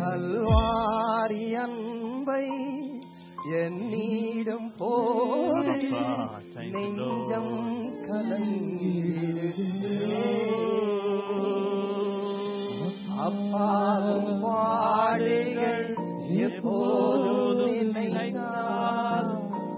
கல்வாரி அன்பை என்னிடம் போது அப்பா, thank you, நெஞ்சம் கலங்கிடுதே. அப்பாவும் பாடுகள் எப்போதும் நினைத்தால்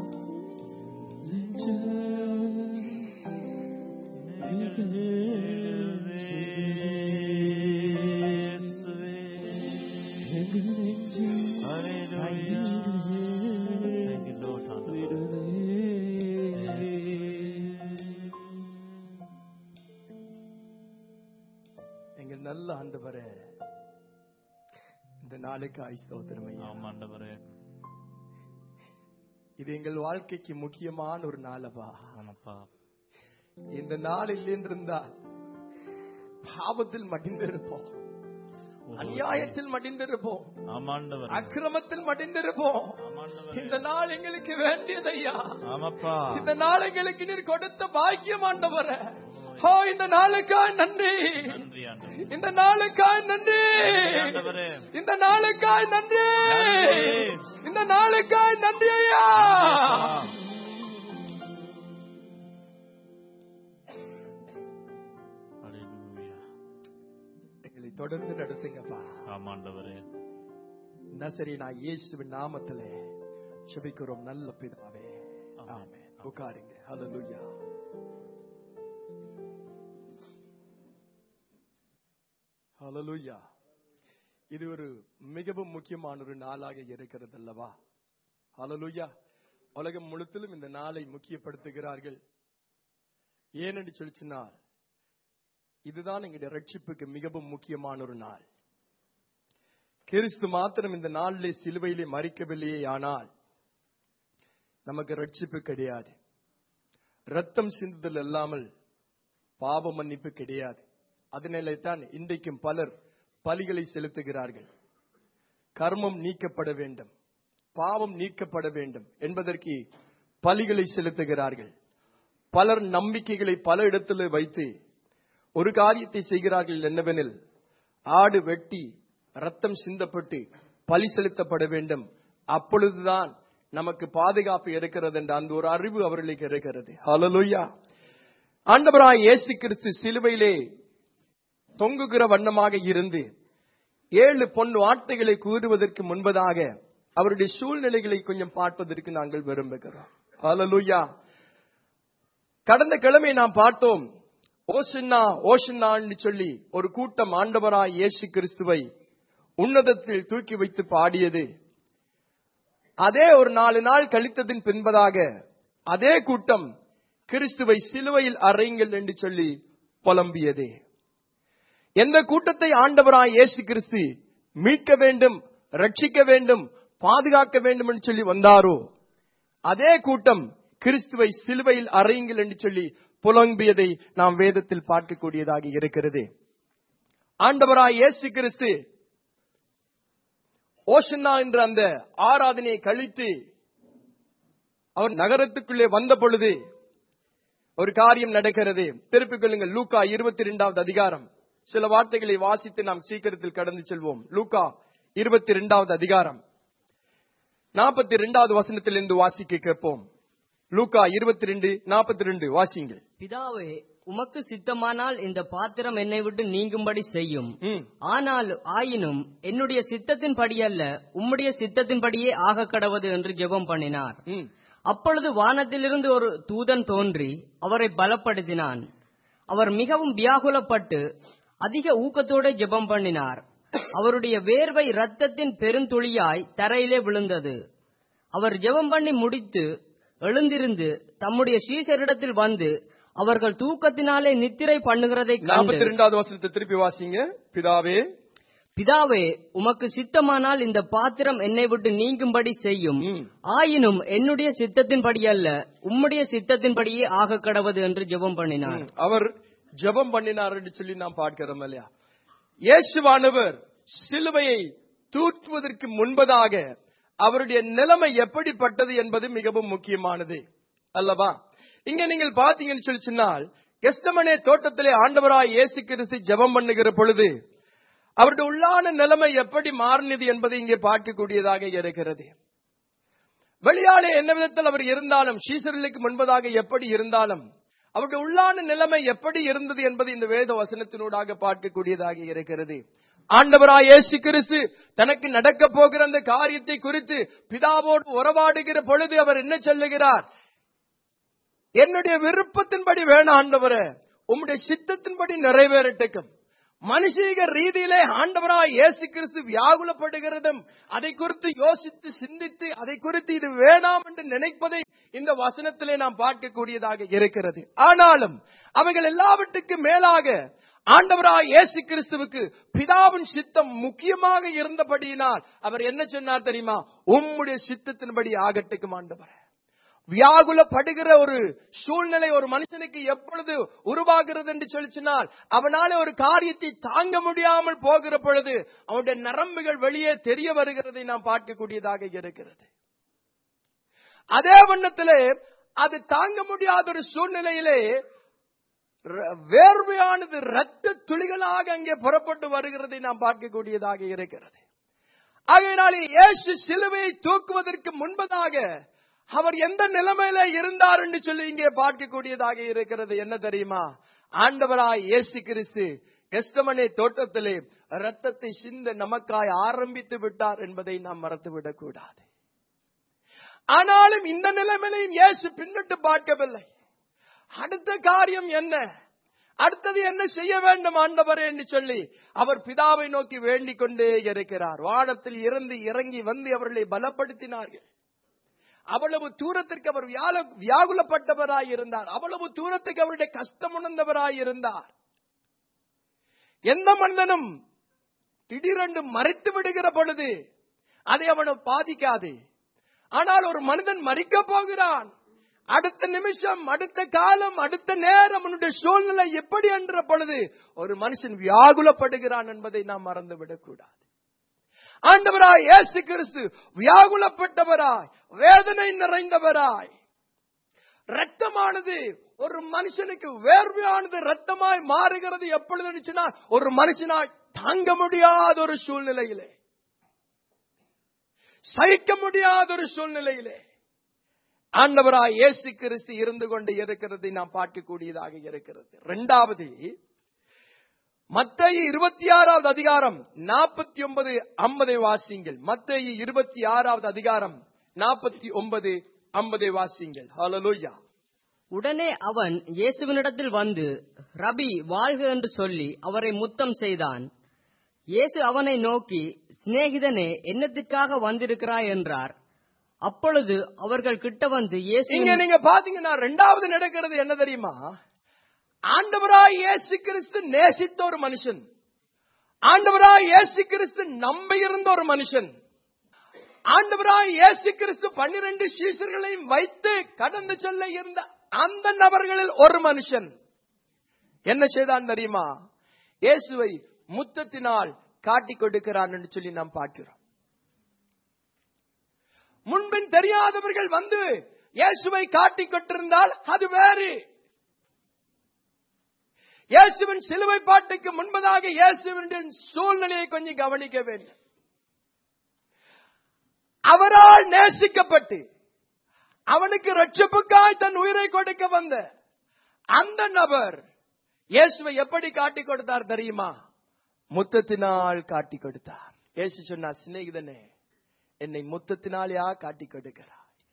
எங்கள் நல்ல ஆண்டவரே இந்த நாளுக்கு ஐஸ்தோத்திரம் ஐயா ஆமாண்டவரே இது எங்கள் வாழ்க்கைக்கு முக்கியமான ஒரு நாளப்பா ஆமாப்பா இந்த நாள் இல்லைன்றிருந்தால் பாவத்தில் மடிந்திருப்போம் அநியாயத்தில் மடிந்திருப்போம் ஆமாண்டவரே அக்கிரமத்தில் மடிந்திருப்போம் ஆமாண்டவரே இந்த நாள் எங்களுக்கு வேண்டியதையா ஆமாப்பா இந்த நாள் எங்களுக்கு நீர் கொடுத்த பாக்கியம் ஆண்டவர ஓ இந்த நாளுக்காய் நன்றி நன்றி ஆண்டவரே இந்த நாளுக்காய் நன்றி ஆண்டவரே. இந்த நாளுக்காய் நன்றி நன்றி. இந்த நாளுக்காய் நன்றி ஐயா Hallelujah. எங்களை தொடர்ந்து நடத்துங்கப்பா ஆமாண்டவரே நசரி நான் இயேசுவின் நாமத்திலே செபிக்கிறோம் நல்ல பிதாவே ஆமென் உட்காருங்க ஹalleluya ஹalleluya இது ஒரு மிகவும் முக்கியமான ஒரு நாளாக இருக்கிறது அல்லவா ஹalleluya உலகம் முழுத்திலும் இந்த நாளை முக்கியப்படுத்துகிறார்கள் ஏனென்று சொல்லி சொன்னால் இதுதான் எங்களுடைய ரட்சிப்புக்கு மிகவும் முக்கியமான ஒரு நாள் கிறிஸ்து மாத்திரம் இந்த நாளிலே சிலுவையிலே மறிக்கவில்லையே ஆனால் நமக்கு ரட்சிப்பு கிடையாது ரத்தம் சிந்துதல் இல்லாமல் பாவ மன்னிப்பு கிடையாது அதனாலே தான் இன்றைக்கும் பலர் பலிகளை செலுத்துகிறார்கள் கர்மம் நீக்கப்பட வேண்டும் பாவம் நீக்கப்பட வேண்டும் என்பதற்கு பலிகளை செலுத்துகிறார்கள் பலர் நம்பிக்கைகளை பல இடத்துல வைத்து ஒரு காரியத்தை செய்கிறார்கள் என்னவெனில் ஆடு வெட்டி ரத்தம் சிந்தப்பட்டு பலி செலுத்தப்பட வேண்டும் அப்பொழுதுதான் நமக்கு பாதுகாப்பு இருக்கிறது என்ற அந்த ஒரு அறிவு அவர்களுக்கு இருக்கிறது ஹalleluya ஆண்டவராய் இயேசு கிறிஸ்து சிலுவையிலே தொங்குகிற வண்ணமாக இருந்து ஏழு பொன் வார்த்தைகளை கூறுவதற்கு முன்பதாக அவருடைய சூழ்நிலைகளை கொஞ்சம் பார்ப்பதற்கு நாங்கள் விரும்புகிறோம் ஹalleluya கடந்த கிழமை நாம் பார்த்தோம் ஓசின்னா ஓஷன்னான்னு சொல்லி ஒரு கூட்டம் ஆண்டவராய் இயேசு கிறிஸ்துவை உன்னதத்தில் தூக்கி வைத்து பாடியது அதே ஒரு நாலு நாள் கழித்ததின் பின்பதாக அதே கூட்டம் கிறிஸ்துவை சிலுவையில் அறையுங்கள் என்று சொல்லி புலம்பியது எந்த கூட்டத்தை ஆண்டவராய் இயேசு கிறிஸ்து மீட்க வேண்டும் ரட்சிக்க வேண்டும் பாதுகாக்க வேண்டும் என்று சொல்லி வந்தாரோ அதே கூட்டம் கிறிஸ்துவை சிலுவையில் அறையுங்கள் என்று சொல்லி புலம்பியதை நாம் வேதத்தில் பார்க்கக்கூடியதாக இருக்கிறது ஆண்டவராய் இயேசு கிறிஸ்து ஓஷன்னா என்ற அந்த ஆராதனையை கழித்து அவர் நகரத்துக்குள்ளே வந்த பொழுது ஒரு காரியம் நடக்கிறது திருப்பிக் கொள்ளுங்கள் லூக்கா இருபத்தி இரண்டாவது அதிகாரம் சில வார்த்தைகளை வாசித்து நாம் சீக்கிரத்தில் கடந்து செல்வோம் லூக்கா இருபத்தி இரண்டாவது அதிகாரம் நாற்பத்தி இரண்டாவது வசனத்திலிருந்து வாசிக்க கேட்போம் லூக்கா இருபத்தி ரெண்டு நாற்பத்தி ரெண்டு வாசிங்கள் பிதாவே உமக்கு சித்தமானால் இந்த பாத்திரம் என்னை விட்டு நீங்கும்படி செய்யும் ம். ஆனால் ஆயினும் என்னுடைய சித்தத்தின்படி அல்ல உம்முடைய சித்தத்தின்படியே ஆக கடவது என்று ஜெபம் பண்ணினார் ம். அப்பொழுது வானத்திலிருந்து ஒரு தூதன் தோன்றி அவரை பலப்படுத்தினான் அவர் மிகவும் வியாகுலப்பட்டு அதிக ஊக்கத்தோடு ஜெபம் பண்ணினார் அவருடைய வேர்வை இரத்தத்தின் பெருந்துளியாய் தரையிலே விழுந்தது அவர் ஜெபம் பண்ணி முடித்து எழுந்திருந்து தம்முடைய சீசரிடத்தில் வந்து அவர்கள் தூக்கத்தினாலே நித்திரை பண்ணுகிறதை நாற்பத்தி கண்டு ரெண்டாவது வசனத்தை திருப்பி வாசிங்க பிதாவே பிதாவே உமக்கு சித்தமானால் இந்த பாத்திரம் என்னை விட்டு நீங்கும்படி செய்யும் ம். ஆயினும் என்னுடைய சித்தத்தின்படி அல்ல உம்முடைய சித்தத்தின்படியே ஆக கடவது என்று ஜெபம் பண்ணினார் ம். அவர் ஜெபம் பண்ணினார் என்று சொல்லி நாம் பார்க்கிறோம் இல்லையா இயேசுவானவர் சிலுவையை தூற்றுவதற்கு முன்பதாக அவருடைய நிலைமை எப்படிப்பட்டது என்பது மிகவும் முக்கியமானது அல்லவா இங்க நீங்கள் பாத்தீங்கன்னு சொல்லி சொன்னால் கெஸ்டமனே தோட்டத்திலே ஆண்டவராய் இயேசு கிறிஸ்து ஜெபம் பண்ணுகிற பொழுது அவருடைய உள்ளான நிலைமை எப்படி மாறினது என்பதை இங்கே பார்க்கக்கூடியதாக இருக்கிறது வெளியாலே என்ன விதத்தில் அவர் இருந்தாலும் சீசர்களுக்கு முன்பதாக எப்படி இருந்தாலும் அவருடைய உள்ளான நிலைமை எப்படி இருந்தது என்பது இந்த வேத வசனத்தினூடாக பார்க்கக்கூடியதாக இருக்கிறது ஆண்டவராய் இயேசு கிறிஸ்து தனக்கு நடக்க போகிற அந்த காரியத்தை குறித்து பிதாவோடு உறவாடுகிற பொழுது அவர் என்ன சொல்லுகிறார் என்னுடைய விருப்பத்தின்படி வேணாம் ஆண்டவரே உம்முடைய சித்தத்தின்படி நிறைவேறட்டுக்கும் மனுஷீக ரீதியிலே ஆண்டவராய் இயேசு கிறிஸ்து வியாகுலப்படுகிறதும் அதை குறித்து யோசித்து சிந்தித்து அதை குறித்து இது வேண்டாம் என்று நினைப்பதை இந்த வசனத்திலே நாம் பார்க்கக்கூடியதாக இருக்கிறது ஆனாலும் அவைகள் எல்லாவற்றுக்கும் மேலாக ஆண்டவராய் இயேசு கிறிஸ்துவுக்கு பிதாவின் சித்தம் முக்கியமாக இருந்தபடியினால் அவர் என்ன சொன்னார் தெரியுமா உம்முடைய சித்தத்தின்படி ஆகட்டுக்கும் ஆண்டவர் வியாகுலப்படுகிற ஒரு சூழ்நிலை ஒரு மனுஷனுக்கு எப்பொழுது உருவாகிறது என்று சொல்லிச்சினால் அவனால ஒரு காரியத்தை தாங்க முடியாமல் போகிற பொழுது அவனுடைய நரம்புகள் வெளியே தெரிய வருகிறதை நாம் பார்க்கக்கூடியதாக இருக்கிறது அதே வண்ணத்திலே அது தாங்க முடியாத ஒரு சூழ்நிலையிலே ர- வேர்வையானது ரத்த துளிகளாக அங்கே புறப்பட்டு வருகிறதை நாம் பார்க்கக்கூடியதாக இருக்கிறது ஆகையினாலே இயேசு சிலுவையை தூக்குவதற்கு முன்பதாக அவர் எந்த நிலைமையில இருந்தார் என்று சொல்லி இங்கே பார்க்கக்கூடியதாக இருக்கிறது என்ன தெரியுமா ஆண்டவராய் இயேசு கிறிஸ்து கெஸ்டமனே தோட்டத்திலே ரத்தத்தை சிந்த நமக்காய் ஆரம்பித்து விட்டார் என்பதை நாம் மறந்துவிடக் கூடாது ஆனாலும் இந்த நிலைமையிலையும் இயேசு பின்னிட்டு பார்க்கவில்லை அடுத்த காரியம் என்ன அடுத்தது என்ன செய்ய வேண்டும் ஆண்டவரே என்று சொல்லி அவர் பிதாவை நோக்கி வேண்டிக் கொண்டே இருக்கிறார் வானத்தில் இருந்து இறங்கி வந்து அவர்களை பலப்படுத்தினார்கள் அவ்வளவு தூரத்திற்கு அவர் வியால- வியாகுலப்பட்டவராய் இருந்தார் அவ்வளவு தூரத்துக்கு அவருடைய கஷ்டம் உணர்ந்தவராய் இருந்தார் எந்த மனிதனும் திடீரென்று மறைத்து விடுகிற பொழுது அதை அவனை பாதிக்காது ஆனால் ஒரு மனிதன் மறிக்க போகிறான் அடுத்த நிமிஷம் அடுத்த காலம் அடுத்த நேரம் அவனுடைய சூழ்நிலை எப்படி என்ற பொழுது ஒரு மனுஷன் வியாகுலப்படுகிறான் என்பதை நாம் மறந்துவிடக் கூடாது ஆண்டவராய் இயேசு கிறிஸ்து வியாகுலப்பட்டவராய் வேதனை நிறைந்தவராய் ரத்தமானது ஒரு மனுஷனுக்கு வேர்வையானது ரத்தமாய் மாறுகிறது எப்பொழுது இருந்துச்சுன்னா ஒரு மனுஷனால் தாங்க முடியாத ஒரு சூழ்நிலையிலே சகிக்க முடியாத ஒரு சூழ்நிலையிலே ஆண்டவராய் இயேசு கிறிஸ்து இருந்து கொண்டு இருக்கிறதை நாம் பார்க்கக்கூடியதாக இருக்கிறது இரண்டாவது மத்தேயு இருபத்தி ஆறாவது அதிகாரம் நாற்பத்தி ஒன்பது ஐம்பதை வாசிங்கள் மத்தேயு இருபத்தி ஆறாவது அதிகாரம் நாற்பத்தி ஒன்பது ஐம்பதை வாசிங்கள் ஹalleluya உடனே அவன் இயேசுவினிடத்தில் வந்து ரபி வாழ்க என்று சொல்லி அவரை முத்தம் செய்தான் இயேசு அவனை நோக்கி சிநேகிதனே என்னத்துக்காக வந்திருக்கிறாய் என்றார் அப்பொழுது அவர்கள் கிட்ட வந்து இயேசு இங்க நீங்க பாத்தீங்கன்னா ரெண்டாவது நடக்கிறது என்ன தெரியுமா ஆண்டவராய் இயேசு கிறிஸ்து நேசித்த ஒரு மனுஷன் ஆண்டவராய் இயேசு கிறிஸ்து நம்ப இருந்த ஒரு மனுஷன் ஆண்டவராய் இயேசு கிறிஸ்து பன்னிரண்டு சீசர்களையும் வைத்து கடந்து செல்ல இருந்த அந்த நபர்களில் ஒரு மனுஷன் என்ன செய்தான் தெரியுமா இயேசுவை முத்தத்தினால் காட்டிக் கொடுக்கிறான் என்று சொல்லி நாம் பார்க்கிறோம் முன்பின் தெரியாதவர்கள் வந்து இயேசுவை காட்டிக் கொண்டிருந்தால் அது வேறு இயேசுவின் சிலுவை பாட்டுக்கு முன்பதாக இயேசுவின் சூழ்நிலையை கொஞ்சம் கவனிக்க வேண்டும் அவரால் நேசிக்கப்பட்டு அவனுக்கு ரட்சப்புக்காய் தன் உயிரை கொடுக்க வந்த அந்த நபர் இயேசுவை எப்படி காட்டிக் கொடுத்தார் தெரியுமா முத்தத்தினால் காட்டிக் கொடுத்தார் இயேசு சொன்னார் சிநேகிதனே என்னை முத்தத்தினாலேயா காட்டிக் கொடுக்கிறார்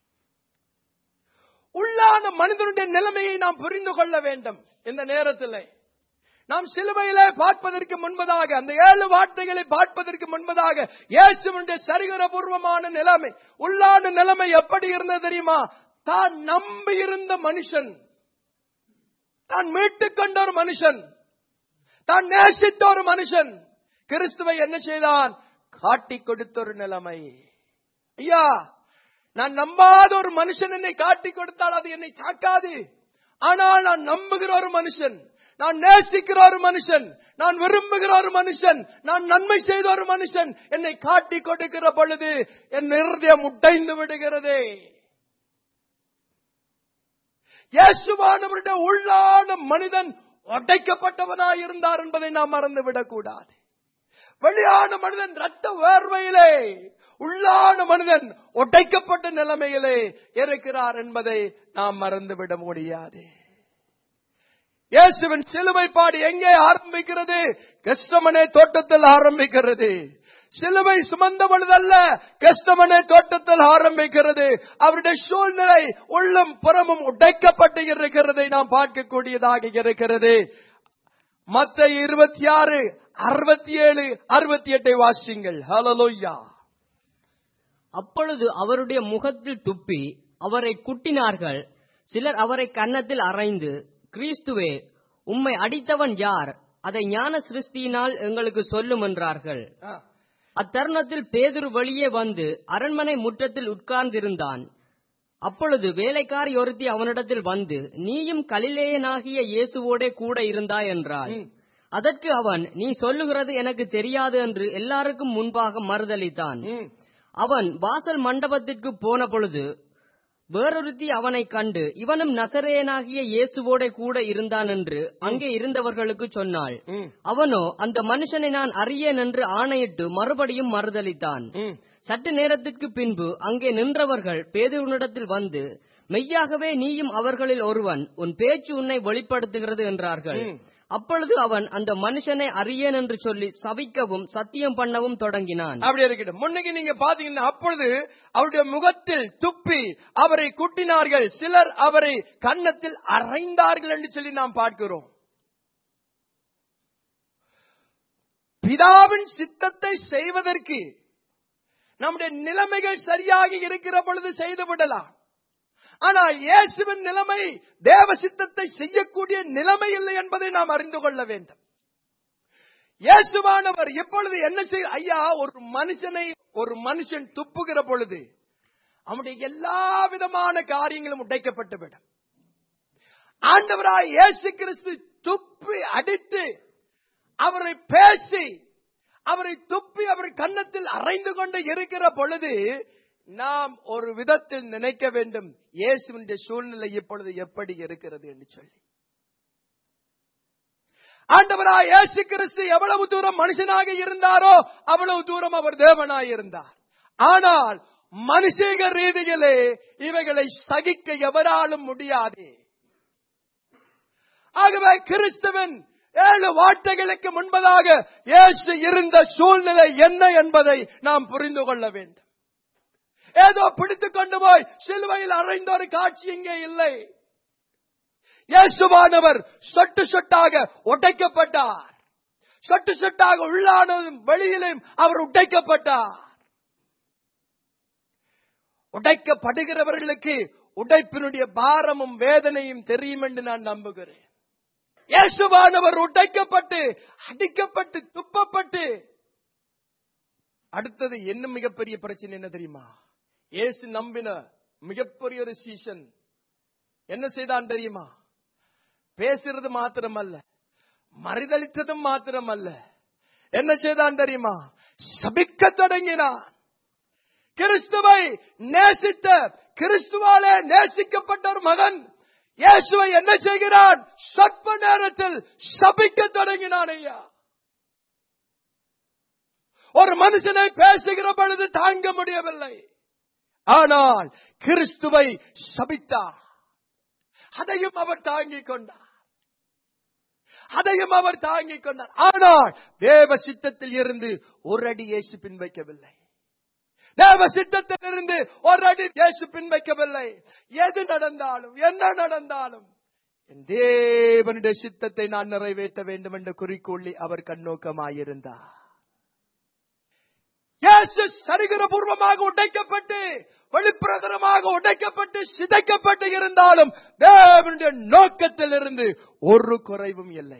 உள்ளான மனிதனுடைய நிலைமையை நாம் புரிந்து கொள்ள வேண்டும் இந்த நேரத்தில் நாம் சிலுவையிலே பார்ப்பதற்கு முன்பதாக அந்த ஏழு வார்த்தைகளை பார்ப்பதற்கு முன்பதாக இயேசுவினுடைய சரிகரபூர்வமான நிலைமை உள்ளான நிலைமை எப்படி இருந்தது தெரியுமா தான் நம்பி இருந்த மனுஷன் தான் மீட்டுக் கொண்ட ஒரு மனுஷன் தான் நேசித்த ஒரு மனுஷன் கிறிஸ்துவை என்ன செய்தான் காட்டிக் கொடுத்த ஒரு நிலைமை ஐயா நான் நம்பாத ஒரு மனுஷன் என்னை காட்டிக் கொடுத்தால் அது என்னை தாக்காது ஆனால் நான் நம்புகிற ஒரு மனுஷன் நான் நேசிக்கிற ஒரு மனுஷன் நான் விரும்புகிற ஒரு மனுஷன் நான் நன்மை செய்த ஒரு மனுஷன் என்னை காட்டி கொடுக்கிற பொழுது என் இருதயம் உடைந்து விடுகிறதே இயேசுவானவருடைய உள்ளான மனிதன் உடைக்கப்பட்டவனாய் இருந்தார் என்பதை நாம் மறந்துவிடக் கூடாது வெளியான மனிதன் ரத்த வேர்வையிலே உள்ளான மனிதன் ஒட்டைக்கப்பட்ட நிலைமையிலே இருக்கிறார் என்பதை நாம் மறந்துவிட முடியாது இயேசுவின் சிலுவை பாடு எங்கே ஆரம்பிக்கிறது கஷ்டமனே தோட்டத்தில் ஆரம்பிக்கிறது சிலுவை சுமந்த பொழுதல்ல கஷ்டமனே தோட்டத்தில் ஆரம்பிக்கிறது அவருடைய சூழ்நிலை உள்ளும் புறமும் உடைக்கப்பட்டு இருக்கிறதை நாம் பார்க்கக்கூடியதாக இருக்கிறது மத்த இருபத்தி ஆறு அறுபத்தி ஏழு அறுபத்தி எட்டை வாசிங்கள் ஹலலோய்யா அப்பொழுது அவருடைய முகத்தில் துப்பி அவரை குட்டினார்கள் சிலர் அவரை கன்னத்தில் அறைந்து கிறிஸ்துவே உம்மை அடித்தவன் யார் அதை ஞான சிருஷ்டியினால் எங்களுக்கு சொல்லும் என்றார்கள் அத்தருணத்தில் பேதுரு வெளியே வந்து அரண்மனை முற்றத்தில் உட்கார்ந்திருந்தான் அப்பொழுது வேலைக்காரி ஒருத்தி அவனிடத்தில் வந்து நீயும் கலிலேயனாகிய இயேசுவோடே கூட இருந்தாய் என்றாள் அதற்கு அவன் நீ சொல்லுகிறது எனக்கு தெரியாது என்று எல்லாருக்கும் முன்பாக மறுதளித்தான் அவன் வாசல் மண்டபத்திற்கு போன பொழுது வேறொருத்தி அவனைக் கண்டு இவனும் நசரேயனாகிய இயேசுவோட கூட இருந்தான் என்று அங்கே இருந்தவர்களுக்கு சொன்னாள் அவனோ அந்த மனுஷனை நான் அறியேன் என்று ஆணையிட்டு மறுபடியும் மறுதளித்தான் சற்று நேரத்திற்கு பின்பு அங்கே நின்றவர்கள் பேதுருனிடத்தில் வந்து மெய்யாகவே நீயும் அவர்களில் ஒருவன் உன் பேச்சு உன்னை வெளிப்படுத்துகிறது என்றார்கள் அப்பொழுது அவன் அந்த மனுஷனை அறியேன் என்று சொல்லி சபிக்கவும் சத்தியம் பண்ணவும் தொடங்கினான் அப்படி இருக்கட்டும் முன்னைக்கு நீங்க பாத்தீங்கன்னா அப்பொழுது அவருடைய முகத்தில் துப்பி அவரை குட்டினார்கள் சிலர் அவரை கன்னத்தில் அறைந்தார்கள் என்று சொல்லி நாம் பார்க்கிறோம் பிதாவின் சித்தத்தை செய்வதற்கு நம்முடைய நிலைமைகள் சரியாக இருக்கிற பொழுது செய்து விடலாம் ஆனால் இயேசுவின் நிலைமை தேவ சித்தத்தை செய்யக்கூடிய நிலைமை இல்லை என்பதை நாம் அறிந்து கொள்ள வேண்டும் இயேசுவானவர் எப்பொழுது என்ன செய்ய ஐயா ஒரு மனுஷனை ஒரு மனுஷன் துப்புகிற பொழுது அவனுடைய எல்லா விதமான காரியங்களும் உடைக்கப்பட்டுவிடும் ஆண்டவராய் இயேசு கிறிஸ்து துப்பி அடித்து அவரை பேசி அவரை துப்பி அவர் கன்னத்தில் அரைந்து கொண்டு இருக்கிற பொழுது நாம் ஒரு விதத்தில் நினைக்க வேண்டும் இயேசுவின் சூழ்நிலை இப்பொழுது எப்படி இருக்கிறது என்று சொல்லி ஆண்டவராய் இயேசு கிறிஸ்து எவ்வளவு தூரம் மனுஷனாக இருந்தாரோ அவ்வளவு தூரம் அவர் தேவனாய் இருந்தார் ஆனால் மனுஷக ரீதியிலே இவைகளை சகிக்க எவராலும் முடியாது ஆகவே கிறிஸ்துவன் ஏழு வார்த்தைகளுக்கு முன்பதாக இயேசு இருந்த சூழ்நிலை என்ன என்பதை நாம் புரிந்து கொள்ள வேண்டும் ஏதோ பிடித்துக் கொண்டு போய் சிலுவையில் அறைந்த ஒரு காட்சி இங்கே இல்லை இயேசுவானவர் சொட்டு சொட்டாக உடைக்கப்பட்டார் சொட்டு சொட்டாக உள்ளானதும் வெளியிலும் அவர் உடைக்கப்பட்டார் உடைக்கப்படுகிறவர்களுக்கு உடைப்பினுடைய பாரமும் வேதனையும் தெரியும் என்று நான் நம்புகிறேன் இயேசுவானவர் உடைக்கப்பட்டு அடிக்கப்பட்டு துப்பப்பட்டு அடுத்தது என்ன மிகப்பெரிய பிரச்சனை என்ன தெரியுமா இயேசு நம்பின மிகப்பெரிய ஒரு சீசன் என்ன செய்தான் தெரியுமா பேசுறது மாத்திரமல்ல மறுதளித்ததும் மாத்திரமல்ல என்ன செய்தான் தெரியுமா சபிக்க தொடங்கினான் கிறிஸ்துவை நேசித்த கிறிஸ்துவாலே நேசிக்கப்பட்ட ஒரு மகன் இயேசுவை என்ன செய்கிறான் சொற்ப நேரத்தில் சபிக்க தொடங்கினான் ஐயா ஒரு மனுஷனை பேசுகிற பொழுது தாங்க முடியவில்லை ஆனால் கிறிஸ்துவை சபித்தார் அதையும் அவர் தாங்கிக் கொண்டார் அதையும் அவர் தாங்கிக் கொண்டார் ஆனால் தேவ சித்தத்தில் இருந்து ஒரு அடி இயேசு பின் வைக்கவில்லை தேவ சித்தத்தில் இருந்து ஒரு அடி இயேசு பின் வைக்கவில்லை எது நடந்தாலும் என்ன நடந்தாலும் என் தேவனுடைய சித்தத்தை நான் நிறைவேற்ற வேண்டும் என்ற குறிக்கோளி அவர் கண்ணோக்கமாயிருந்தார் இயேசு சரிகரபூர்வமாக உடைக்கப்பட்டு வெளிப்பிரதரமாக உடைக்கப்பட்டு சிதைக்கப்பட்டு இருந்தாலும் தேவனுடைய நோக்கத்தில் இருந்து ஒரு குறைவும் இல்லை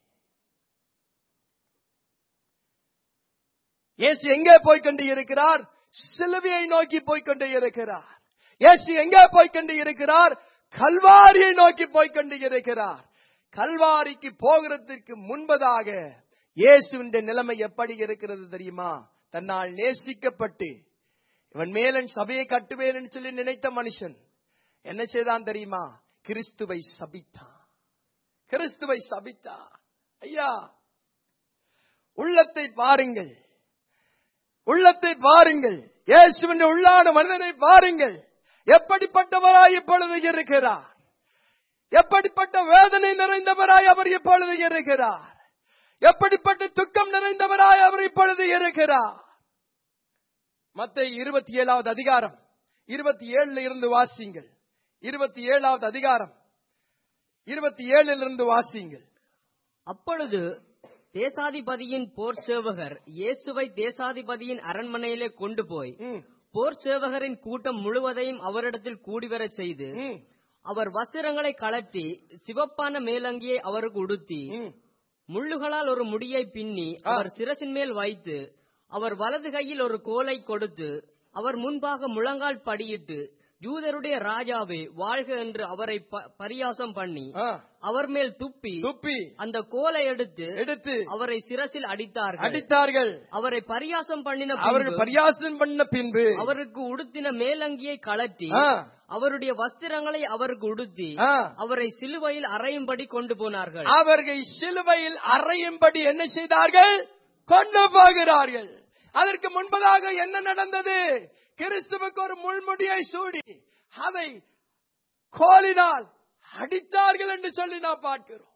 இயேசு எங்கே போய்கொண்டு இருக்கிறார் சிலுவையை நோக்கி போய்கொண்டு இருக்கிறார் இயேசு எங்கே போய்கொண்டு இருக்கிறார் கல்வாரியை நோக்கி போய்கொண்டு இருக்கிறார் கல்வாரிக்கு போகிறதுக்கு முன்பதாக இயேசுவின் நிலைமை எப்படி இருக்கிறது தெரியுமா தன்னால் நேசிக்கப்பட்டு இவன் மேலன் சபையை கட்டுவேன் சொல்லி நினைத்த மனுஷன் என்ன செய்தான் தெரியுமா கிறிஸ்துவை சபித்தான் கிறிஸ்துவை சபித்தான் ஐயா உள்ளத்தை பாருங்கள் உள்ளத்தை பாருங்கள் இயேசுவின் உள்ளான மனிதனை பாருங்கள் எப்படிப்பட்டவராய் இப்பொழுது இருக்கிறார் எப்படிப்பட்ட வேதனை நிறைந்தவராய் அவர் இப்பொழுது இருக்கிறார் எப்படிப்பட்ட துக்கம் நிறைந்தவராய் அவர் இப்பொழுது இருக்கிறார் மத்த இருபத்தி ஏழாவது அதிகாரம் இருபத்தி ஏழுல இருந்து வாசிங்கள் இருபத்தி ஏழாவது அதிகாரம் இருபத்தி ஏழுல இருந்து வாசிங்கள் அப்பொழுது தேசாதிபதியின் போர் சேவகர் இயேசுவை தேசாதிபதியின் அரண்மனையிலே கொண்டு போய் ம், போர் சேவகரின் கூட்டம் முழுவதையும் அவரிடத்தில் கூடிவரச் செய்து ம், அவர் வஸ்திரங்களை கழற்றி சிவப்பான மேலங்கியை அவருக்கு உடுத்தி ம். முள்ளுகளால் ஒரு முடியை பின்னி ஆ. அவர் சிரசின் மேல் வைத்து அவர் வலது கையில் ஒரு கோலை கொடுத்து அவர் முன்பாக முழங்கால் படியிட்டு யூதருடைய ராஜாவே வாழ்க என்று அவரை ப- பரியாசம் பண்ணி ஆ, அவர் மேல் துப்பி துப்பி அந்த கோலை எடுத்து எடுத்து அவரை சிரசில் அடித்தார்கள் அடித்தார்கள் அவரை பரியாசம் பண்ணின அவர்கள் பின்பு பரியாசம் பண்ண பின்பு அவருக்கு உடுத்தின மேலங்கியை கழற்றி ஆ, அவருடைய வஸ்திரங்களை அவருக்கு உடுத்தி ஆ. அவரை சிலுவையில் அறையும்படி கொண்டு போனார்கள் அவர்கள் சிலுவையில் அறையும்படி என்ன செய்தார்கள் கொண்டு போகிறார்கள் அதற்கு முன்பதாக என்ன நடந்தது கிறிஸ்துவுக்கு ஒரு முள்முடியை சூடி அதை கோலினால் அடித்தார்கள் என்று சொல்லி நாம் பார்க்கிறோம்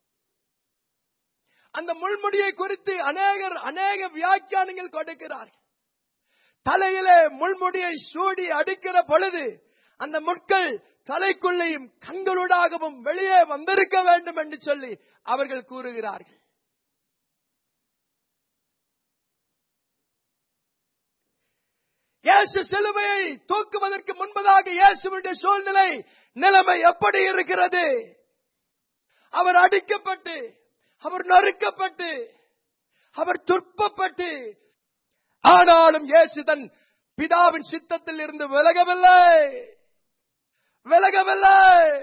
அந்த முள்முடியை குறித்து அநேகர் அநேக வியாக்கியானங்கள் கொடுக்கிறார்கள் தலையிலே முள்முடியை சூடி அடிக்கிற பொழுது அந்த முட்கள் தலைக்குள்ளேயும் கண்களூடாகவும் வெளியே வந்திருக்க வேண்டும் என்று சொல்லி அவர்கள் கூறுகிறார்கள் இயேசு சிலுவையை தூக்குவதற்கு முன்பதாக இயேசுவினுடைய சூழ்நிலை நிலைமை எப்படி இருக்கிறது அவர் அடிக்கப்பட்டு அவர் நறுக்கப்பட்டு அவர் துற்பப்பட்டு ஆனாலும் இயேசு தன் பிதாவின் சித்தத்தில் இருந்து விலகவில்லை விலகவில்லை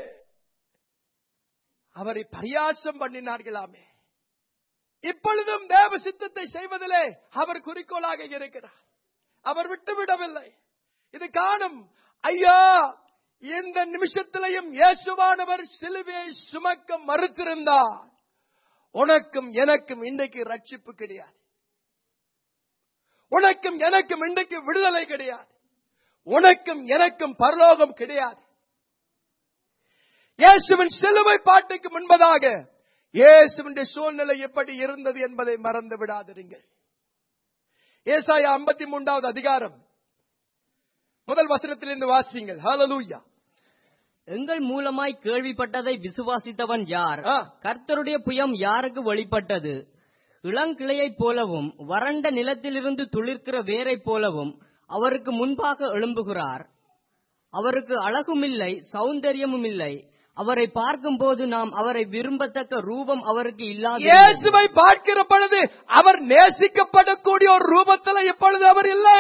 அவரை பரியாசம் பண்ணினார்களாமே இப்பொழுதும் தேவ சித்தத்தை செய்வதிலே அவர் குறிக்கோளாக இருக்கிறார் அவர் விட்டுவிடவில்லை இது காணும் ஐயா இந்த நிமிஷத்திலையும் இயேசுவானவர் சிலுவையை சுமக்க மறுத்திருந்தார் உனக்கும் எனக்கும் இன்றைக்கு ரட்சிப்பு கிடையாது உனக்கும் எனக்கும் இன்றைக்கு விடுதலை கிடையாது உனக்கும் எனக்கும் பரலோகம் கிடையாது இயேசுவின் சிலுவை பாட்டுக்கு முன்பதாக இயேசுவின் சூழ்நிலை எப்படி இருந்தது என்பதை மறந்து விடாதிருங்கள் ஏசாயா ஐம்பத்தி மூன்றாவது அதிகாரம் முதல் வசனத்திலிருந்து வாசியுங்கள் ஹalleluya எங்கள் மூலமாய் கேள்விப்பட்டதை விசுவாசித்தவன் யார் ஆ. கர்த்தருடைய புயம் யாருக்கு வெளிப்பட்டது இளங்கிளையைப் போலவும் வறண்ட நிலத்திலிருந்து துளிர்க்கிற வேரைப் போலவும் அவருக்கு முன்பாக எழும்புகிறார் அவருக்கு அழகுமில்லை சௌந்தரியமும் இல்லை அவரை பார்க்கும்போது நாம் அவரை விரும்பத்தக்க ரூபம் அவருக்கு இல்லாத இயேசுவை பார்க்கிற பொழுது அவர் நேசிக்கப்படக்கூடிய ஒரு ரூபத்தில் இப்பொழுது அவர் இல்லை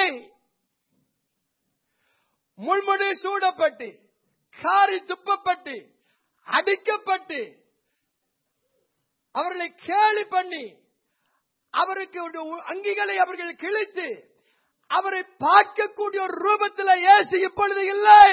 முள்முடி சூடப்பட்டு காரி துப்பப்பட்டு அடிக்கப்பட்டு அவர்களை கேலி பண்ணி அவருக்கு ஒரு அங்கிகளை அவர்கள் கிழித்து அவரை பார்க்கக்கூடிய ஒரு ரூபத்தில் இயேசு இப்பொழுது இல்லை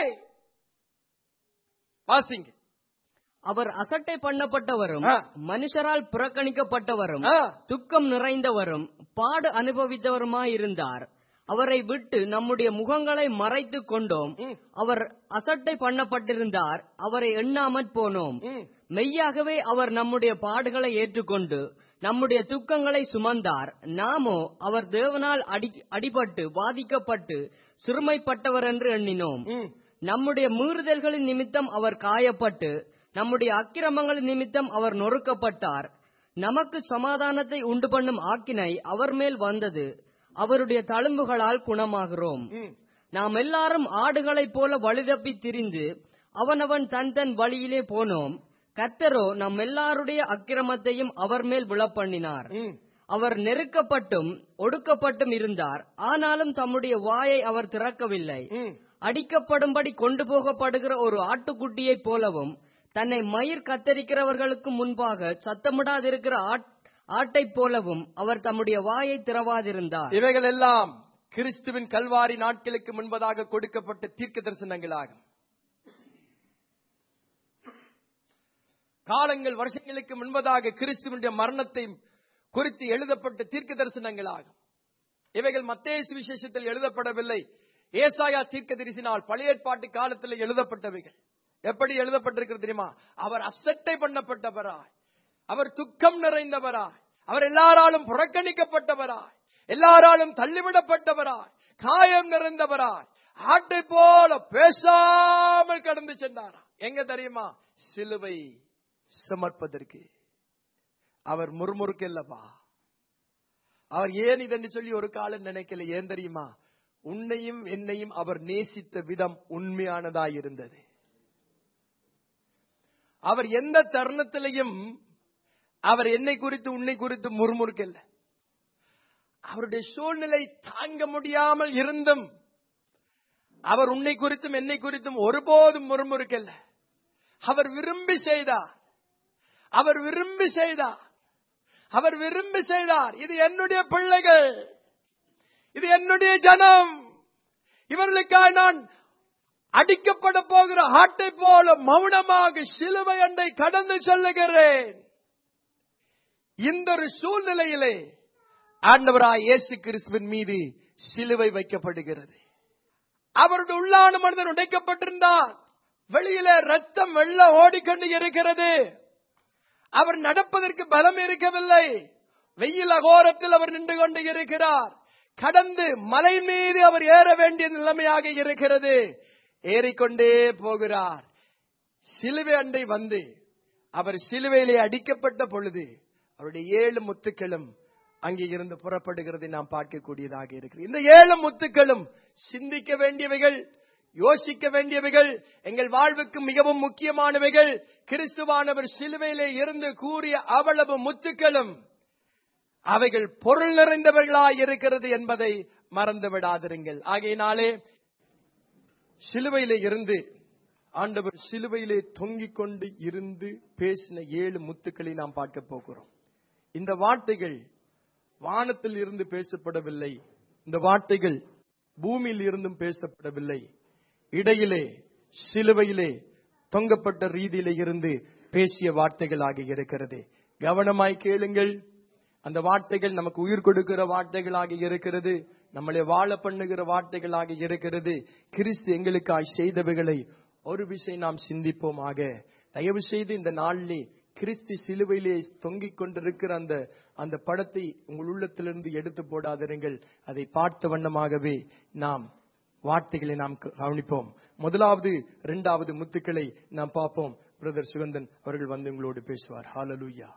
வாசிங்க அவர் அசட்டை பண்ணப்பட்டவரும் ஆ. மனுஷரால் புறக்கணிக்கப்பட்டவரும் ஆ. துக்கம் நிறைந்தவரும் பாடு அனுபவித்தவருமாயிருந்தார் அவரை விட்டு நம்முடைய முகங்களை மறைத்துக் கொண்டோம் ம். அவர் அசட்டை பண்ணப்பட்டிருந்தார் அவரை எண்ணாமற் போனோம் ம். மெய்யாகவே அவர் நம்முடைய பாடுகளை ஏற்றுக்கொண்டு நம்முடைய துக்கங்களை சுமந்தார் நாமோ அவர் தேவனால் அடி அடிபட்டு பாதிக்கப்பட்டு சிறுமைப்பட்டவர் என்று எண்ணினோம் ம். நம்முடைய மீறுதல்களின் நிமித்தம் அவர் காயப்பட்டு நம்முடைய அக்கிரமங்களின் நிமித்தம் அவர் நொறுக்கப்பட்டார் நமக்கு சமாதானத்தை உண்டு பண்ணும் ஆக்கினை அவர் மேல் வந்தது அவருடைய தழும்புகளால் குணமாகிறோம் ம். நாம் எல்லாரும் ஆடுகளைப் போல வழிதப்பி திரிந்து அவனவன் தன் தன் வழியிலே போனோம் கர்த்தரோ நம் எல்லாருடைய அக்கிரமத்தையும் அவர் மேல் விழப்பண்ணினார் ம். அவர் நெருக்கப்பட்டும் ஒடுக்கப்பட்டும் இருந்தார் ஆனாலும் தம்முடைய வாயை அவர் திறக்கவில்லை ம். அடிக்கப்படும்படி கொண்டு போகப்படுகிற ஒரு ஆட்டுக்குட்டியைப் போலவும் தன்னை மயிர் கத்தரிக்கிறவர்களுக்கு முன்பாக சத்தமிடாதிருக்கிற ஆட்- ஆட்டைப் போலவும் அவர் தம்முடைய வாயை திறவாதிருந்தார் இவைகள் எல்லாம் கிறிஸ்துவின் கல்வாரி நாட்களுக்கு முன்பதாக கொடுக்கப்பட்ட தீர்க்க தரிசனங்களாகும் காலங்கள் வருஷங்களுக்கு முன்பதாக கிறிஸ்துவனுடைய மரணத்தை குறித்து எழுதப்பட்ட தீர்க்க தரிசனங்களாகும் இவைகள் மத்தேய சுவிசேஷத்தில் எழுதப்படவில்லை ஏசாயா தீர்க்க தரிசினால் பழைய ஏற்பாட்டு காலத்தில் எழுதப்பட்டவைகள் எப்படி எழுதப்பட்டிருக்கிறது தெரியுமா அவர் அசட்டை பண்ணப்பட்டவராய் அவர் துக்கம் நிறைந்தவராய் அவர் எல்லாராலும் புறக்கணிக்கப்பட்டவராய் எல்லாராலும் தள்ளிவிடப்பட்டவராய் காயம் நிறைந்தவராய் ஆட்டை போல பேசாமல் கடந்து சென்றாரா எங்க தெரியுமா சிலுவை சுமர்ப்பதற்கு அவர் முறுமுறுக்கல்லவா அவர் ஏன் இதென்று சொல்லி ஒரு காலம் நினைக்கல ஏன் தெரியுமா உன்னையும் என்னையும் அவர் நேசித்த விதம் உண்மையானதாய் இருந்தது அவர் எந்த தருணத்திலையும் அவர் என்னை குறித்து உன்னை குறித்து முறுமுறுக்கல்ல அவருடைய சூழ்நிலை தாங்க முடியாமல் இருந்தும் அவர் உன்னை குறித்தும் என்னை குறித்தும் ஒருபோதும் முறுமுறுக்கல்ல அவர் விரும்பி செய்தார் அவர் விரும்பி செய்தார் அவர் விரும்பி செய்தார் இது என்னுடைய பிள்ளைகள் இது என்னுடைய ஜனம் இவர்களுக்காக நான் அடிக்கப்பட போகிற ஆட்டை போல மௌனமாக சிலுவை அண்டை கடந்து செல்லுகிறேன் இந்த ஒரு சூழ்நிலையிலே ஆண்டவராய் இயேசு கிறிஸ்துவின் மீது சிலுவை வைக்கப்படுகிறது அவருடைய உள்ளான மனிதன் உடைக்கப்பட்டிருந்தார் வெளியிலே ரத்தம் வெள்ள ஓடிக்கொண்டு இருக்கிறது அவர் நடப்பதற்கு பலம் இருக்கவில்லை வெயில் அகோரத்தில் அவர் நின்று கொண்டு இருக்கிறார் கடந்து மலை மீது அவர் ஏற வேண்டிய நிலைமையாக இருக்கிறது ஏறிக்கொண்டே போகிறார் சிலுவை அண்டை வந்து அவர் சிலுவையிலே அடிக்கப்பட்ட பொழுது அவருடைய ஏழு முத்துக்களும் அங்கே இருந்து புறப்படுகிறதை நாம் பார்க்கக்கூடியதாக இருக்கிறது இந்த ஏழு முத்துக்களும் சிந்திக்க வேண்டியவைகள் யோசிக்க வேண்டியவைகள் எங்கள் வாழ்வுக்கு மிகவும் முக்கியமானவைகள் கிறிஸ்துவானவர் சிலுவையிலே இருந்து கூறிய அவ்வளவு முத்துக்களும் அவைகள் பொருள் நிறைந்தவர்களாய் இருக்கிறது என்பதை மறந்து விடாதிருங்கள் ஆகையினாலே சிலுவையிலே இருந்து ஆண்டவர் சிலுவையிலே தொங்கிக் கொண்டு இருந்து பேசின ஏழு முத்துக்களை நாம் பார்க்க போகிறோம் இந்த வார்த்தைகள் வானத்தில் இருந்து பேசப்படவில்லை இந்த வார்த்தைகள் பூமியில் இருந்தும் பேசப்படவில்லை இடையிலே சிலுவையிலே தொங்கப்பட்ட ரீதியிலே இருந்து பேசிய வார்த்தைகளாக இருக்கிறது கவனமாய் கேளுங்கள் அந்த வார்த்தைகள் நமக்கு உயிர் கொடுக்கிற வார்த்தைகளாக இருக்கிறது நம்மளை வாழ பண்ணுகிற வார்த்தைகளாக இருக்கிறது கிறிஸ்து எங்களுக்காய் செய்தவைகளை ஒரு விஷயம் நாம் சிந்திப்போமாக தயவு செய்து இந்த நாளிலே கிறிஸ்து சிலுவையிலே தொங்கிக் கொண்டிருக்கிற அந்த அந்த படத்தை உங்கள் உள்ளத்திலிருந்து எடுத்து போடாதிருங்கள் அதை பார்த்த வண்ணமாகவே நாம் வார்த்தைகளை நாம் கவனிப்போம் முதலாவது இரண்டாவது முத்துக்களை நாம் பார்ப்போம் பிரதர் சுகந்தன் அவர்கள் வந்து உங்களோடு பேசுவார் ஹalleluya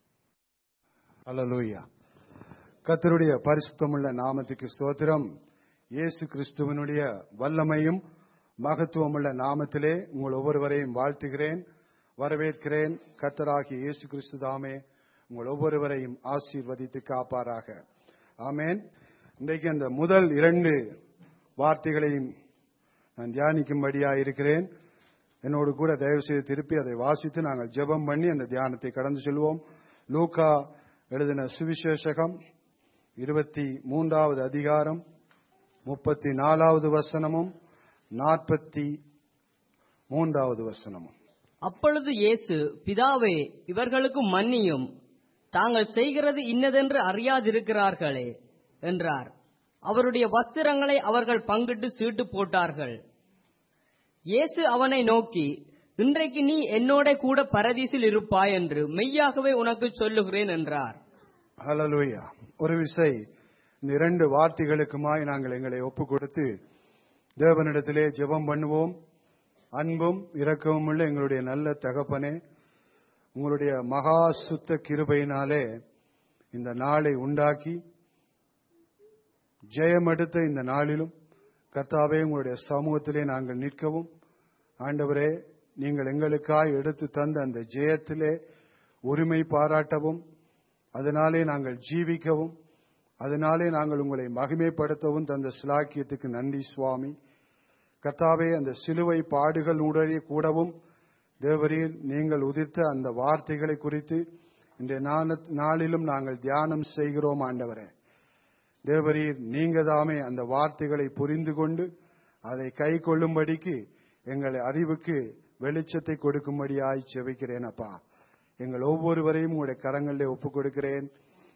அல்லேலூயா கர்த்தருடைய பரிசுத்தமுள்ள நாமத்துக்கு ஸ்தோத்திரம் இயேசு கிறிஸ்துவனுடைய வல்லமையும் மகத்துவமுள்ள நாமத்திலே உங்கள் ஒவ்வொருவரையும் வாழ்த்துகிறேன் வரவேற்கிறேன் கர்த்தராகிய இயேசு கிறிஸ்து தாமே உங்கள் ஒவ்வொருவரையும் ஆசீர்வதித்து காப்பாராக ஆமென் இன்றைக்கு அந்த முதல் இரண்டு வார்த்தைகளையும் நான் தியானிக்கும்படியாக இருக்கிறேன் என்னோடு கூட தயவு செய்து திருப்பி அதை வாசித்து நாங்கள் ஜெபம் பண்ணி அந்த தியானத்தை கடந்து செல்வோம் லூகா எழுதின சுவிசேஷகம் இருபத்தி மூன்றாவது அதிகாரம் முப்பத்தி நாலாவது வசனமும் நாற்பத்தி மூன்றாவது வசனமும் அப்பொழுது இயேசு பிதாவே இவர்களுக்கு மன்னியும் தாங்கள் செய்கிறது இன்னதென்று அறியாதிருக்கிறார்களே என்றார் அவருடைய வஸ்திரங்களை அவர்கள் பங்கிட்டு சீட்டு போட்டார்கள் இயேசு அவனை நோக்கி இன்றைக்கு நீ என்னோட கூட பரதீசில் இருப்பாய் என்று மெய்யாகவே உனக்கு சொல்லுகிறேன் என்றார் ஹalleluya ஒரு விசை இந்த இரண்டு வார்த்தைகளுக்குமாய் நாங்கள் எங்களை ஒப்பு கொடுத்து தேவனிடத்திலே ஜெபம் பண்ணுவோம் அன்பும் இரக்கமும் உள்ள எங்களுடைய நல்ல தகப்பனே உங்களுடைய மகா சுத்த கிருபையினாலே இந்த நாளை உண்டாக்கி ஜெயமெடுத்த இந்த நாளிலும் கர்த்தாவே உங்களுடைய சமூகத்திலே நாங்கள் நிற்கவும் ஆண்டவரே நீங்கள் எங்களுக்காய் எடுத்து தந்த அந்த ஜெயத்திலே உரிமை பாராட்டவும் அதனாலே நாங்கள் ஜீவிக்கவும் அதனாலே நாங்கள் உங்களை மகிமைப்படுத்தவும் தந்த சிலாக்கியத்துக்கு நன்றி சுவாமி கர்த்தாவே அந்த சிலுவை பாடுகள் உடைய கூடவும் தேவரீர் நீங்கள் உதிர்த்த அந்த வார்த்தைகளை குறித்து இன்றைய நாண- நாளிலும் நாங்கள் தியானம் செய்கிறோம் ஆண்டவரே தேவரீர் நீங்க தாமே அந்த வார்த்தைகளை புரிந்து கொண்டு அதை கை கொள்ளும்படிக்கு எங்கள் அறிவுக்கு வெளிச்சத்தை கொடுக்கும்படியாய் செபிக்கிறேன் அப்பா எங்கள் ஒவ்வொருவரையும் உங்களுடைய கரங்களிலே ஒப்புக் கொடுக்கிறேன்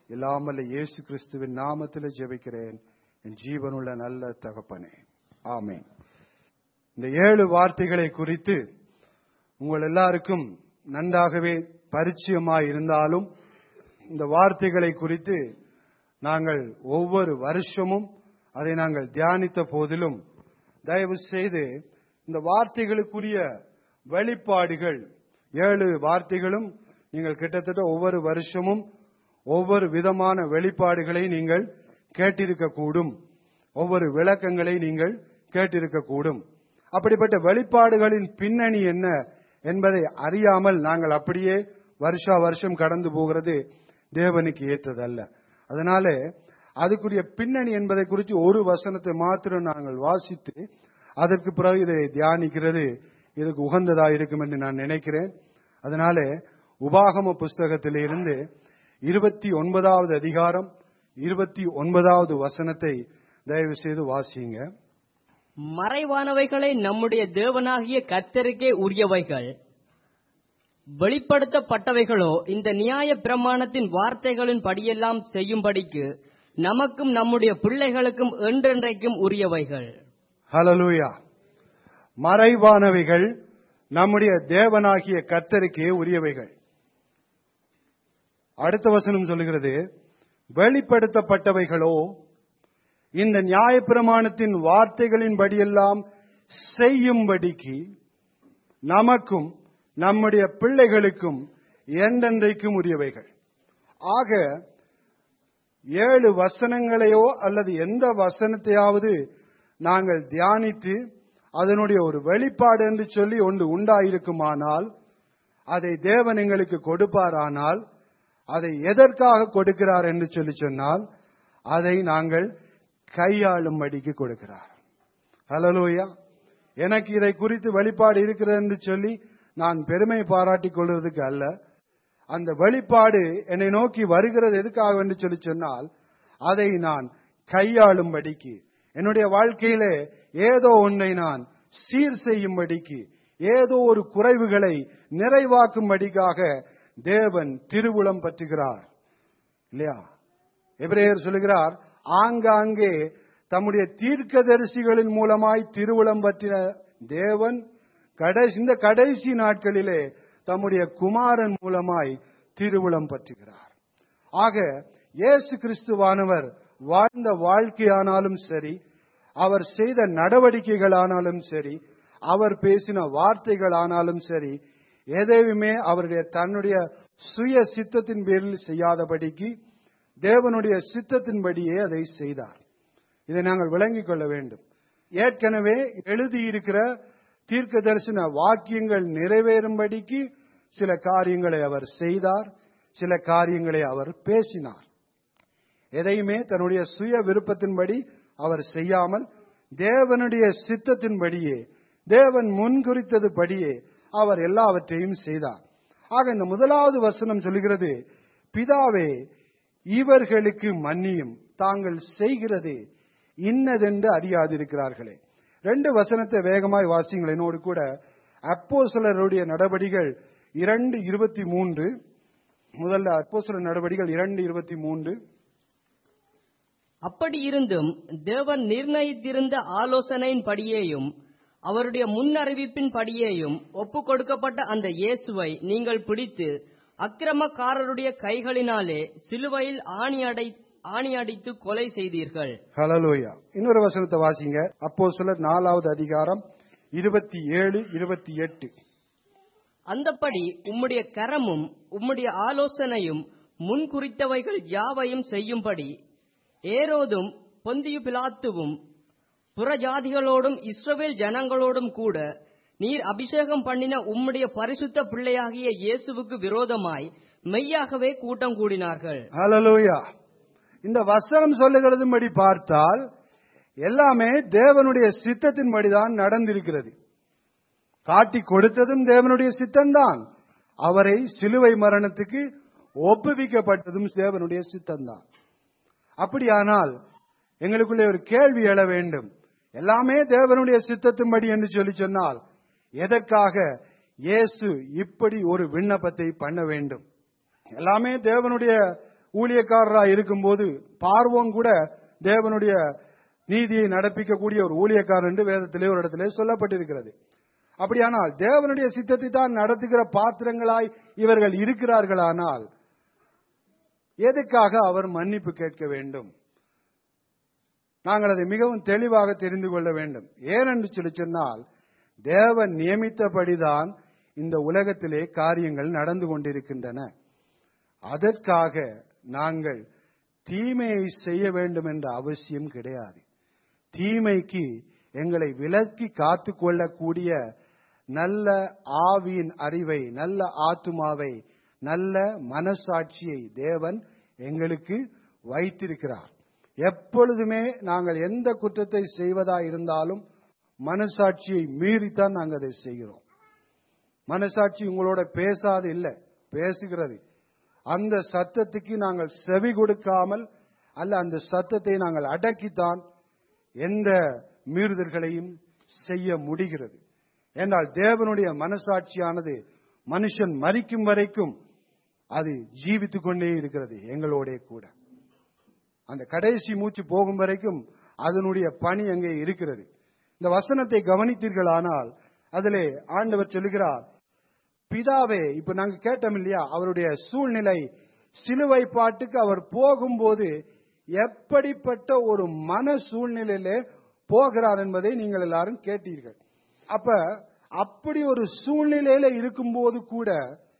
இல்லாமல் இயேசு கிறிஸ்துவின் நாமத்தில் ஜெபிக்கிறேன் என் ஜீவனுள்ள நல்ல தகப்பனே ஆமென் இந்த ஏழு வார்த்தைகளை குறித்து உங்கள் எல்லாருக்கும் நன்றாகவே பரிச்சயமாய் இருந்தாலும் இந்த வார்த்தைகளை குறித்து நாங்கள் ஒவ்வொரு வருஷமும் அதை நாங்கள் தியானித்த போதிலும் தயவு செய்து இந்த வார்த்தைகளுக்குரிய வெளிப்பாடுகள் ஏழு வார்த்தைகளும் நீங்கள் கிட்டத்தட்ட ஒவ்வொரு வருஷமும் ஒவ்வொரு விதமான வெளிப்பாடுகளை நீங்கள் கேட்டிருக்க கூடும் ஒவ்வொரு விளக்கங்களை நீங்கள் கேட்டிருக்க கூடும் அப்படிப்பட்ட வெளிப்பாடுகளின் பின்னணி என்ன என்பதை அறியாமல் நாங்கள் அப்படியே வருஷா வருஷம் கடந்து போகிறது தேவனுக்கு ஏற்றதல்ல அதனால அதுக்குரிய பின்னணி என்பதை குறித்து ஒரு வசனத்தை மாத்திரம் நாங்கள் வாசித்து அதற்கு பிறகு இதை தியானிக்கிறது இதுக்கு உகந்ததா இருக்கும் என்று நான் நினைக்கிறேன் அதனால உபாகம புஸ்தகத்திலிருந்து இருபத்தி ஒன்பதாவது அதிகாரம் இருபத்தி ஒன்பதாவது வசனத்தை தயவு செய்து வாசிங்க மறைவானவைகளை நம்முடைய தேவனாகிய கர்த்தருக்கே உரியவைகள் வெளிப்படுத்தப்பட்டவைகளோ இந்த நியாய பிரமாணத்தின் வார்த்தைகளின் படியெல்லாம் செய்யும்படிக்கு நமக்கும் நம்முடைய பிள்ளைகளுக்கும் என்றென்றைக்கும் உரியவைகள் ஹலலூயா மறைவானவைகள் நம்முடைய தேவனாகிய கர்த்தருக்கே உரியவைகள் அடுத்த வசனம் சொல்லுகிறது வெளிப்படுத்தப்பட்டவைகளோ இந்த நியாயப்பிரமாணத்தின் வார்த்தைகளின்படியெல்லாம் செய்யும்படிக்கு நமக்கும் நம்முடைய பிள்ளைகளுக்கும் என்றென்றைக்கும் உரியவைகள் ஆக ஏழு வசனங்களையோ அல்லது எந்த வசனத்தையாவது நாங்கள் தியானித்து அதனுடைய ஒரு வெளிப்பாடு என்று சொல்லி ஒன்று உண்டாயிருக்குமானால் அதை தேவன் எங்களுக்கு கொடுப்பாரானால் அதை எதற்காக கொடுக்கிறார் என்று சொல்லி சொன்னால் அதை நாங்கள் கையாளும்படிக்கு கொடுக்கிறார் ஹலலூயா எனக்கு இதை குறித்து வெளிப்பாடு இருக்கிறது என்று சொல்லி நான் பெருமை பாராட்டிக் கொள்வதற்கு அல்ல அந்த வெளிப்பாடு என்னை நோக்கி வருகிறது எதுக்காக என்று சொல்லி சொன்னால் அதை நான் கையாளும்படிக்கு என்னுடைய வாழ்க்கையிலே ஏதோ ஒன்றை நான் சீர் செய்யும்படிக்கு ஏதோ ஒரு குறைவுகளை நிறைவாக்கும்படிக்காக தேவன் திருவுளம் பற்றுகிறார் இல்லையா எபிரேயர் சொல்லுகிறார் ஆங்காங்கே தம்முடைய தீர்க்கதரிசிகளின் மூலமாய் திருவுளம் பற்றின தேவன் கடைசி இந்த கடைசி நாட்களிலே தம்முடைய குமாரன் மூலமாய் திருவுளம் பற்றுகிறார் ஆக இயேசு கிறிஸ்துவானவர் வாழ்ந்த வாழ்க்கையானாலும் சரி அவர் செய்த நடவடிக்கைகளானாலும் சரி அவர் பேசின வார்த்தைகளானாலும் சரி எதையுமே அவருடைய தன்னுடைய சுய சித்தத்தின் பேரில் செய்யாதபடிக்கு தேவனுடைய சித்தத்தின்படியே அதை செய்தார் இதை நாங்கள் விளங்கிக் கொள்ள வேண்டும் ஏற்கனவே எழுதியிருக்கிற தீர்க்க தரிசன வாக்கியங்கள் நிறைவேறும்படிக்கு சில காரியங்களை அவர் செய்தார் சில காரியங்களை அவர் பேசினார் எதையுமே தன்னுடைய சுய விருப்பத்தின்படி அவர் செய்யாமல் தேவனுடைய சித்தத்தின்படியே தேவன் முன்குறித்தது படியே அவர் எல்லாவற்றையும் செய்தார் ஆக இந்த முதலாவது வசனம் சொல்கிறது பிதாவே இவர்களுக்கு மன்னியும் தாங்கள் செய்கிறது இன்னதென்று அறியாதிருக்கிறார்களே ரெண்டு வசனத்தை வேகமாய் வாசிங்கள் என்னோடு கூட அப்போ சிலருடைய நடவடிகள் இரண்டு இருபத்தி மூன்று முதல்ல அப்போ சில நடவடிகள் இரண்டு இருபத்தி மூன்று அப்படி இருந்தும் தேவன் நிர்ணயித்திருந்த ஆலோசனையின் படியேயும் அவருடைய முன்னறிவிப்பின் படியேயும் ஒப்புக் கொடுக்கப்பட்ட அந்த இயேசுவை நீங்கள் பிடித்து அக்கிரமக்காரருடைய கைகளினாலே சிலுவையில் ஆணியடை ஆணியடித்து கொலை செய்தீர்கள் ஹலலோயா இன்னொரு வசனத்தை வாசிங்க அப்போ சிலர் நாலாவது அதிகாரம் இருபத்தி ஏழு இருபத்தி எட்டு அந்தப்படி உம்முடைய கரமும் உம்முடைய ஆலோசனையும் முன்குறித்தவைகள் யாவையும் செய்யும்படி ஏரோதும் பொந்தியு பிலாத்துவும் புறஜாதிகளோடும் இஸ்ரவேல் ஜனங்களோடும் கூட நீர் அபிஷேகம் பண்ணின உம்முடைய பரிசுத்த பிள்ளையாகிய இயேசுவுக்கு விரோதமாய் மெய்யாகவே கூட்டம் கூடினார்கள் ஹலலோயா இந்த வசனம் சொல்லுகிறதுபடி பார்த்தால் எல்லாமே தேவனுடைய சித்தத்தின்படிதான் நடந்திருக்கிறது காட்டி கொடுத்ததும் தேவனுடைய சித்தம்தான் அவரை சிலுவை மரணத்துக்கு ஒப்புவிக்கப்பட்டதும் தேவனுடைய சித்தம்தான் அப்படியானால் எங்களுக்குள்ளே ஒரு கேள்வி எழ வேண்டும் எல்லாமே தேவனுடைய சித்தத்தின்படி என்று சொல்லி சொன்னால் எதற்காக இயேசு இப்படி ஒரு விண்ணப்பத்தை பண்ண வேண்டும் எல்லாமே தேவனுடைய ஊழியக்காரரா இருக்கும்போது பார்வோன் கூட தேவனுடைய நீதியை நடப்பிக்கக்கூடிய ஒரு ஊழியக்காரர் என்று வேதத்திலே ஒரு இடத்திலே சொல்லப்பட்டிருக்கிறது அப்படியானால் தேவனுடைய சித்தத்தை தான் நடத்துகிற பாத்திரங்களாய் இவர்கள் இருக்கிறார்களானால் எதுக்காக அவர் மன்னிப்பு கேட்க வேண்டும் நாங்கள் அதை மிகவும் தெளிவாக தெரிந்து கொள்ள வேண்டும் ஏனென்று சொல்லி சொன்னால் தேவன் நியமித்தபடிதான் இந்த உலகத்திலே காரியங்கள் நடந்து கொண்டிருக்கின்றன அதற்காக நாங்கள் தீமையை செய்ய வேண்டும் என்ற அவசியம் கிடையாது தீமைக்கு எங்களை விலக்கி காத்து கொள்ளக்கூடிய நல்ல ஆவியின் அறிவை நல்ல ஆத்துமாவை நல்ல மனசாட்சியை தேவன் எங்களுக்கு வைத்திருக்கிறார் எப்பொழுதுமே நாங்கள் எந்த குற்றத்தை செய்வதா இருந்தாலும் மனசாட்சியை மீறித்தான் நாங்கள் அதை செய்கிறோம் மனசாட்சி உங்களோட பேசாது இல்லை பேசுகிறது அந்த சத்தத்துக்கு நாங்கள் செவி கொடுக்காமல் அல்ல அந்த சத்தத்தை நாங்கள் அடக்கித்தான் எந்த மீறுதல்களையும் செய்ய முடிகிறது என்றால் தேவனுடைய மனசாட்சியானது மனுஷன் மறிக்கும் வரைக்கும் அது ஜீவித்துக் கொண்டே இருக்கிறது எங்களோட கூட அந்த கடைசி மூச்சு போகும் வரைக்கும் அதனுடைய பணி அங்கே இருக்கிறது இந்த வசனத்தை கவனித்தீர்களானால் அதிலே ஆண்டவர் சொல்லுகிறார் பிதாவே இப்ப நாங்க கேட்டோம் இல்லையா அவருடைய சூழ்நிலை சிலுவை பாட்டுக்கு அவர் போகும்போது எப்படிப்பட்ட ஒரு மன சூழ்நிலையிலே போகிறார் என்பதை நீங்கள் எல்லாரும் கேட்டீர்கள் அப்ப அப்படி ஒரு சூழ்நிலையில இருக்கும்போது கூட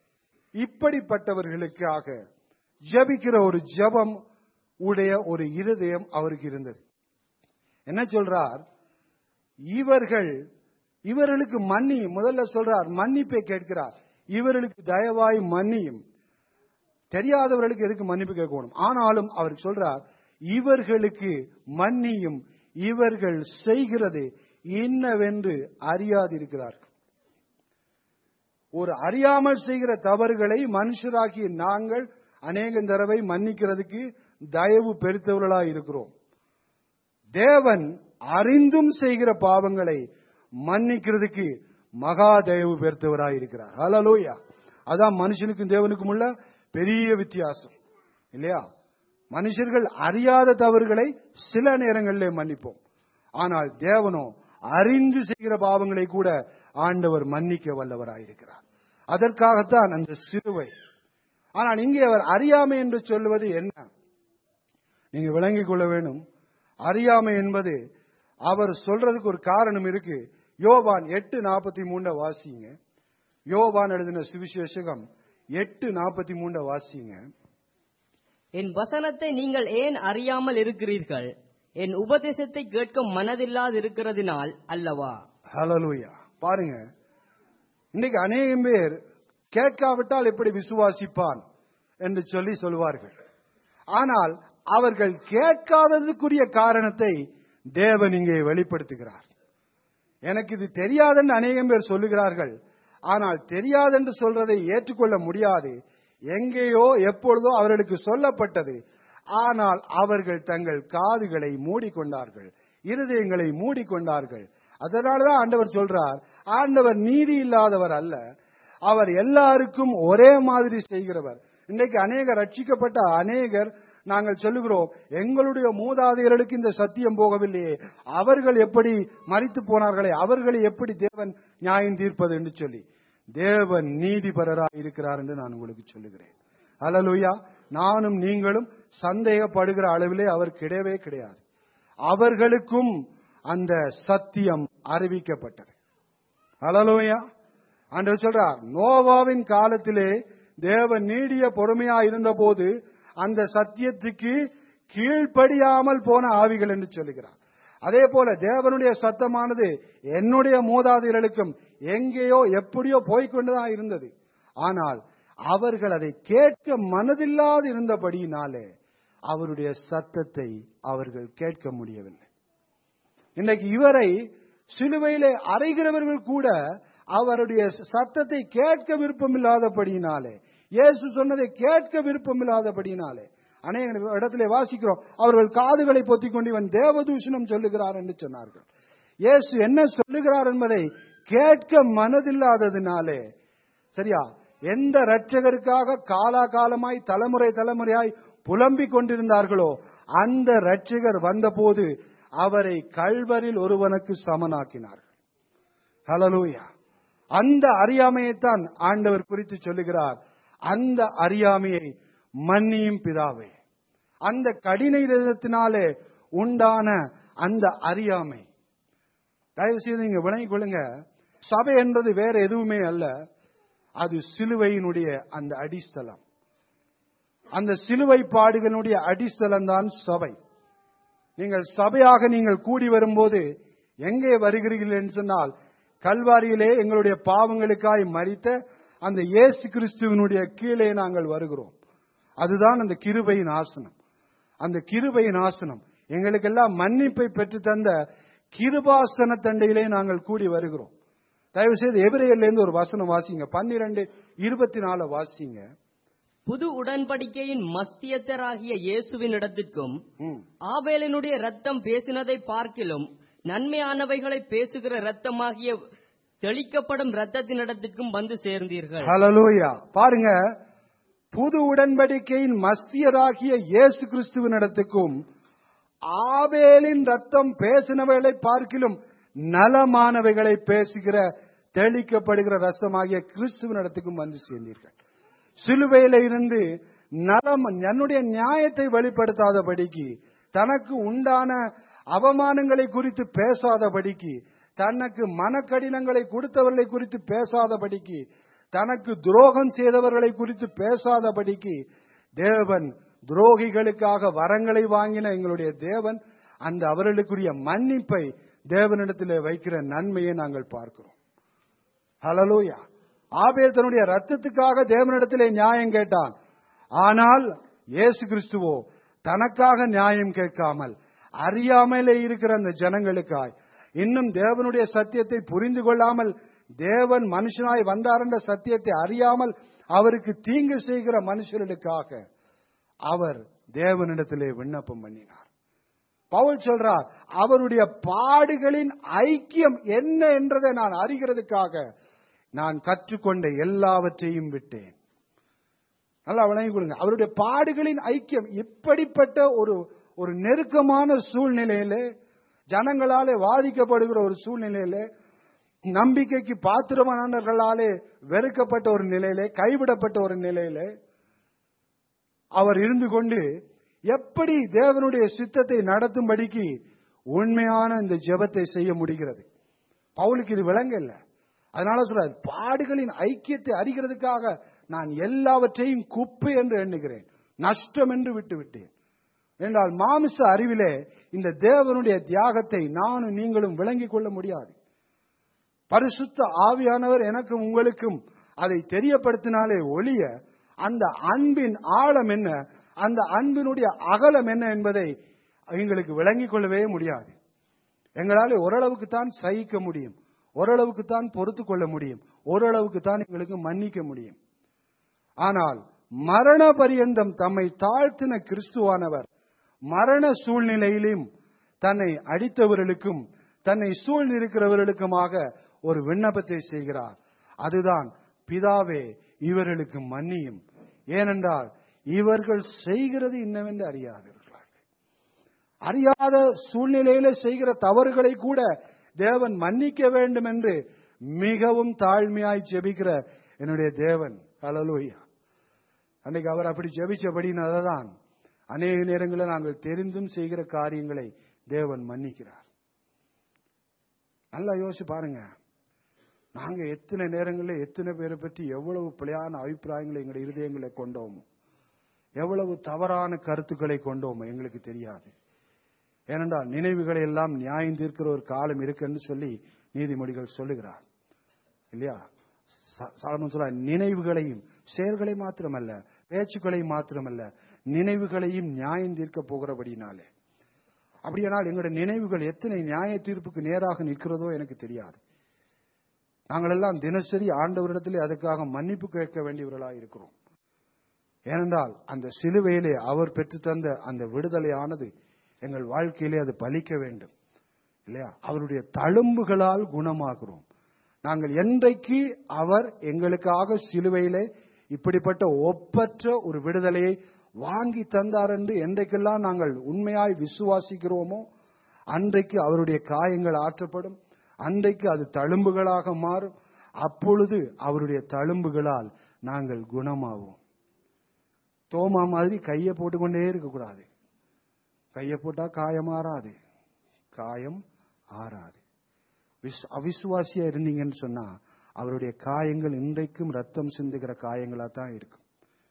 இப்படிப்பட்டவர்களுக்காக ஜபிக்கிற ஒரு ஜபம் உடைய ஒரு இருதயம் அவருக்கு இருந்தது என்ன சொல்றார் இவர்கள் இவர்களுக்கு மன்னி முதல்ல சொல்றார் மன்னிப்பை கேட்கிறார் இவர்களுக்கு தயவாய் மன்னியும் தெரியாதவர்களுக்கு எதுக்கு மன்னிப்பு கேட்கணும் ஆனாலும் அவர் சொல்றார் இவர்களுக்கு மன்னியும் இவர்கள் செய்கிறது இன்னவென்று அறியாதிருக்கிறார்கள் ஒரு அறியாமல் செய்கிற தவறுகளை மனுஷராகிய நாங்கள் அநேக தடவை மன்னிக்கிறதுக்கு தயவு பெருத்தவர்களா இருக்கிறோம் தேவன் அறிந்தும் செய்கிற பாவங்களை மன்னிக்கிறதுக்கு மகா தயவு பெருத்தவராய் இருக்கிறார் ஹலலோயா அதான் மனுஷனுக்கும் தேவனுக்கும் உள்ள பெரிய வித்தியாசம் இல்லையா மனுஷர்கள் அறியாத தவறுகளை சில நேரங்களிலே மன்னிப்போம் ஆனால் தேவனோ அறிந்து செய்கிற பாவங்களை கூட ஆண்டவர் மன்னிக்க வல்லவராயிருக்கிறார் அதற்காகத்தான் அந்த சிலுவை ஆனால் இங்கே அவர் அறியாமை என்று சொல்லுவது என்ன நீங்க விளங்கிக் கொள்ள வேண்டும் அறியாமை என்பது அவர் சொல்றதுக்கு ஒரு காரணம் இருக்கு யோவான் எட்டு நாற்பத்தி மூணு வாசிங்க யோவான் எழுதின சுவிசேஷகம் எட்டு நாற்பத்தி மூணு வாசிங்க என் வசனத்தை நீங்கள் ஏன் அறியாமல் இருக்கிறீர்கள் என் உபதேசத்தை கேட்க மனதில்லாதிருக்கிறதினால் அல்லவா ஹalleluya பாருங்க இன்னைக்கு அநேகம் பேர் கேட்காவிட்டால் எப்படி விசுவாசிப்பான் என்று சொல்லி சொல்வார்கள் ஆனால் அவர்கள் கேட்காததுக்குரிய காரணத்தை தேவன் இங்கே வெளிப்படுத்துகிறார் எனக்கு இது தெரியாதென்று அநேகம் பேர் சொல்லுகிறார்கள் ஆனால் தெரியாதென்று சொல்றதை ஏற்றுக்கொள்ள முடியாது எங்கேயோ எப்பொழுதோ அவர்களுக்கு சொல்லப்பட்டது ஆனால் அவர்கள் தங்கள் காதுகளை மூடிக்கொண்டார்கள் இருதயங்களை மூடிக்கொண்டார்கள் அதனாலதான் ஆண்டவர் சொல்றார் ஆண்டவர் நீதி இல்லாதவர் அல்ல அவர் எல்லாருக்கும் ஒரே மாதிரி செய்கிறவர் இன்றைக்கு அநேக ரட்சிக்கப்பட்ட அநேகர் நாங்கள் சொல்லுகிறோம் எங்களுடைய மூதாதையர்களுக்கு இந்த சத்தியம் போகவில்லையே அவர்கள் எப்படி மறித்து போனார்களே அவர்களை எப்படி தேவன் நியாயம் தீர்ப்பது என்று சொல்லி தேவன் நீதிபரராக இருக்கிறார் என்று நான் உங்களுக்கு சொல்லுகிறேன் அலலுயா நானும் நீங்களும் சந்தேகப்படுகிற அளவிலே அவர் கிடையவே கிடையாது அவர்களுக்கும் அந்த சத்தியம் அறிவிக்கப்பட்டது அலலோயா ஆண்டவர் சொல்றார் நோவாவின் காலத்திலே தேவன் நீடிய பொறுமையா இருந்தபோது அந்த சத்தியத்துக்கு கீழ்ப்படியாமல் போன ஆவிகள் என்று சொல்லுகிறார் அதே போல தேவனுடைய சத்தமானது என்னுடைய மூதாதையர்களுக்கும் எங்கேயோ எப்படியோ போய்கொண்டுதான் இருந்தது ஆனால் அவர்கள் அதை கேட்க மனதில்லாது இருந்தபடியினாலே அவருடைய சத்தத்தை அவர்கள் கேட்க முடியவில்லை இன்னைக்கு இவரை சிலுவையிலே அறைகிறவர்கள் கூட அவருடைய சத்தத்தை கேட்க விருப்பமில்லாதபடியினாலே இயேசு சொன்னதை கேட்க விருப்பமில்லாதபடியினாலே அநேக இடத்திலே வாசிக்கிறோம் அவர்கள் காதுகளை பொத்திக் கொண்டு இவன் தேவதூஷணம் சொல்லுகிறார் என்று சொன்னார்கள் இயேசு என்ன சொல்லுகிறார் என்பதை கேட்க மனதில்லாததினாலே சரியா எந்த ரட்சகருக்காக காலாகாலமாய் தலைமுறை தலைமுறையாய் புலம்பிக் கொண்டிருந்தார்களோ அந்த ரட்சகர் வந்தபோது அவரை கல்வரில் ஒருவனுக்கு சமனாக்கினார்கள் ஹalleluya அந்த அறியாமையைத்தான் ஆண்டவர் குறித்து சொல்லுகிறார் அந்த அறியாமையை மன்னியும் பிதாவே அந்த கடின இதயத்தினாலே உண்டான அந்த அறியாமை தயவு செய்து நீங்க விளங்கிக் கொள்ளுங்க சபை என்பது வேற எதுவுமே அல்ல அது சிலுவையினுடைய அந்த அடிஸ்தலம் அந்த சிலுவை பாடுகளுடைய அடிஸ்தலம் தான் சபை நீங்கள் சபையாக நீங்கள் கூடி வரும்போது எங்கே வருகிறீர்கள் என்று சொன்னால் கல்வாரியிலே எங்களுடைய பாவங்களுக்காய் மறித்த அந்த இயேசு கிறிஸ்துவனுடைய கீழே நாங்கள் வருகிறோம் அதுதான் அந்த கிருபையின் ஆசனம் அந்த கிருபையின் ஆசனம் எங்களுக்கெல்லாம் மன்னிப்பை பெற்று தந்த கிருபாசன தண்டையிலே நாங்கள் கூடி வருகிறோம் தயவு செய்து எபிரேயர்ல இருந்து ஒரு வசனம் வாசிங்க பன்னிரண்டு இருபத்தி நாலு வாசிங்க புது உடன்படிக்கையின் மஸ்தியத்தராகிய இயேசுவின் இடத்திற்கும் ம். ஆபேலினுடைய ரத்தம் பேசினதை பார்க்கிலும் நன்மையானவைகளை பேசுகிற ரத்தமாகிய தெளிக்கப்படும் ரத்தத்தினிடத்திற்கும் வந்து சேர்ந்தீர்கள் ஹalleluya பாருங்க புது உடன்படிக்கையின் மஸ்தியராகிய இயேசு கிறிஸ்துவினிடத்துக்கும் ஆபேலின் ரத்தம் பேசினவைகளை பார்க்கிலும் நலமானவைகளை பேசுகிற தெளிக்கப்படுகிற ரசமாகிய கிறிஸ்துவனிடத்துக்கும் வந்து சேர்ந்தீர்கள் சிலுவையில இருந்து நலம் என்னுடைய நியாயத்தை வெளிப்படுத்தாதபடிக்கு தனக்கு உண்டான அவமானங்களை குறித்து பேசாதபடிக்கு தனக்கு மனக்கடினங்களை கொடுத்தவர்களை குறித்து பேசாதபடிக்கு தனக்கு துரோகம் செய்தவர்களை குறித்து பேசாதபடிக்கு தேவன் துரோகிகளுக்காக வரங்களை வாங்கின எங்களுடைய தேவன் அந்த அவர்களுக்குரிய மன்னிப்பை தேவனிடத்திலே வைக்கிற நன்மையை நாங்கள் பார்க்கிறோம் ஹalleluya ஆபேல் தன்னுடைய ரத்தத்துக்காக தேவனிடத்திலே நியாயம் கேட்டான் ஆனால் இயேசு கிறிஸ்துவோ தனக்காக நியாயம் கேட்காமல் அறியாமலே இருக்கிற அந்த ஜனங்களுக்காய் இன்னும் தேவனுடைய சத்தியத்தை புரிந்து கொள்ளாமல் தேவன் மனுஷனாய் வந்தார் என்ற சத்தியத்தை அறியாமல் அவருக்கு தீங்கு செய்கிற மனுஷர்களுக்காக அவர் தேவனிடத்திலே விண்ணப்பம் பண்ணினார் பவுல் சொல்றார் அவருடைய பாடுகளின் ஐக்கியம் என்ன என்றதை நான் அறிகிறதுக்காக நான் கற்றுக்கொண்ட எல்லாவற்றையும் விட்டேன் நல்லா விளங்கிக் கொள்ளுங்க அவருடைய பாடுகளின் ஐக்கியம் இப்படிப்பட்ட ஒரு ஒரு நெருக்கமான சூழ்நிலையிலே ஜனங்களாலே வாதிக்கப்படுகிற ஒரு சூழ்நிலையிலே நம்பிக்கைக்கு பாத்திரமானவர்களாலே வெறுக்கப்பட்ட ஒரு நிலையிலே கைவிடப்பட்ட ஒரு நிலையிலே அவர் இருந்து கொண்டு எப்படி தேவனுடைய சித்தத்தை நடத்தும்படிக்கு உண்மையான இந்த ஜெபத்தை செய்ய முடிகிறது பவுலுக்கு இது விளங்கல்ல அதனால சொல்றார் பாடுகளின் ஐக்கியத்தை அறிகிறதுக்காக நான் எல்லாவற்றையும் குப்பை என்று எண்ணுகிறேன் நஷ்டம் என்று விட்டு விட்டேன் என்றால் மாமிச அறிவிலே இந்த தேவனுடைய தியாகத்தை நானும் நீங்களும் விளங்கிக் கொள்ள முடியாது பரிசுத்த ஆவியானவர் எனக்கும் உங்களுக்கும் அதை தெரியப்படுத்தினாலே ஒழிய அந்த அன்பின் ஆழம் என்ன அந்த அன்பினுடைய அகலம் என்ன என்பதை எங்களுக்கு விளங்கிக் கொள்ளவே முடியாது எங்களால் ஓரளவுக்கு தான் சகிக்க முடியும் ஓரளவுக்கு தான் பொறுத்து கொள்ள முடியும் ஓரளவுக்கு தான் எங்களுக்கு மன்னிக்க முடியும் ஆனால் மரண பரியந்தம் தம்மை தாழ்த்தின கிறிஸ்துவானவர் மரண சூழ்நிலையிலும் தன்னை அடித்தவர்களுக்கும் தன்னை சூழ்ந்திருக்கிறவர்களுக்குமாக ஒரு விண்ணப்பத்தை செய்கிறார் அதுதான் பிதாவே இவர்களுக்கு மன்னியும் ஏனென்றால் இவர்கள் செய்கிறது என்னவென்று அறியாதவர்களாக அறியாத சூழ்நிலையில செய்கிற தவறுகளை கூட தேவன் மன்னிக்க வேண்டும் என்று மிகவும் தாழ்மையாய் ஜெபிக்கிற என்னுடைய தேவன் ஹalleluya அன்னைக்கு அவர் அப்படி ஜெபிச்சபடினால்தான் அநேக நேரங்களில் நாங்கள் தெரிந்தும் செய்கிற காரியங்களை தேவன் மன்னிக்கிறார் நல்லா யோசிச்சு பாருங்க நாங்க எத்தனை நேரங்களில் எத்தனை பேரை பற்றி எவ்வளவு பிழையான அபிப்பிராயங்களை எங்களுடைய இருதயங்களை கொண்டோமோ எவ்வளவு தவறான கருத்துக்களை கொண்டோமோ எங்களுக்கு தெரியாது ஏனென்றால் நினைவுகளை எல்லாம் நியாயம் தீர்க்கிற ஒரு காலம் இருக்குன்னு சொல்லி நீதிமொழிகள் சொல்லுகிறார் இல்லையா ச- சாலமன் சொல்ல நினைவுகளையும் செயல்களை மாத்திரமல்ல பேச்சுக்களை மாத்திரமல்ல நினைவுகளையும் நியாயம் தீர்க்க போகிறபடினாலே அப்படியானால் எங்களுடைய நினைவுகள் எத்தனை நியாய தீர்ப்புக்கு நேராக நிற்கிறதோ எனக்கு தெரியாது நாங்கள் எல்லாம் தினசரி ஆண்டவரிடத்திலே அதுக்காக மன்னிப்பு கேட்க வேண்டியவர்களாக இருக்கிறோம் ஏனென்றால் அந்த சிலுவையிலே அவர் பெற்றுத்தந்த அந்த விடுதலையானது எங்கள் வாழ்க்கையிலே அது பலிக்க வேண்டும் இல்லையா அவருடைய தழும்புகளால் குணமாகிறோம் நாங்கள் என்றைக்கு அவர் எங்களுக்காக சிலுவையிலே இப்படிப்பட்ட ஒப்பற்ற ஒரு விடுதலையை வாங்கி தந்தார் என்று என்றைக்கெல்லாம் நாங்கள் உண்மையாய் விசுவாசிக்கிறோமோ அன்றைக்கு அவருடைய காயங்கள் ஆற்றப்படும் அன்றைக்கு அது தழும்புகளாக மாறும் அப்பொழுது அவருடைய தழும்புகளால் நாங்கள் குணமாவோம் தோமா மாதிரி கையை போட்டுக்கொண்டே இருக்கக்கூடாது கையை போட்டா காயம் ஆறாது காயம் ஆறாது விஸ்- அவிசுவாசியா இருந்தீங்கன்னு சொன்னா அவருடைய காயங்கள் இன்றைக்கும் ரத்தம் சிந்துகிற காயங்களா தான் இருக்கும்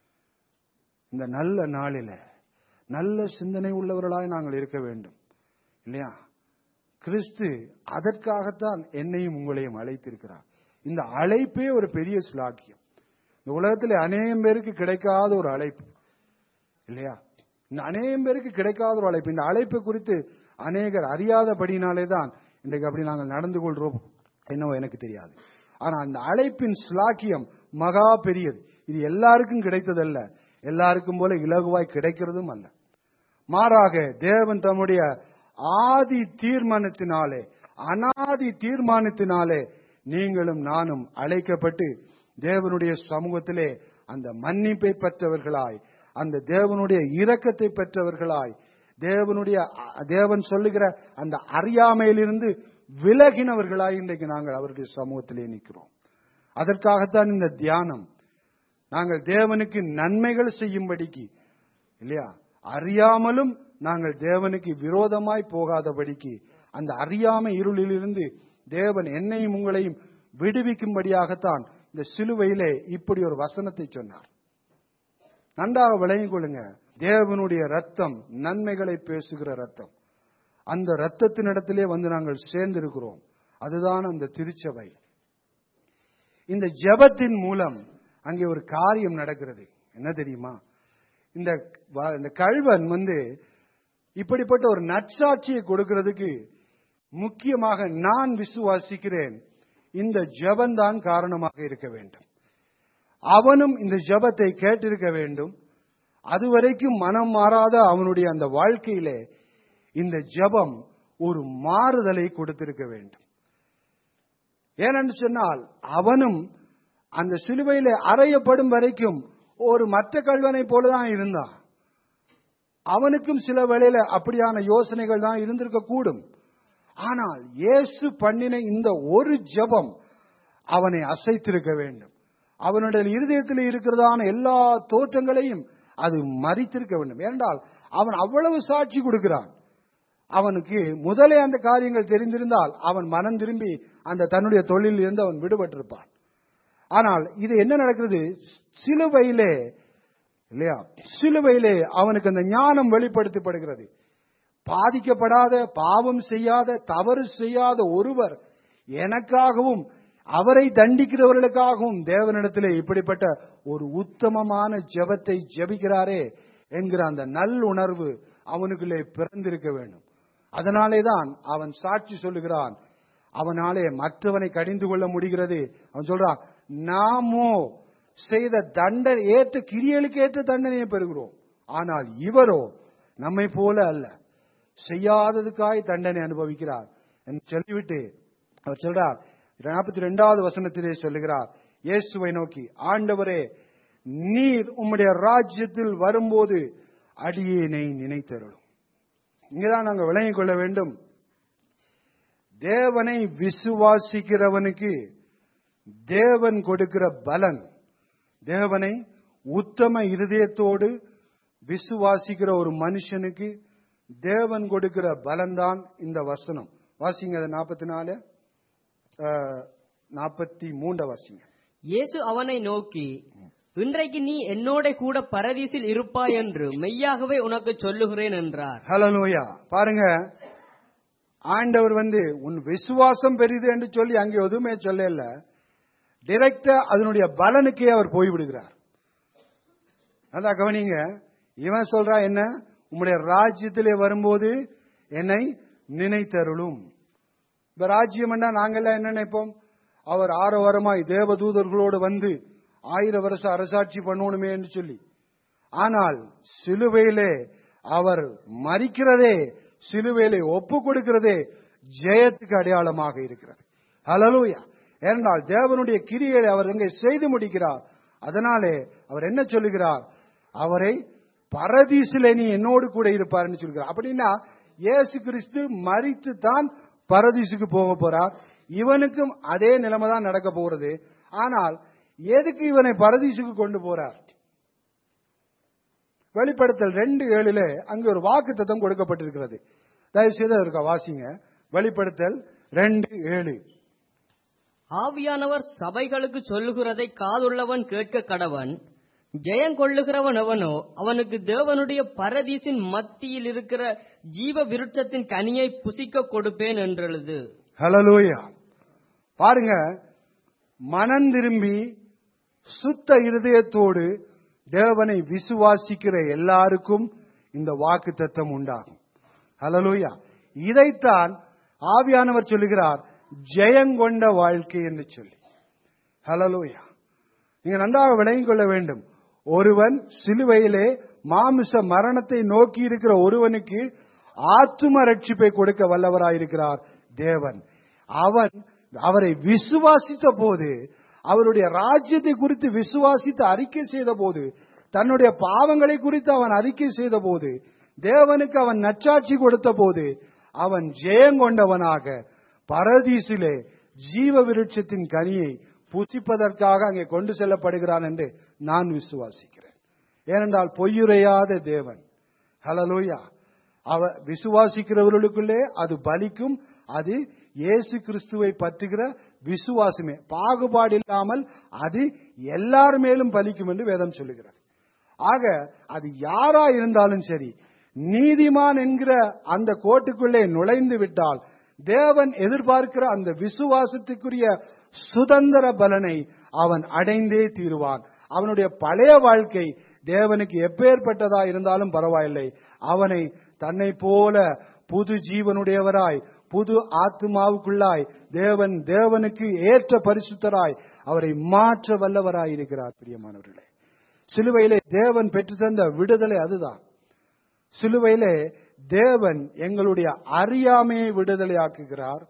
இந்த நல்ல நாளில நல்ல சிந்தனை உள்ளவர்களாய் நாங்கள் இருக்க வேண்டும் இல்லையா கிறிஸ்து அதற்காகத்தான் என்னையும் உங்களையும் அழைத்திருக்கிறார் இந்த அழைப்பே ஒரு பெரிய ஸ்லாக்கியம் இந்த உலகத்தில் அநேகம் பேருக்கு கிடைக்காத ஒரு அழைப்பு இல்லையா இந்த அநேகம் பேருக்கு கிடைக்காத ஒரு அழைப்பு இந்த அழைப்பு குறித்து அநேகர் அறியாதபடினாலே தான் இன்றைக்கு அப்படி நாங்கள் நடந்து கொள்றோம் என்னவோ எனக்கு தெரியாது ஆனா அந்த அழைப்பின் ஸ்லாக்கியம் மகா பெரியது இது எல்லாருக்கும் கிடைத்ததல்ல எல்லாருக்கும் போல இலகுவாய் கிடைக்கிறதும் அல்ல மாறாக தேவன் தம்முடைய ஆதி தீர்மானத்தினாலே அனாதி தீர்மானத்தினாலே நீங்களும் நானும் அழைக்கப்பட்டு தேவனுடைய சமூகத்திலே அந்த மன்னிப்பை பெற்றவர்களாய் அந்த தேவனுடைய இரக்கத்தை பெற்றவர்களாய் தேவனுடைய தேவன் சொல்லுகிற அந்த அறியாமையிலிருந்து விலகினவர்களாய் இன்றைக்கு நாங்கள் அவருடைய சமூகத்திலே நிற்கிறோம் அதற்காகத்தான் இந்த தியானம் நாங்கள் தேவனுக்கு நன்மைகள் செய்யும்படிக்கு இல்லையா அறியாமலும் நாங்கள் தேவனுக்கு விரோதமாய் போகாதபடிக்கு அந்த அறியாமை இருளிலிருந்து தேவன் என்னையும் உங்களையும் விடுவிக்கும்படியாகத்தான் இந்த சிலுவையிலே இப்படி ஒரு வசனத்தை சொன்னார் நன்றாக விளங்கிக் கொள்ளுங்க தேவனுடைய ரத்தம் நன்மைகளை பேசுகிற ரத்தம் அந்த ரத்தத்தினிடத்திலே வந்து நாங்கள் சேர்ந்திருக்கிறோம் அதுதான் அந்த திருச்சபை இந்த ஜெபத்தின் மூலம் அங்கே ஒரு காரியம் நடக்கிறது என்ன தெரியுமா இந்த வ- இந்த கழ்வன் வந்து இப்படிப்பட்ட ஒரு நற்சாட்சியை கொடுக்கிறதுக்கு முக்கியமாக நான் விசுவாசிக்கிறேன் இந்த ஜெபந்தான் காரணமாக இருக்க வேண்டும் அவனும் இந்த ஜெபத்தை கேட்டிருக்க வேண்டும் அதுவரைக்கும் மனம் மாறாத அவனுடைய அந்த வாழ்க்கையிலே இந்த ஜெபம் ஒரு மாறுதலை கொடுத்திருக்க வேண்டும் ஏனென்று சொன்னால் அவனும் அந்த சிலுவையிலே அறையப்படும் வரைக்கும் ஒரு மற்ற கல்வனை போலதான் இருந்தான் அவனுக்கும் சில வேளையில அப்படியான யோசனைகள் தான் இருந்திருக்க கூடும் ஆனால் இயேசு பண்ணின இந்த ஒரு ஜெபம் அவனை அசைத்திருக்க வேண்டும் அவனுடைய இருதயத்தில் இருக்கிறதான எல்லா தோற்றங்களையும் அது மறித்திருக்க வேண்டும் ஏனென்றால் அவன் அவ்வளவு சாட்சி கொடுக்கிறான் அவனுக்கு முதலே அந்த காரியங்கள் தெரிந்திருந்தால் அவன் மனம் திரும்பி அந்த தன்னுடைய தொழிலில் இருந்து அவன் விடுபட்டிருப்பான் ஆனால் இது என்ன நடக்கிறது சிலுவையிலே இல்லையா சிலுவையிலே அவனுக்கு அந்த ஞானம் வெளிப்படுத்தப்படுகிறது பாதிக்கப்படாத பாவம் செய்யாத தவறு செய்யாத ஒருவர் எனக்காகவும் அவரை தண்டிக்கிறவர்களுக்காகவும் தேவனிடத்திலே இப்படிப்பட்ட ஒரு உத்தமமான ஜெபத்தை ஜெபிக்கிறாரே என்கிற அந்த நல்லுணர்வு அவனுக்குள்ளே பிறந்திருக்க வேண்டும் அதனாலே தான் அவன் சாட்சி சொல்லுகிறான் அவனாலே மற்றவனை கடிந்து கொள்ள முடிகிறது அவன் சொல்றான் நாமோ செய்த தண்டனை ஏற்ற கிரியலுக்கு ஏற்ற தண்டனையை பெறுகிறோம் ஆனால் இவரோ நம்மை போல அல்ல செய்யாததுக்காய் தண்டனை அனுபவிக்கிறார் என்று சொல்லிவிட்டு அவர் சொல்றார் நாற்பத்தி ரெண்டாவது வசனத்திலே சொல்லுகிறார் இயேசுவை நோக்கி ஆண்டவரே நீர் உம்முடைய ராஜ்யத்தில் வரும்போது அடியேனை நினைத்தருளும் இங்கதான் நாங்கள் விளங்கிக் கொள்ள வேண்டும் தேவனை விசுவாசிக்கிறவனுக்கு தேவன் கொடுக்கிற பலன் தேவனை உத்தம இருதயத்தோடு விசுவாசிக்கிற ஒரு மனுஷனுக்கு தேவன் கொடுக்கிற பலன்தான் இந்த வசனம் வாசிங்க அது நாற்பத்தி நாலு நாற்பத்தி மூண்ட வாசிங்க இயேசு அவனை நோக்கி இன்றைக்கு நீ என்னோட கூட பரதீசில் இருப்பாய் என்று மெய்யாகவே உனக்கு சொல்லுகிறேன் என்றார் ஹலலோயா பாருங்க ஆண்டவர் வந்து உன் விசுவாசம் பெரிது என்று சொல்லி அங்கே எதுவுமே சொல்லல டைரக்டா அதனுடைய பலனுக்கே அவர் போய்விடுகிறார் அதான் கவனிங்க இவன் சொல்றா என்ன உம்முடைய ராஜ்யத்திலே வரும்போது என்னை நினைத்தருளும் இந்த ராஜ்யம் என்ன நாங்கெல்லாம் என்ன நினைப்போம் அவர் ஆரவாரமாய் தேவதூதர்களோடு வந்து ஆயிரம் வருஷம் அரசாட்சி பண்ணணுமே என்று சொல்லி ஆனால் சிலுவையிலே அவர் மறிக்கிறதே சிலுவையிலே ஒப்பு கொடுக்கிறதே ஜெயத்துக்கு அடையாளமாக இருக்கிறது ஹலலூயா ஏனென்றால் தேவனுடைய கிரியை அவர் அங்கே செய்து முடிக்கிறார் அதனாலே அவர் என்ன சொல்லுகிறார் அவரை பரதீசிலே நீ என்னோடு கூட இருப்பார்னு சொல்கிறார் அப்படின்னா இயேசு கிறிஸ்து மரித்து தான் பரதீசுக்கு போக போறார் இவனுக்கும் அதே நிலைமை தான் நடக்க போகிறது ஆனால் எதுக்கு இவனை பரதீசுக்கு கொண்டு போறார் வெளிப்படுத்தல் ரெண்டு ஏழுல அங்க ஒரு வாக்கு தத்தம் கொடுக்கப்பட்டிருக்கிறது தயவு செய்து அதற்கு வாசிங்க வெளிப்படுத்தல் ரெண்டு ஏழு ஆவியானவர் சபைகளுக்கு சொல்லுகிறதை காதுள்ளவன் கேட்க கடவன் ஜெயங்கொள்ளுகிறவன் எவனோ அவனுக்கு தேவனுடைய பரதீசின் மத்தியில் இருக்கிற ஜீவ விருட்சத்தின் கனியை புசிக்க கொடுப்பேன் என்றெழுது ஹலலூயா பாருங்க மனம் திரும்பி சுத்த இருதயத்தோடு தேவனை விசுவாசிக்கிற எல்லாருக்கும் இந்த வாக்கு தத்தம் உண்டாகும் ஹலலூயா இதைத்தான் ஆவியானவர் சொல்லுகிறார் ஜெயங்கொண்ட வாழ்க்கை என்று சொல்லி ஹலலூயா நீங்க நன்றாக விளங்கிக் கொள்ள வேண்டும் ஒருவன் சிலுவையிலே மாமிச மரணத்தை நோக்கி இருக்கிற ஒருவனுக்கு ஆத்தும ரட்சிப்பை கொடுக்க வல்லவராயிருக்கிறார் தேவன் அவன் அவரை விசுவாசித்த போது அவருடைய ராஜ்யத்தை குறித்து விசுவாசித்து அறிக்கை செய்த போது தன்னுடைய பாவங்களை குறித்து அவன் அறிக்கை செய்த போது தேவனுக்கு அவன் நச்சாட்சி கொடுத்த போது அவன் ஜெயங்கொண்டவனாக பரதீசிலே ஜீவ விருட்சத்தின் கனியை புசிப்பதற்காக அங்கே கொண்டு செல்லப்படுகிறான் என்று நான் விசுவாசிக்கிறேன் ஏனென்றால் பொய்யுரையாத தேவன் ஹலலூயா அவ விசுவாசிக்கிறவர்களுக்குள்ளே அது பலிக்கும் அது இயேசு கிறிஸ்துவை பற்றுகிற விசுவாசமே பாகுபாடு இல்லாமல் அது எல்லார் மேலும் பலிக்கும் என்று வேதம் சொல்லுகிறது ஆக அது யாரா இருந்தாலும் சரி நீதிமான் என்கிற அந்த கோட்டுக்குள்ளே நுழைந்து விட்டால் தேவன் எதிர்பார்க்கிற அந்த விசுவாசத்துக்குரிய சுதந்திர பலனை அவன் அடைந்தே தீருவான் அவனுடைய பழைய வாழ்க்கை தேவனுக்கு எப்பேற்பட்டதா இருந்தாலும் பரவாயில்லை அவனை தன்னை போல புது ஜீவனுடையவராய் புது ஆத்மாவுக்குள்ளாய் தேவன் தேவனுக்கு ஏற்ற பரிசுத்தராய் அவரை மாற்ற வல்லவராய் இருக்கிறார் பிரியமானவர்களே சிலுவையிலே தேவன் பெற்று தந்த விடுதலை அதுதான் சிலுவையிலே தேவன் எங்களுடைய அறியாமையை விடுதலையாக்குகிறார்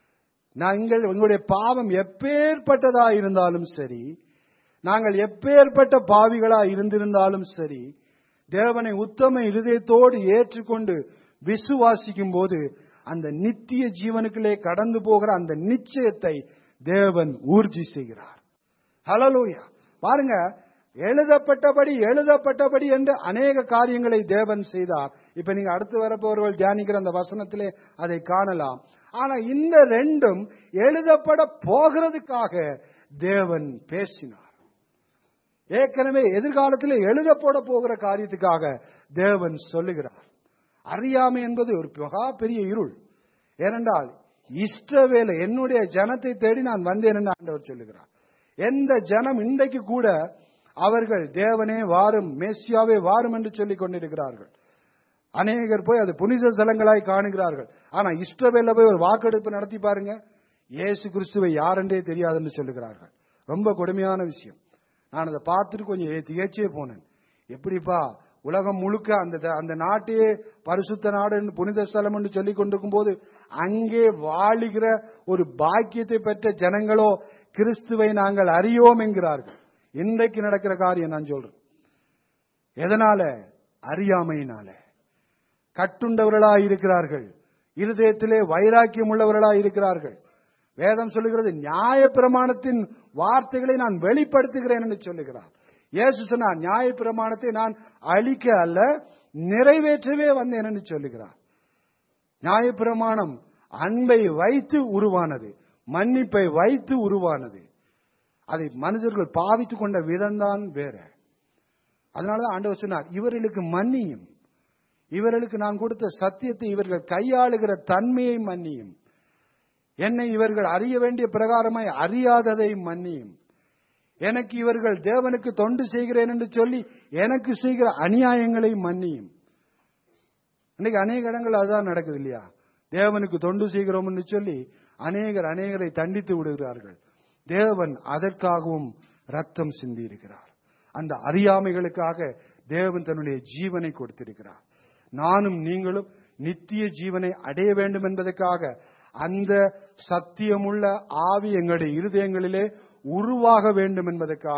நாங்கள் எங்களுடைய பாவம் எப்பேற்பட்டதா இருந்தாலும் சரி நாங்கள் எப்பேற்பட்ட பாவிகளா இருந்திருந்தாலும் சரி தேவனை உத்தம இருதயத்தோடு ஏற்றுக்கொண்டு விசுவாசிக்கும் போது அந்த நித்திய ஜீவனுக்குள்ளே கடந்து போகிற அந்த நிச்சயத்தை தேவன் ஊர்ஜி செய்கிறார் ஹலலூயா பாருங்க எழுதப்பட்டபடி எழுதப்பட்டபடி என்று அநேக காரியங்களை தேவன் செய்தார் இப்ப நீங்க அடுத்து வரப்போறவர்கள் தியானிக்கிற அந்த வசனத்திலே அதை காணலாம் ஆனா இந்த ரெண்டும் எழுதப்பட போகிறதுக்காக தேவன் பேசினார் ஏற்கனவே எதிர்காலத்தில் எழுதப்பட போகிற காரியத்துக்காக தேவன் சொல்லுகிறார் அறியாமை என்பது ஒரு மகா பெரிய இருள் ஏனென்றால் இஷ்டவேலை என்னுடைய ஜனத்தை தேடி நான் வந்தேன் என்று ஆண்டவர் சொல்லுகிறார் எந்த ஜனம் இன்றைக்கு கூட அவர்கள் தேவனே வாரும் மேசியாவே வாரும் என்று சொல்லிக் கொண்டிருக்கிறார்கள் அநேகர் போய் அது புனித ஸ்தலங்களாய் காணுகிறார்கள் ஆனா இஷ்டவேல போய் ஒரு வாக்கெடுப்பு நடத்தி பாருங்க இயேசு கிறிஸ்துவை யாரென்றே தெரியாதுன்னு சொல்லுகிறார்கள் ரொம்ப கொடுமையான விஷயம் நான் அதை பார்த்துட்டு கொஞ்சம் ஏ- திகைச்சே போனேன் எப்படிப்பா உலகம் முழுக்க அந்த அந்த நாட்டையே பரிசுத்த நாடு என்று புனித ஸ்தலம் என்று சொல்லிக் கொண்டிருக்கும் போது அங்கே வாழுகிற ஒரு பாக்கியத்தை பெற்ற ஜனங்களோ கிறிஸ்துவை நாங்கள் அறியோம் என்கிறார்கள் இன்றைக்கு நடக்கிற காரியம் நான் சொல்றேன் எதனால அறியாமையினால கட்டுண்டவர்களாய் இருக்கிறார்கள் இருதயத்திலே வைராக்கியம் உள்ளவர்களாய் இருக்கிறார்கள் வேதம் சொல்லுகிறது நியாய பிரமாணத்தின் வார்த்தைகளை நான் வெளிப்படுத்துகிறேன் என்று சொல்லுகிறார் இயேசு சொன்னார் நியாய பிரமாணத்தை நான் அழிக்க அல்ல நிறைவேற்றவே வந்தேன் என்று சொல்லுகிறார் நியாய பிரமாணம் அன்பை வைத்து உருவானது மன்னிப்பை வைத்து உருவானது அதை மனிதர்கள் பாவித்துக் கொண்ட விதம்தான் வேற அதனாலதான் ஆண்டவர் சொன்னார் இவர்களுக்கு மன்னியும் இவர்களுக்கு நான் கொடுத்த சத்தியத்தை இவர்கள் கையாளுகிற தன்மையை மன்னியும் என்னை இவர்கள் அறிய வேண்டிய பிரகாரமாய் அறியாததை மன்னியும் எனக்கு இவர்கள் தேவனுக்கு தொண்டு செய்கிறேன் என்று சொல்லி எனக்கு செய்கிற அநியாயங்களை மன்னியும் இன்னைக்கு அநேக இடங்கள் அதுதான் நடக்குது இல்லையா தேவனுக்கு தொண்டு செய்கிறோம்னு சொல்லி அநேகர் அநேகரை தண்டித்து விடுகிறார்கள் தேவன் அதற்காகவும் ரத்தம் சிந்தி இருக்கிறார் அந்த அறியாமைகளுக்காக தேவன் தன்னுடைய ஜீவனை கொடுத்திருக்கிறார் நானும் நீங்களும் நித்திய ஜீவனை அடைய வேண்டும் என்பதற்காக அந்த சத்தியமுள்ள ஆவி எங்களுடைய இருதயங்களிலே உருவாக வேண்டும் என்பதற்காக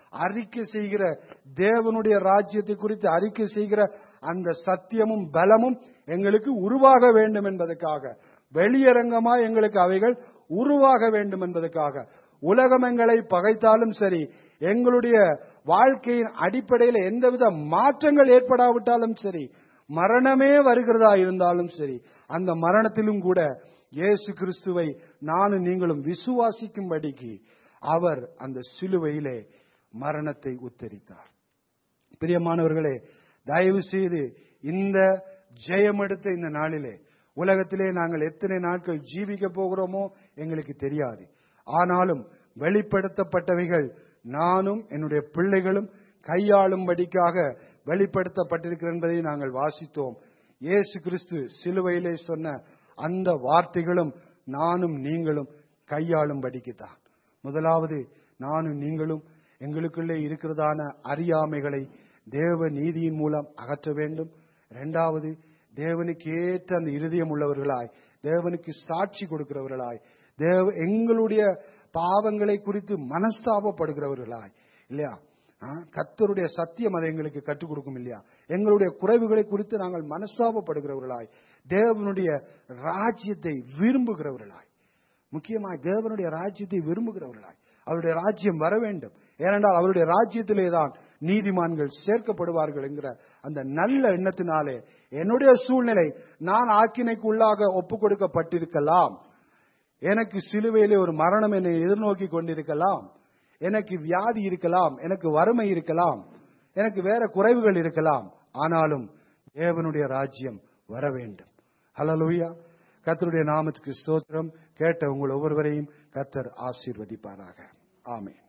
அறிக்கை செய்கிற தேவனுடைய ராஜ்யத்தை குறித்து அறிக்கை செய்கிற அந்த சத்தியமும் பலமும் எங்களுக்கு உருவாக வேண்டும் என்பதற்காக வெளியரங்கமா எங்களுக்கு அவைகள் உருவாக வேண்டும் என்பதற்காக உலகம் எங்களை பகைத்தாலும் சரி எங்களுடைய வாழ்க்கையின் அடிப்படையில் எந்தவித மாற்றங்கள் ஏற்படாவிட்டாலும் சரி மரணமே வருகிறதா இருந்தாலும் சரி அந்த மரணத்திலும் கூட இயேசு கிறிஸ்துவை நானும் நீங்களும் விசுவாசிக்கும்படிக்கு அவர் அந்த சிலுவையிலே மரணத்தை உத்தரித்தார் பிரியமானவர்களே தயவு செய்து இந்த ஜெயமெடுத்த இந்த நாளிலே உலகத்திலே நாங்கள் எத்தனை நாட்கள் ஜீவிக்க போகிறோமோ எங்களுக்கு தெரியாது ஆனாலும் வெளிப்படுத்தப்பட்டவைகள் நானும் என்னுடைய பிள்ளைகளும் கையாளும்படிக்காக வெளிப்படுத்தப்பட்டிருக்கிறது என்பதை நாங்கள் வாசித்தோம் இயேசு கிறிஸ்து சிலுவையிலே சொன்ன அந்த வார்த்தைகளும் நானும் நீங்களும் கையாளும்படிக்குத்தான் முதலாவது நானும் நீங்களும் எங்களுக்குள்ளே இருக்கிறதான அறியாமைகளை தேவ நீதியின் மூலம் அகற்ற வேண்டும் இரண்டாவது தேவனுக்கு ஏற்ற அந்த இருதயம் உள்ளவர்களாய் தேவனுக்கு சாட்சி கொடுக்கிறவர்களாய் தேவ எங்களுடைய பாவங்களை குறித்து மனஸ்தாபப்படுகிறவர்களாய் இல்லையா ஆ, கர்த்தருடைய சத்தியம் அதை எங்களுக்கு கற்றுக் கொடுக்கும் இல்லையா எங்களுடைய குறைவுகளை குறித்து நாங்கள் மனஸ்தாபப்படுகிறவர்களாய் தேவனுடைய ராஜ்யத்தை விரும்புகிறவர்களாய் முக்கியமாய் தேவனுடைய ராஜ்யத்தை விரும்புகிறவர்களாய் அவருடைய ராஜ்யம் வர வேண்டும் ஏனென்றால் அவருடைய ராஜ்யத்திலே தான் நீதிமான்கள் சேர்க்கப்படுவார்கள் என்கிற அந்த நல்ல எண்ணத்தினாலே என்னுடைய சூழ்நிலை நான் ஆக்கினைக்கு உள்ளாக ஒப்புக் கொடுக்கப்பட்டிருக்கலாம் எனக்கு சிலுவையிலே ஒரு மரணம் என்னை எதிர்நோக்கி கொண்டிருக்கலாம் எனக்கு வியாதி இருக்கலாம் எனக்கு வறுமை இருக்கலாம் எனக்கு வேற குறைவுகள் இருக்கலாம் ஆனாலும் தேவனுடைய ராஜ்யம் வர வேண்டும் ஹalleluya கர்த்தருடைய நாமத்துக்கு ஸ்தோத்திரம் கேட்ட உங்கள் ஒவ்வொருவரையும் கர்த்தர் ஆசீர்வதிப்பாராக ஆமென்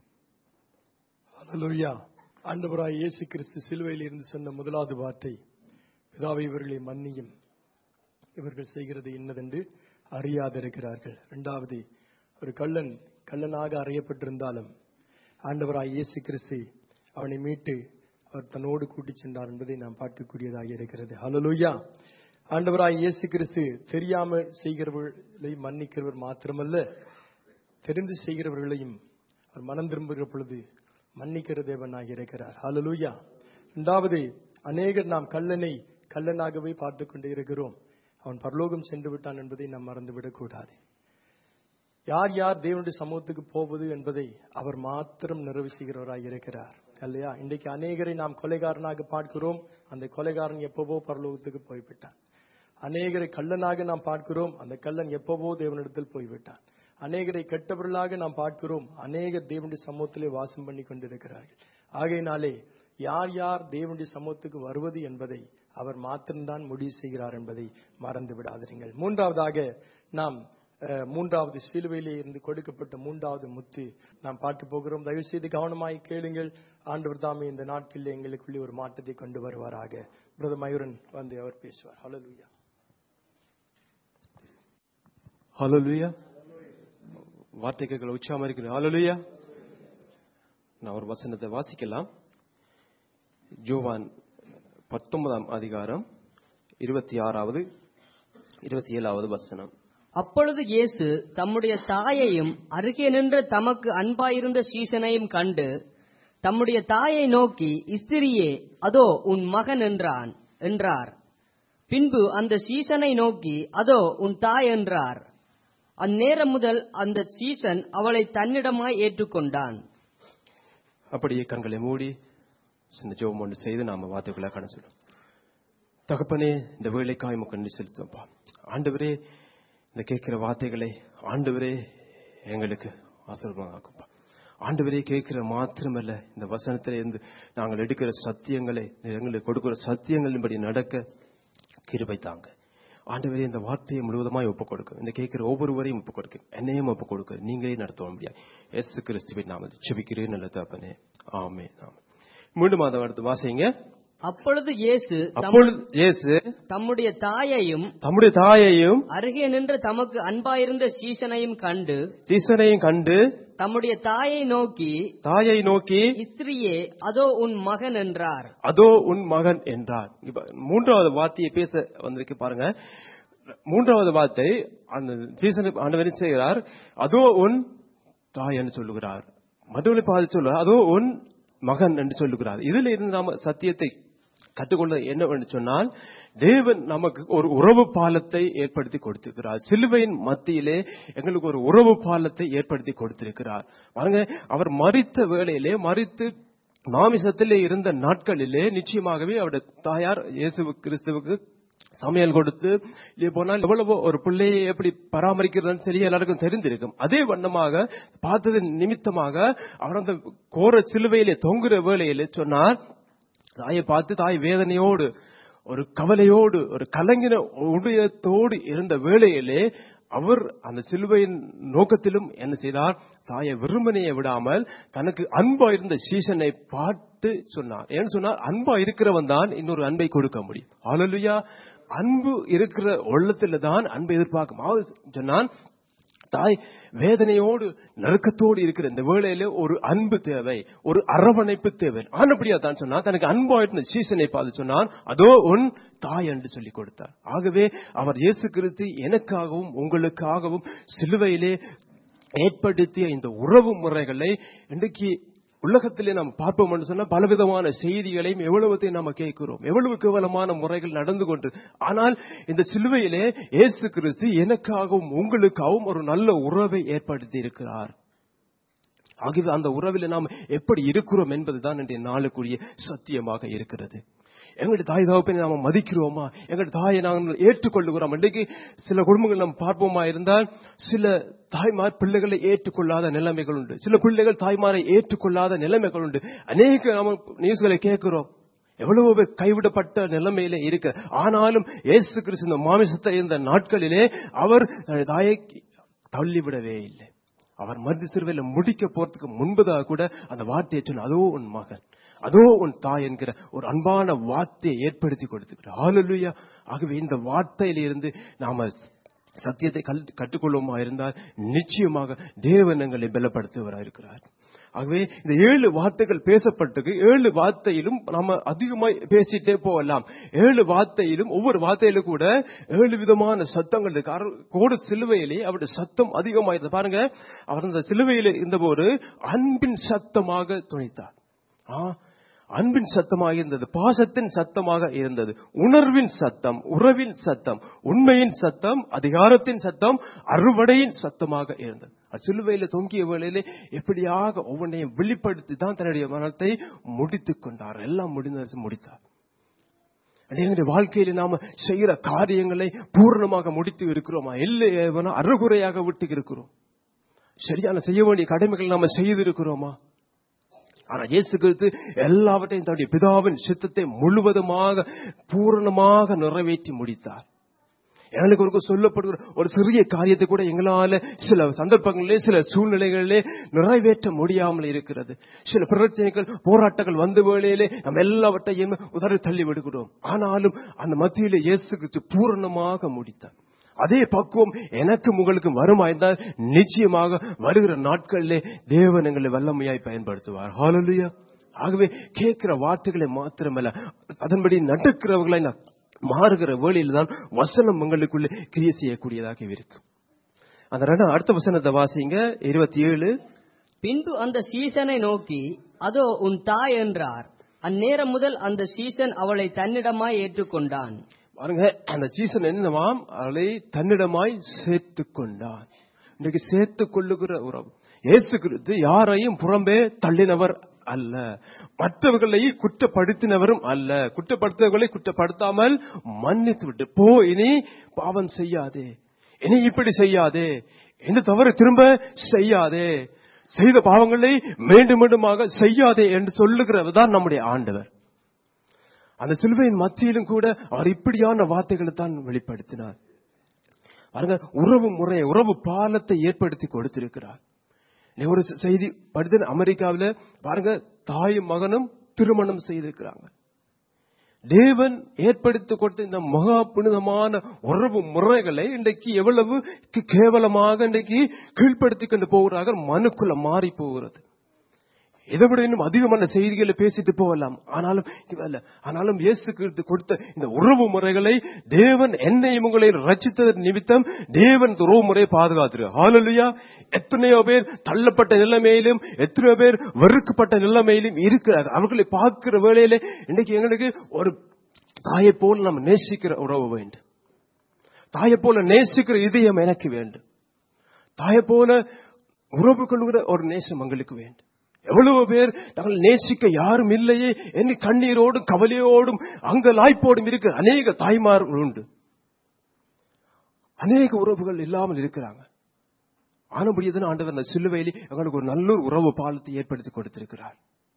ஹalleluya ஆண்டவராய் இயேசு கிறிஸ்து சிலுவையில் இருந்து சொன்ன முதலாவது வார்த்தை பிதாவை இவர்களை மன்னியும் இவர்கள் செய்கிறது இன்னதென்று அறியாதிருக்கிறார்கள் இரண்டாவது ஒரு கள்ளன் கள்ளனாக அறியப்பட்டிருந்தாலும் ஆண்டவராய் இயேசு கிறிஸ்து அவனை மீட்டு அவர் தன்னோடு கூட்டிச் சென்றார் என்பதை நாம் பார்க்கக்கூடியதாக இருக்கிறது ஹalleluya ஆண்டவராய் இயேசு கிறிஸ்து தெரியாமல் செய்கிறவர்களை மன்னிக்கிறவர் மாத்திரமல்ல தெரிந்து செய்கிறவர்களையும் அவர் மனம் திரும்புகிற பொழுது மன்னிக்கிற தேவனாக இருக்கிறார் ஹalleluya இரண்டாவது அநேகர் நாம் கல்லனை கல்லனாகவே பார்த்து கொண்டு இருக்கிறோம் அவன் பரலோகம் சென்று விட்டான் என்பதை நாம் மறந்துவிடக் கூடாது யார் யார் தேவனுடைய சமூகத்துக்கு போவது என்பதை அவர் மாத்திரம் நிறைவு செய்கிறவராய் இருக்கிறார் இல்லையா இன்றைக்கு அநேகரை நாம் கொலைகாரனாக பார்க்கிறோம் அந்த கொலைகாரன் எப்பவோ பரலோகத்துக்கு போய்விட்டான் அநேகரை கள்ளனாக நாம் பார்க்கிறோம் அந்த கள்ளன் எப்பவோ தேவனிடத்தில் போய்விட்டான் அநேகரை கெட்டவர்களாக நாம் பார்க்கிறோம் அநேகர் தேவனுடைய சமூகத்திலே வாசம் பண்ணி கொண்டிருக்கிறார்கள் ஆகையினாலே யார் யார் தேவனுடைய சமூகத்துக்கு வருவது என்பதை அவர் மாத்திரம்தான் முடிவு செய்கிறார் என்பதை மறந்து விடாதீர்கள் மூன்றாவதாக நாம் அஹ், மூன்றாவது சிலுவையிலே இருந்து கொடுக்கப்பட்ட மூன்றாவது முத்து நாம் பார்க்க போகிறோம் தயவு செய்து கவனமாய் கேளுங்கள் ஆண்டவர் தாமே இந்த நாட்களில் எங்களுக்குள்ளே ஒரு மாற்றத்தை கொண்டு வருவாராக பிரதர் மயூரன் வந்து அவர் பேசுவார் ஹalleluya ஹalleluya வார்த்தைகள் உச்சாம இருக்கிறது ஹalleluya நான் ஒரு வசனத்தை வாசிக்கலாம் ஜோவான் பத்தொன்பதாம் அதிகாரம் இருபத்தி ஆறாவது இருபத்தி ஏழாவது வசனம் அப்பொழுது இயேசு தம்முடைய தாயையும் அருகே நின்ற தமக்கு அன்பாயிருந்த சீசனையும் கண்டு தம்முடைய தாயை நோக்கி இஸ்திரியே அதோ உன் மகன் என்றான் என்றார் பின்பு அந்த சீசனை நோக்கி அதோ உன் தாய் என்றார் அந்நேரம் முதல் அந்த சீசன் அவளை தன்னிடமாய் ஏற்றுக்கொண்டான் அப்படியே கண்களை மூடி சின்ன ஜெபம் ஒன்று செய்து நாம வார்த்தைகளை காண சொல்லும் தகப்பனே இந்த வேலைக்காய் உமக்கு நன்றி செலுத்துவோம்ப்பா ஆண்டவரே இந்த கேட்கிற வார்த்தைகளை ஆண்டவரே எங்களுக்கு ஆசீர்வாதமாக்குப்பா ஆண்டவரே கேட்கிற மாத்திரமல்ல இந்த வசனத்தில இருந்து நாங்கள் எடுக்கிற சத்தியங்களை எங்களுக்கு கொடுக்கிற சத்தியங்களின்படி நடக்க கிருபை தாங்க ஆண்டவரே இந்த வார்த்தையை முழுவதுமாய் ஒப்புக் கொடுக்க இந்த கேட்கிற ஒவ்வொருவரையும் ஒப்புக் கொடுக்க என்னையும் ஒப்புக் கொடுக்க நீங்களே நடத்த முடியாது எஸ் கிறிஸ்துவின் நாமத்தில் செபிக்கிறேன் நல்ல தப்பனே ஆமே ஆமே மீண்டும் அதை அடுத்து வாசிங்க அப்பொழுது இயேசு தம்- அப்பொழுது இயேசு தம்முடைய தாயையும் தம்முடைய தாயையும் அருகே நின்ற தமக்கு அன்பாயிருந்த சீசனையும் கண்டு சீசனையும் கண்டு தம்முடைய தாயை நோக்கி தாயை நோக்கி இஸ்திரியே அதோ உன் மகன் என்றார் அதோ உன் மகன் என்றார் இப்ப மூன்றாவது வார்த்தையை பேச வந்திருக்கு பாருங்க மூன்றாவது வார்த்தை அந்த சீசன் ஆண்டவர் என்ன செய்கிறார் அதோ உன் தாய் என்று சொல்லுகிறார் மற்றவர்களை பார்த்து சொல்ல அதோ உன் மகன் என்று சொல்லுகிறார் இதுல இருந்து நாம சத்தியத்தை கற்றுக்கொள்ள என்னவென்று சொன்னால் தேவன் நமக்கு ஒரு உறவு பாலத்தை ஏற்படுத்தி கொடுத்திருக்கிறார் சிலுவையின் மத்தியிலே எங்களுக்கு ஒரு உறவு பாலத்தை ஏற்படுத்தி கொடுத்திருக்கிறார் பாருங்க அவர் மறித்த வேளையிலே மறித்து மாமிசத்திலே இருந்த நாட்களிலே நிச்சயமாகவே அவருடைய தாயார் இயேசு கிறிஸ்துவுக்கு சமையல் கொடுத்து இது போனால் எவ்வளவோ ஒரு பிள்ளையை எப்படி பராமரிக்கிறதுன்னு சரி எல்லாருக்கும் தெரிந்திருக்கும் அதே வண்ணமாக பார்த்தது நிமித்தமாக அவர் அந்த கோர சிலுவையிலே தொங்குற வேளையிலே சொன்னார் தாயை பார்த்து தாய் வேதனையோடு ஒரு கவலையோடு ஒரு கலங்கின உடையத்தோடு இருந்த வேளையிலே அவர் அந்த சிலுவையின் நோக்கத்திலும் என்ன செய்தார் தாயை விரும்பனையை விடாமல் தனக்கு அன்பா இருந்த சீசனை பார்த்து சொன்னார் ஏன்னு சொன்னார் அன்பா இருக்கிறவன் தான் இன்னொரு அன்பை கொடுக்க முடியும் ஆலலுயா அன்பு இருக்கிற உள்ளத்துல தான் அன்பை எதிர்பார்க்கும் அதாவது சொன்னான் தாய் வேதனையோடு நறுக்கத்தோடு இருக்கிற இந்த வேளையில ஒரு அன்பு தேவை ஒரு அரவணைப்பு தேவை ஆனப்படியா தான் சொன்னா தனக்கு அன்பாயிட்டு சீசனை பார்த்து சொன்னான் அதோ உன் தாய் என்று சொல்லி கொடுத்தார் ஆகவே அவர் இயேசு கிறிஸ்து எனக்காகவும் உங்களுக்காகவும் சிலுவையிலே ஏற்படுத்திய இந்த உறவு முறைகளை இன்றைக்கு உலகத்திலே நாம் பார்ப்போம் என்று சொன்னா பலவிதமான செய்திகளையும் எவ்வளவுத்தையும் நாம கேட்கிறோம் எவ்வளவு கேவலமான முறைகள் நடந்து கொண்டு ஆனால் இந்த சிலுவையிலே இயேசு கிறிஸ்து எனக்காகவும் உங்களுக்காகவும் ஒரு நல்ல உறவை ஏற்படுத்தி இருக்கிறார் ஆகவே அந்த உறவில் நாம் எப்படி இருக்கிறோம் என்பதுதான் இன்றைய நாளுக்குரிய சத்தியமாக இருக்கிறது எங்களுடைய தாய் தகப்பனை நாம மதிக்கிறோமா எங்களுடைய தாயை நாங்கள் ஏற்றுக்கொள்ளுகிறோம் இன்றைக்கு சில குடும்பங்கள் நாம் பார்ப்போமா இருந்தால் சில தாய்மார் பிள்ளைகளை ஏற்றுக்கொள்ளாத நிலைமைகள் உண்டு சில பிள்ளைகள் தாய்மாரை ஏற்றுக்கொள்ளாத நிலைமைகள் உண்டு அநேக நாம நியூஸ்களை கேட்கிறோம் எவ்வளவு பேர் கைவிடப்பட்ட நிலைமையில இருக்க ஆனாலும் இயேசு கிறிஸ்து இந்த மாமிசத்தை இருந்த நாட்களிலே அவர் தன்னுடைய தாயை தள்ளிவிடவே இல்லை அவர் மருதி சிறுவையில் முடிக்க போறதுக்கு முன்பதாக கூட அந்த வார்த்தையை சொன்ன அதோ உன் மகன் அதோ உன் தாய் என்கிற ஒரு அன்பான வார்த்தையை ஏற்படுத்தி கொடுத்துக்கிறார் ஹalleluya ஆகவே இந்த வார்த்தையிலிருந்து நாம சத்தியத்தை கல்- கற்றுக்கொள்வோமா இருந்தால் நிச்சயமாக தேவன் எங்களை பலப்படுத்துவராக இருக்கிறார் ஆகவே இந்த ஏழு வார்த்தைகள் பேசப்பட்டது ஏழு வார்த்தையிலும் நாம அதிகமாய் பேசிட்டே போகலாம் ஏழு வார்த்தையிலும் ஒவ்வொரு வார்த்தையிலும் கூட ஏழு விதமான சத்தங்கள் இருக்கு அரு- கோடு சிலுவையிலே அவருடைய சத்தம் அதிகமாயிருந்தது பாருங்க அவர் அந்த சிலுவையிலே இருந்தபோது அன்பின் சத்தமாக துணித்தார் ஆ, அன்பின் சத்தமாக இருந்தது பாசத்தின் சத்தமாக இருந்தது உணர்வின் சத்தம் உறவின் சத்தம் உண்மையின் சத்தம் அதிகாரத்தின் சத்தம் அறுவடையின் சத்தமாக இருந்தது அது சிலுவையில தொங்கிய வேளையிலே எப்படியாக ஒவ்வொன்றையும் வெளிப்படுத்தி தான் தன்னுடைய மனத்தை முடித்துக் கொண்டார் எல்லாம் முடிந்தது முடித்தார் எங்களுடைய வாழ்க்கையில நாம செய்யற காரியங்களை பூர்ணமாக முடித்து இருக்கிறோமா இல்லை அறகுறையாக விட்டு இருக்கிறோம் சரியான செய்ய வேண்டிய கடமைகள் நாம செய்திருக்கிறோமா ஆனா இயேசு கிறிஸ்து எல்லாவற்றையும் தன்னுடைய பிதாவின் சித்தத்தை முழுவதுமாக பூரணமாக நிறைவேற்றி முடித்தார் எங்களுக்கு ஒரு சொல்லப்படுகிற ஒரு சிறிய காரியத்தை கூட எங்களால சில சந்தர்ப்பங்களிலே சில சூழ்நிலைகளிலே நிறைவேற்ற முடியாமல் இருக்கிறது சில பிரச்சனைகள் போராட்டங்கள் வந்த வேளையிலே நம்ம எல்லாவற்றையும் உதறி தள்ளி விடுகிறோம் ஆனாலும் அந்த மத்தியிலே இயேசு கிறிஸ்து பூரணமாக முடித்தார் அதே பக்குவம் எனக்கும் உங்களுக்கும் வருமா என்றால் நிச்சயமாக வருகிற நாட்களிலே தேவன் எங்களை வல்லமையாய் பயன்படுத்துவார் ஹalleluya ஆகவே கேட்கிற வார்த்தைகளை மாத்திரமல்ல அதன்படி நடக்கிறவர்களை நான் மாறுகிற வேளையில் தான் வசனம் உங்களுக்குள்ளே கிரியை செய்யக்கூடியதாக இருக்கு அந்த ரெண்டாம் அடுத்த வசனத்தை வாசிங்க இருபத்தி ஏழு பின்பு அந்த சீசனை நோக்கி அதோ உன் தாய் என்றார் அந்நேரம் முதல் அந்த சீசன் அவளை தன்னிடமாய் ஏற்றுக்கொண்டான் பாருங்க அந்த சீசன் என்னவாம் அவளை தன்னிடமாய் சேர்த்து கொண்டான் இன்னைக்கு சேர்த்து கொள்ளுகிற உறவு இயேசு கிறிஸ்து யாரையும் புறம்பே தள்ளினவர் அல்ல மற்றவர்களை குற்றப்படுத்தினவரும் அல்ல குற்றப்படுத்தவர்களை குற்றப்படுத்தாமல் மன்னித்து விட்டு போ இனி பாவம் செய்யாதே இனி இப்படி செய்யாதே இந்த தவறு திரும்ப செய்யாதே செய்த பாவங்களை மீண்டும் மீண்டுமாக செய்யாதே என்று சொல்லுகிறவர் தான் நம்முடைய ஆண்டவர் அந்த சிலுவையின் மத்தியிலும் கூட அவர் இப்படியான வார்த்தைகளை தான் வெளிப்படுத்தினார் பாருங்க உறவு முறையை உறவு பாலத்தை ஏற்படுத்தி கொடுத்திருக்கிறார் இன்னைக்கு ஒரு செய்தி படித்த அமெரிக்காவில் பாருங்க தாயும் மகனும் திருமணம் செய்திருக்கிறாங்க தேவன் ஏற்படுத்தி கொடுத்த இந்த மகா புனிதமான உறவு முறைகளை இன்றைக்கு எவ்வளவு கே- கேவலமாக இன்றைக்கு கீழ்ப்படுத்தி கொண்டு போகிறார்கள் மனுக்குள்ள மாறி போகிறது இதை விட இன்னும் அதிகமான செய்திகளை பேசிட்டு போகலாம் ஆனாலும் இது அல்ல ஆனாலும் இயேசு கிறிஸ்து கொடுத்த இந்த உறவு முறைகளை தேவன் என்னையும் உங்களை ரச்சித்ததன் நிமித்தம் தேவன் இந்த உறவு முறையை பாதுகாத்துரு ஹalleluya எத்தனையோ பேர் தள்ளப்பட்ட நிலைமையிலும் எத்தனையோ பேர் வெறுக்கப்பட்ட நிலைமையிலும் இருக்கிறார் அவர்களை பார்க்கிற வேளையிலே இன்னைக்கு எங்களுக்கு ஒரு தாயை போல நம்ம நேசிக்கிற உறவு வேண்டும் தாயை போல நேசிக்கிற இதயம் எனக்கு வேண்டும் தாயை போல உறவு கொள்கிற ஒரு நேசம் எங்களுக்கு வேண்டும் எவ்வளவு பேர் தங்கள் நேசிக்க யாரும் இல்லையே என்று கண்ணீரோடும் கவலையோடும் அங்க லாய்ப்போடும் இருக்கிற அநேக தாய்மார்கள் உண்டு அநேக உறவுகள் இல்லாமல் இருக்கிறாங்க ஆனபடியதான் ஆண்டவர் அந்த சிலுவையிலே எங்களுக்கு ஒரு நல்ல ஒரு உறவு பாலத்தை ஏற்படுத்தி கொடுத்திருக்கிறார்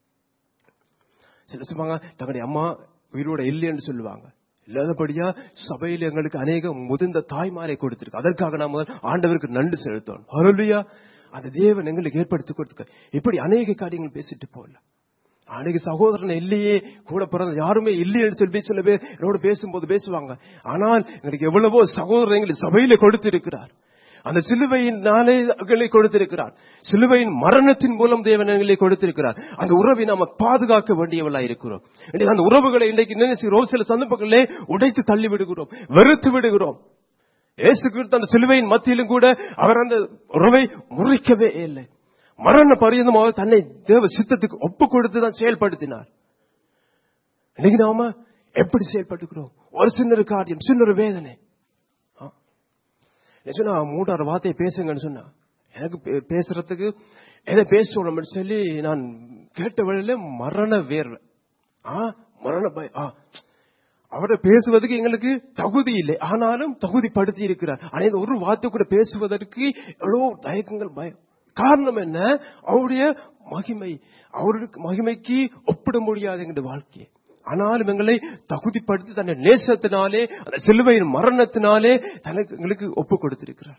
சில சொல்லுவாங்க தங்களுடைய அம்மா உயிரோட இல்லைன்னு சொல்லுவாங்க இல்லாதபடியா சபையில் எங்களுக்கு அநேக முதிர்ந்த தாய்மாரை கொடுத்திருக்கு அதற்காக நாம் முதல் ஆண்டவருக்கு நன்றி செலுத்தோம் ஹalleluya அந்த தேவன் எங்களுக்கு ஏற்படுத்தி கொடுத்துக்க இப்படி அநேக காரியங்கள் பேசிட்டு போகல அன்னைக்கு சகோதரன் இல்லையே கூட பிறந்த யாருமே இல்லையேன்னு சொல்லி சில பேர் என்னோட பேசும்போது பேசுவாங்க ஆனால் எங்களுக்கு எவ்வளவோ சகோதரன் எங்களுக்கு சபையில கொடுத்திருக்கிறார் அந்த சிலுவையினாலே எங்களை கொடுத்திருக்கிறார் சிலுவையின் மரணத்தின் மூலம் தேவன் எங்களை கொடுத்திருக்கிறார் அந்த உறவை நாம பாதுகாக்க வேண்டியவளா இருக்கிறோம் இன்னைக்கு அந்த உறவுகளை இன்றைக்கு நினைச்சுகிறோம் சில சந்தர்ப்பங்களிலே உடைத்து தள்ளி விடுகிறோம் வெறுத்து விடுகிறோம் இயேசு கிறிஸ்து அந்த சிலுவையின் மத்தியிலும் கூட அவர் அந்த உறவை முறிக்கவே இல்லை மரண பரியந்தமாக தன்னை தேவ சித்தத்துக்கு ஒப்பு கொடுத்து தான் செயல்படுத்தினார் இன்னைக்கு நாம எப்படி செயல்பட்டுக்கிறோம் ஒரு சின்ன ஒரு காரியம் சின்ன ஒரு வேதனை ஆ. நான் சொன்னா மூன்றாறு வார்த்தையை பேசுங்கன்னு சொன்னா எனக்கு பே- பேசுறதுக்கு எதை பேசணும்னு சொல்லி நான் கேட்ட வேளையில மரண வேர்வை ஆ மரண பய ஆ அவரை பேசுவதற்கு எங்களுக்கு தகுதி இல்லை ஆனாலும் தகுதிப்படுத்தி இருக்கிறார் ஆனா இந்த ஒரு வார்த்தை கூட பேசுவதற்கு எவ்வளவு தயக்கங்கள் பயம் காரணம் என்ன அவருடைய மகிமை அவருக்கு மகிமைக்கு ஒப்பிட முடியாது எங்களுடைய வாழ்க்கையை ஆனாலும் எங்களை தகுதிப்படுத்தி தன்னை நேசத்தினாலே அந்த சிலுவையின் மரணத்தினாலே தனக்கு எங்களுக்கு ஒப்பு கொடுத்திருக்கிறார்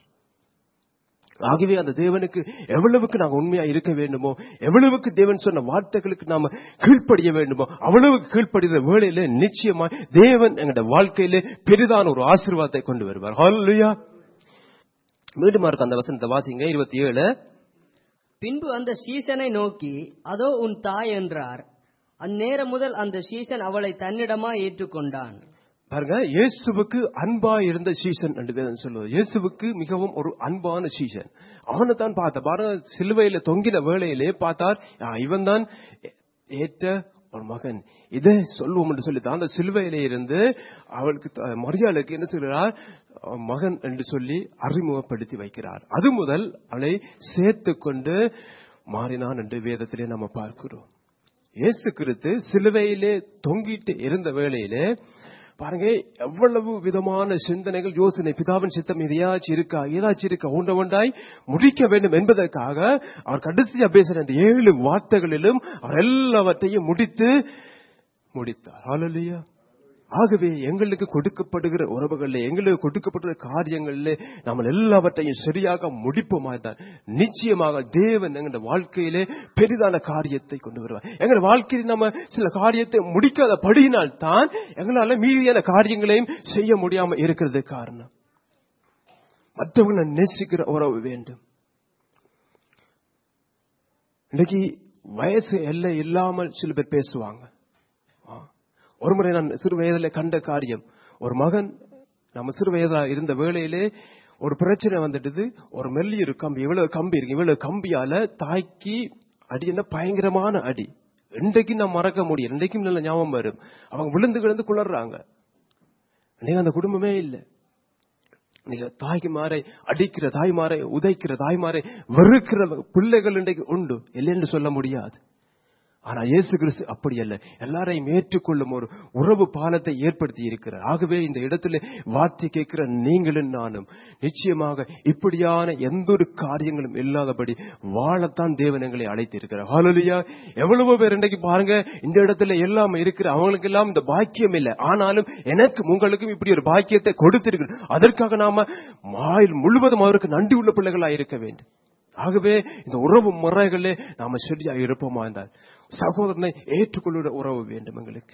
ஆகவே அந்த தேவனுக்கு எவ்வளவுக்கு நாங்கள் உண்மையா இருக்க வேண்டுமோ எவ்வளவுக்கு தேவன் சொன்ன வார்த்தைகளுக்கு நாம கீழ்ப்படிய வேண்டுமோ அவ்வளவுக்கு கீழ்ப்படுகிற வேளையில நிச்சயமா தேவன் எங்களுடைய வாழ்க்கையிலே பெரிதான ஒரு ஆசீர்வாதத்தை கொண்டு வருவார் ஹalleluya மீண்டும் இருக்கு அந்த வசனத்தை வாசிங்க இருபத்தி ஏழு பின்பு அந்த சீசனை நோக்கி அதோ உன் தாய் என்றார் அந்நேரம் முதல் அந்த சீசன் அவளை தன்னிடமா ஏற்றுக்கொண்டான் பாருங்க இயேசுவுக்கு அன்பா இருந்த சீசன் என்று வேதம் சொல்லுவது இயேசுவுக்கு மிகவும் ஒரு அன்பான சீசன் அவனை தான் பார்த்த பாருங்க சிலுவையில தொங்கின வேளையிலே பார்த்தார் இவன் தான் ஏற்ற ஒரு மகன் இதை சொல்லுவோம் என்று சொல்லி தான் அந்த சிலுவையிலே இருந்து அவளுக்கு த- மரியாளுக்கு என்ன சொல்கிறார் அவன் மகன் என்று சொல்லி அறிமுகப்படுத்தி வைக்கிறார் அது முதல் அவளை சேர்த்து கொண்டு மாறினான் என்று வேதத்திலே நம்ம பார்க்கிறோம் இயேசு கிறிஸ்து சிலுவையிலே தொங்கிட்டு இருந்த வேளையிலே பாருங்க எவ்வளவு விதமான சிந்தனைகள் யோசனை பிதாவின் சித்தம் இதையாச்சும் இருக்கா ஏதாச்சும் இருக்கா ஒன்றை ஒன்றாய் முடிக்க வேண்டும் என்பதற்காக அவர் கடைசியா பேசுற அந்த ஏழு வார்த்தைகளிலும் அவர் எல்லாவற்றையும் முடித்து முடித்தார் ஹalleluya ஆகவே எங்களுக்கு கொடுக்கப்படுகிற உறவுகளில் எங்களுக்கு கொடுக்கப்படுகிற காரியங்களில் நம்ம எல்லாவற்றையும் சரியாக முடிப்போமா தான் நிச்சயமாக தேவன் எங்களுடைய வாழ்க்கையிலே பெரிதான காரியத்தை கொண்டு வருவார் எங்கள் வாழ்க்கையில் நம்ம சில காரியத்தை முடிக்காத படியினால் தான் எங்களால மீதியான காரியங்களையும் செய்ய முடியாம இருக்கிறது காரணம் மற்றவங்களை நேசிக்கிற உறவு வேண்டும் இன்னைக்கு வயசு எல்லை இல்லாமல் சில பேர் பேசுவாங்க ஆ. ஒரு முறை நான் சிறு வயதில் கண்ட காரியம் ஒரு மகன் நம்ம சிறு வயதா இருந்த வேளையிலே ஒரு பிரச்சனை வந்துட்டது ஒரு மெல்லிய ஒரு கம்பி இவ்வளவு கம்பி இருக்கு இவ்வளவு கம்பியால தாய்க்கு அடி என்ன பயங்கரமான அடி இன்றைக்கும் நான் மறக்க முடியும் இன்றைக்கும் நல்ல ஞாபகம் வரும் அவங்க விழுந்து கிடந்து குளறாங்க இன்னைக்கு அந்த குடும்பமே இல்லை நீங்க தாய்மாரை அடிக்கிற தாய்மாரை உதைக்கிற தாய்மாரை வெறுக்கிற பிள்ளைகள் இன்றைக்கு உண்டு இல்லைன்னு சொல்ல முடியாது ஆனா இயேசு கிறிஸ்து அப்படி அல்ல எல்லாரையும் ஏற்றுக்கொள்ளும் ஒரு உறவு பாலத்தை ஏற்படுத்தி இருக்கிறார் ஆகவே இந்த இடத்துல வார்த்தை கேட்கிற நீங்களும் நானும் நிச்சயமாக இப்படியான எந்த ஒரு காரியங்களும் இல்லாதபடி வாழத்தான் தேவன் எங்களை அழைத்திருக்கிறார் ஹalleluya எவ்வளவு பேர் இன்றைக்கு பாருங்க இந்த இடத்துல எல்லாம் இருக்கிற அவங்களுக்கு எல்லாம் இந்த பாக்கியம் இல்லை ஆனாலும் எனக்கும் உங்களுக்கும் இப்படி ஒரு பாக்கியத்தை கொடுத்திருக்கிறார் அதற்காக நாம மாயில் முழுவதும் அவருக்கு நன்றி உள்ள பிள்ளைகளா இருக்க வேண்டும் ஆகவே இந்த உறவு முறைகளே நாம சரியா இருப்போமா இருந்தால் சகோதரனை ஏற்றுக்கொள்ளுற உறவு வேண்டும் எங்களுக்கு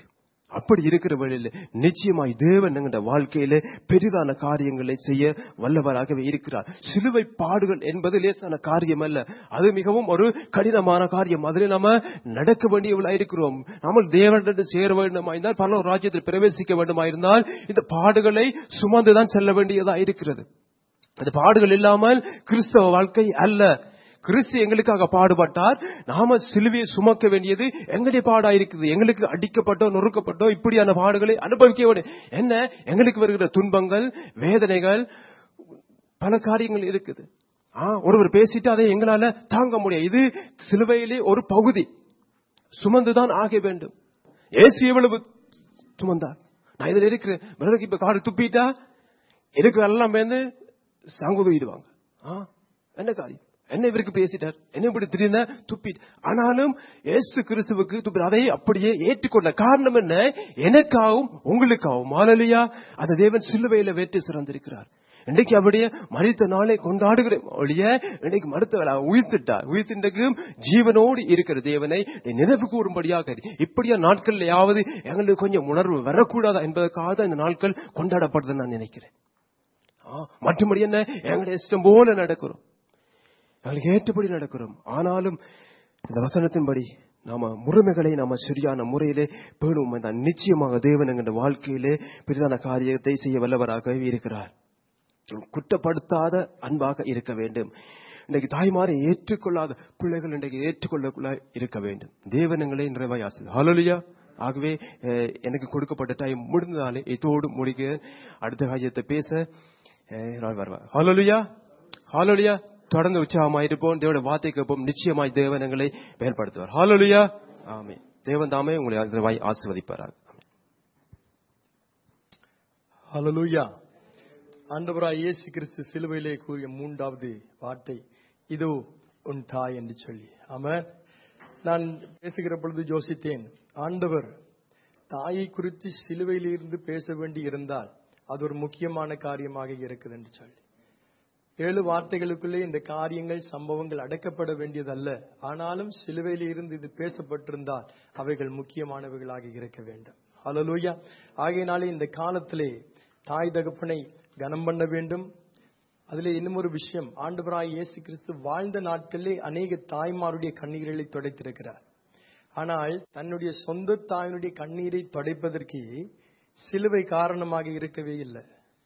அப்படி இருக்கிற வழியில் நிச்சயமாய் தேவன் என்கிற வாழ்க்கையிலே பெரிதான காரியங்களை செய்ய வல்லவராகவே இருக்கிறார் சிலுவை பாடுகள் என்பது லேசான காரியம் அல்ல அது மிகவும் ஒரு கடினமான காரியம் அதில் நாம நடக்க வேண்டியவர்களா இருக்கிறோம் நாம தேவனிடம் சேர வேண்டுமாயிருந்தால் பல ராஜ்யத்தில் பிரவேசிக்க வேண்டுமாயிருந்தால் இந்த பாடுகளை சுமந்துதான் செல்ல வேண்டியதா இருக்கிறது அந்த பாடுகள் இல்லாமல் கிறிஸ்தவ வாழ்க்கை அல்ல கிறிஸ்து எங்களுக்காக பாடுபட்டார் நாம சிலுவையை சுமக்க வேண்டியது எங்களுடைய பாடா இருக்குது எங்களுக்கு அடிக்கப்பட்டோ நொறுக்கப்பட்டோ இப்படியான பாடுகளை அனுபவிக்க வேண்டும் என்ன எங்களுக்கு வருகிற துன்பங்கள் வேதனைகள் பல காரியங்கள் இருக்குது ஆ, ஒருவர் பேசிட்டு அதை எங்களால தாங்க முடியாது இது சிலுவையிலே ஒரு பகுதி சுமந்துதான் ஆக வேண்டும் ஏசு எவ்வளவு சுமந்தார் நான் இதுல இருக்கிறேன் பிறகு இப்ப காடு துப்பிட்டா எனக்கு எல்லாம் வந்து சங்குதுவிடுவாங்க ஆ, என்ன காரியம் என்ன இவருக்கு பேசிட்டார் என்ன இப்படி திடீர்னு துப்பி ஆனாலும் இயேசு கிறிஸ்துவுக்கு துப்பி அதை அப்படியே ஏற்றுக்கொண்ட காரணம் என்ன எனக்காகவும் உங்களுக்காகவும் மாலலியா அந்த தேவன் சிலுவையில வெற்றி சிறந்திருக்கிறார் இன்னைக்கு அப்படியே மறித்த நாளை கொண்டாடுகிற ஒழிய இன்னைக்கு மறுத்த உயிர்த்திட்டார் உயிர்த்தின்றைக்கும் ஜீவனோடு இருக்கிற தேவனை நீ நினைவு கூறும்படியாக இரு. இப்படியா நாட்கள்லயாவது எங்களுக்கு கொஞ்சம் உணர்வு வரக்கூடாதா என்பதற்காக தான் இந்த நாட்கள் கொண்டாடப்படுதுன்னு நான் நினைக்கிறேன் ஆ, மற்றபடி என்ன எங்களுடைய இஷ்டம் போல நடக்கிறோம் எங்களுக்கு ஏற்றபடி நடக்கிறோம் ஆனாலும் இந்த வசனத்தின்படி நாம முறைமைகளை நாம சரியான முறையிலே பேணுவோம் என்றால் நிச்சயமாக தேவன் எங்கள் வாழ்க்கையிலே பெரிதான காரியத்தை செய்ய வல்லவராக இருக்கிறார் குற்றப்படுத்தாத அன்பாக இருக்க வேண்டும் இன்னைக்கு தாய்மாரை ஏற்றுக்கொள்ளாத பிள்ளைகள் இன்றைக்கு ஏற்றுக்கொள்ள இருக்க வேண்டும் தேவன் எங்களை நிறைவாய் ஆசை ஹலோலியா ஆகவே அஹ், எனக்கு கொடுக்கப்பட்ட டைம் முடிந்ததாலே இதோடு முடிக்க அடுத்த காரியத்தை பேச அஹ், நான் வருவேன் ஹலோலியா ஹாலோலியா தொடர்ந்து உற்சாகமாய் இருப்போம் தேவனுடைய வார்த்தை கேட்போம் நிச்சயமாய் தேவன் எங்களை பயன்படுத்துவார் ஹாலோலியா ஆமே தேவன் தாமே உங்களை நிறைவாய் ஆசிர்வதிப்பாராக ஹalleluya ஆண்டவராய் இயேசு கிறிஸ்து சிலுவையிலே கூறிய மூன்றாவது வார்த்தை இதோ உன் தாய் என்று சொல்லி ஆமென் நான் பேசுகிற பொழுது யோசித்தேன் ஆண்டவர் தாயை குறித்து சிலுவையிலிருந்து பேச வேண்டி இருந்தால் அது ஒரு முக்கியமான காரியமாக இருக்குது என்று சொல்லி ஏழு வார்த்தைகளுக்குள்ளே இந்த காரியங்கள் சம்பவங்கள் அடக்கப்பட வேண்டியதல்ல ஆனாலும் சிலுவையில் இருந்து இது பேசப்பட்டிருந்தால் அவைகள் முக்கியமானவைகளாக இருக்க வேண்டும் ஹalleluya ஆகையினாலே இந்த காலத்திலே தாய் தகப்பனை கனம் பண்ண வேண்டும் அதிலே இன்னும் ஒரு விஷயம் ஆண்டவராய் இயேசு கிறிஸ்து வாழ்ந்த நாட்களிலே அநேக தாய்மாருடைய கண்ணீர்களை துடைத்திருக்கிறார் ஆனால் தன்னுடைய சொந்த தாயினுடைய கண்ணீரை துடைப்பதற்கு சிலுவை காரணமாக இருக்கவே இல்லை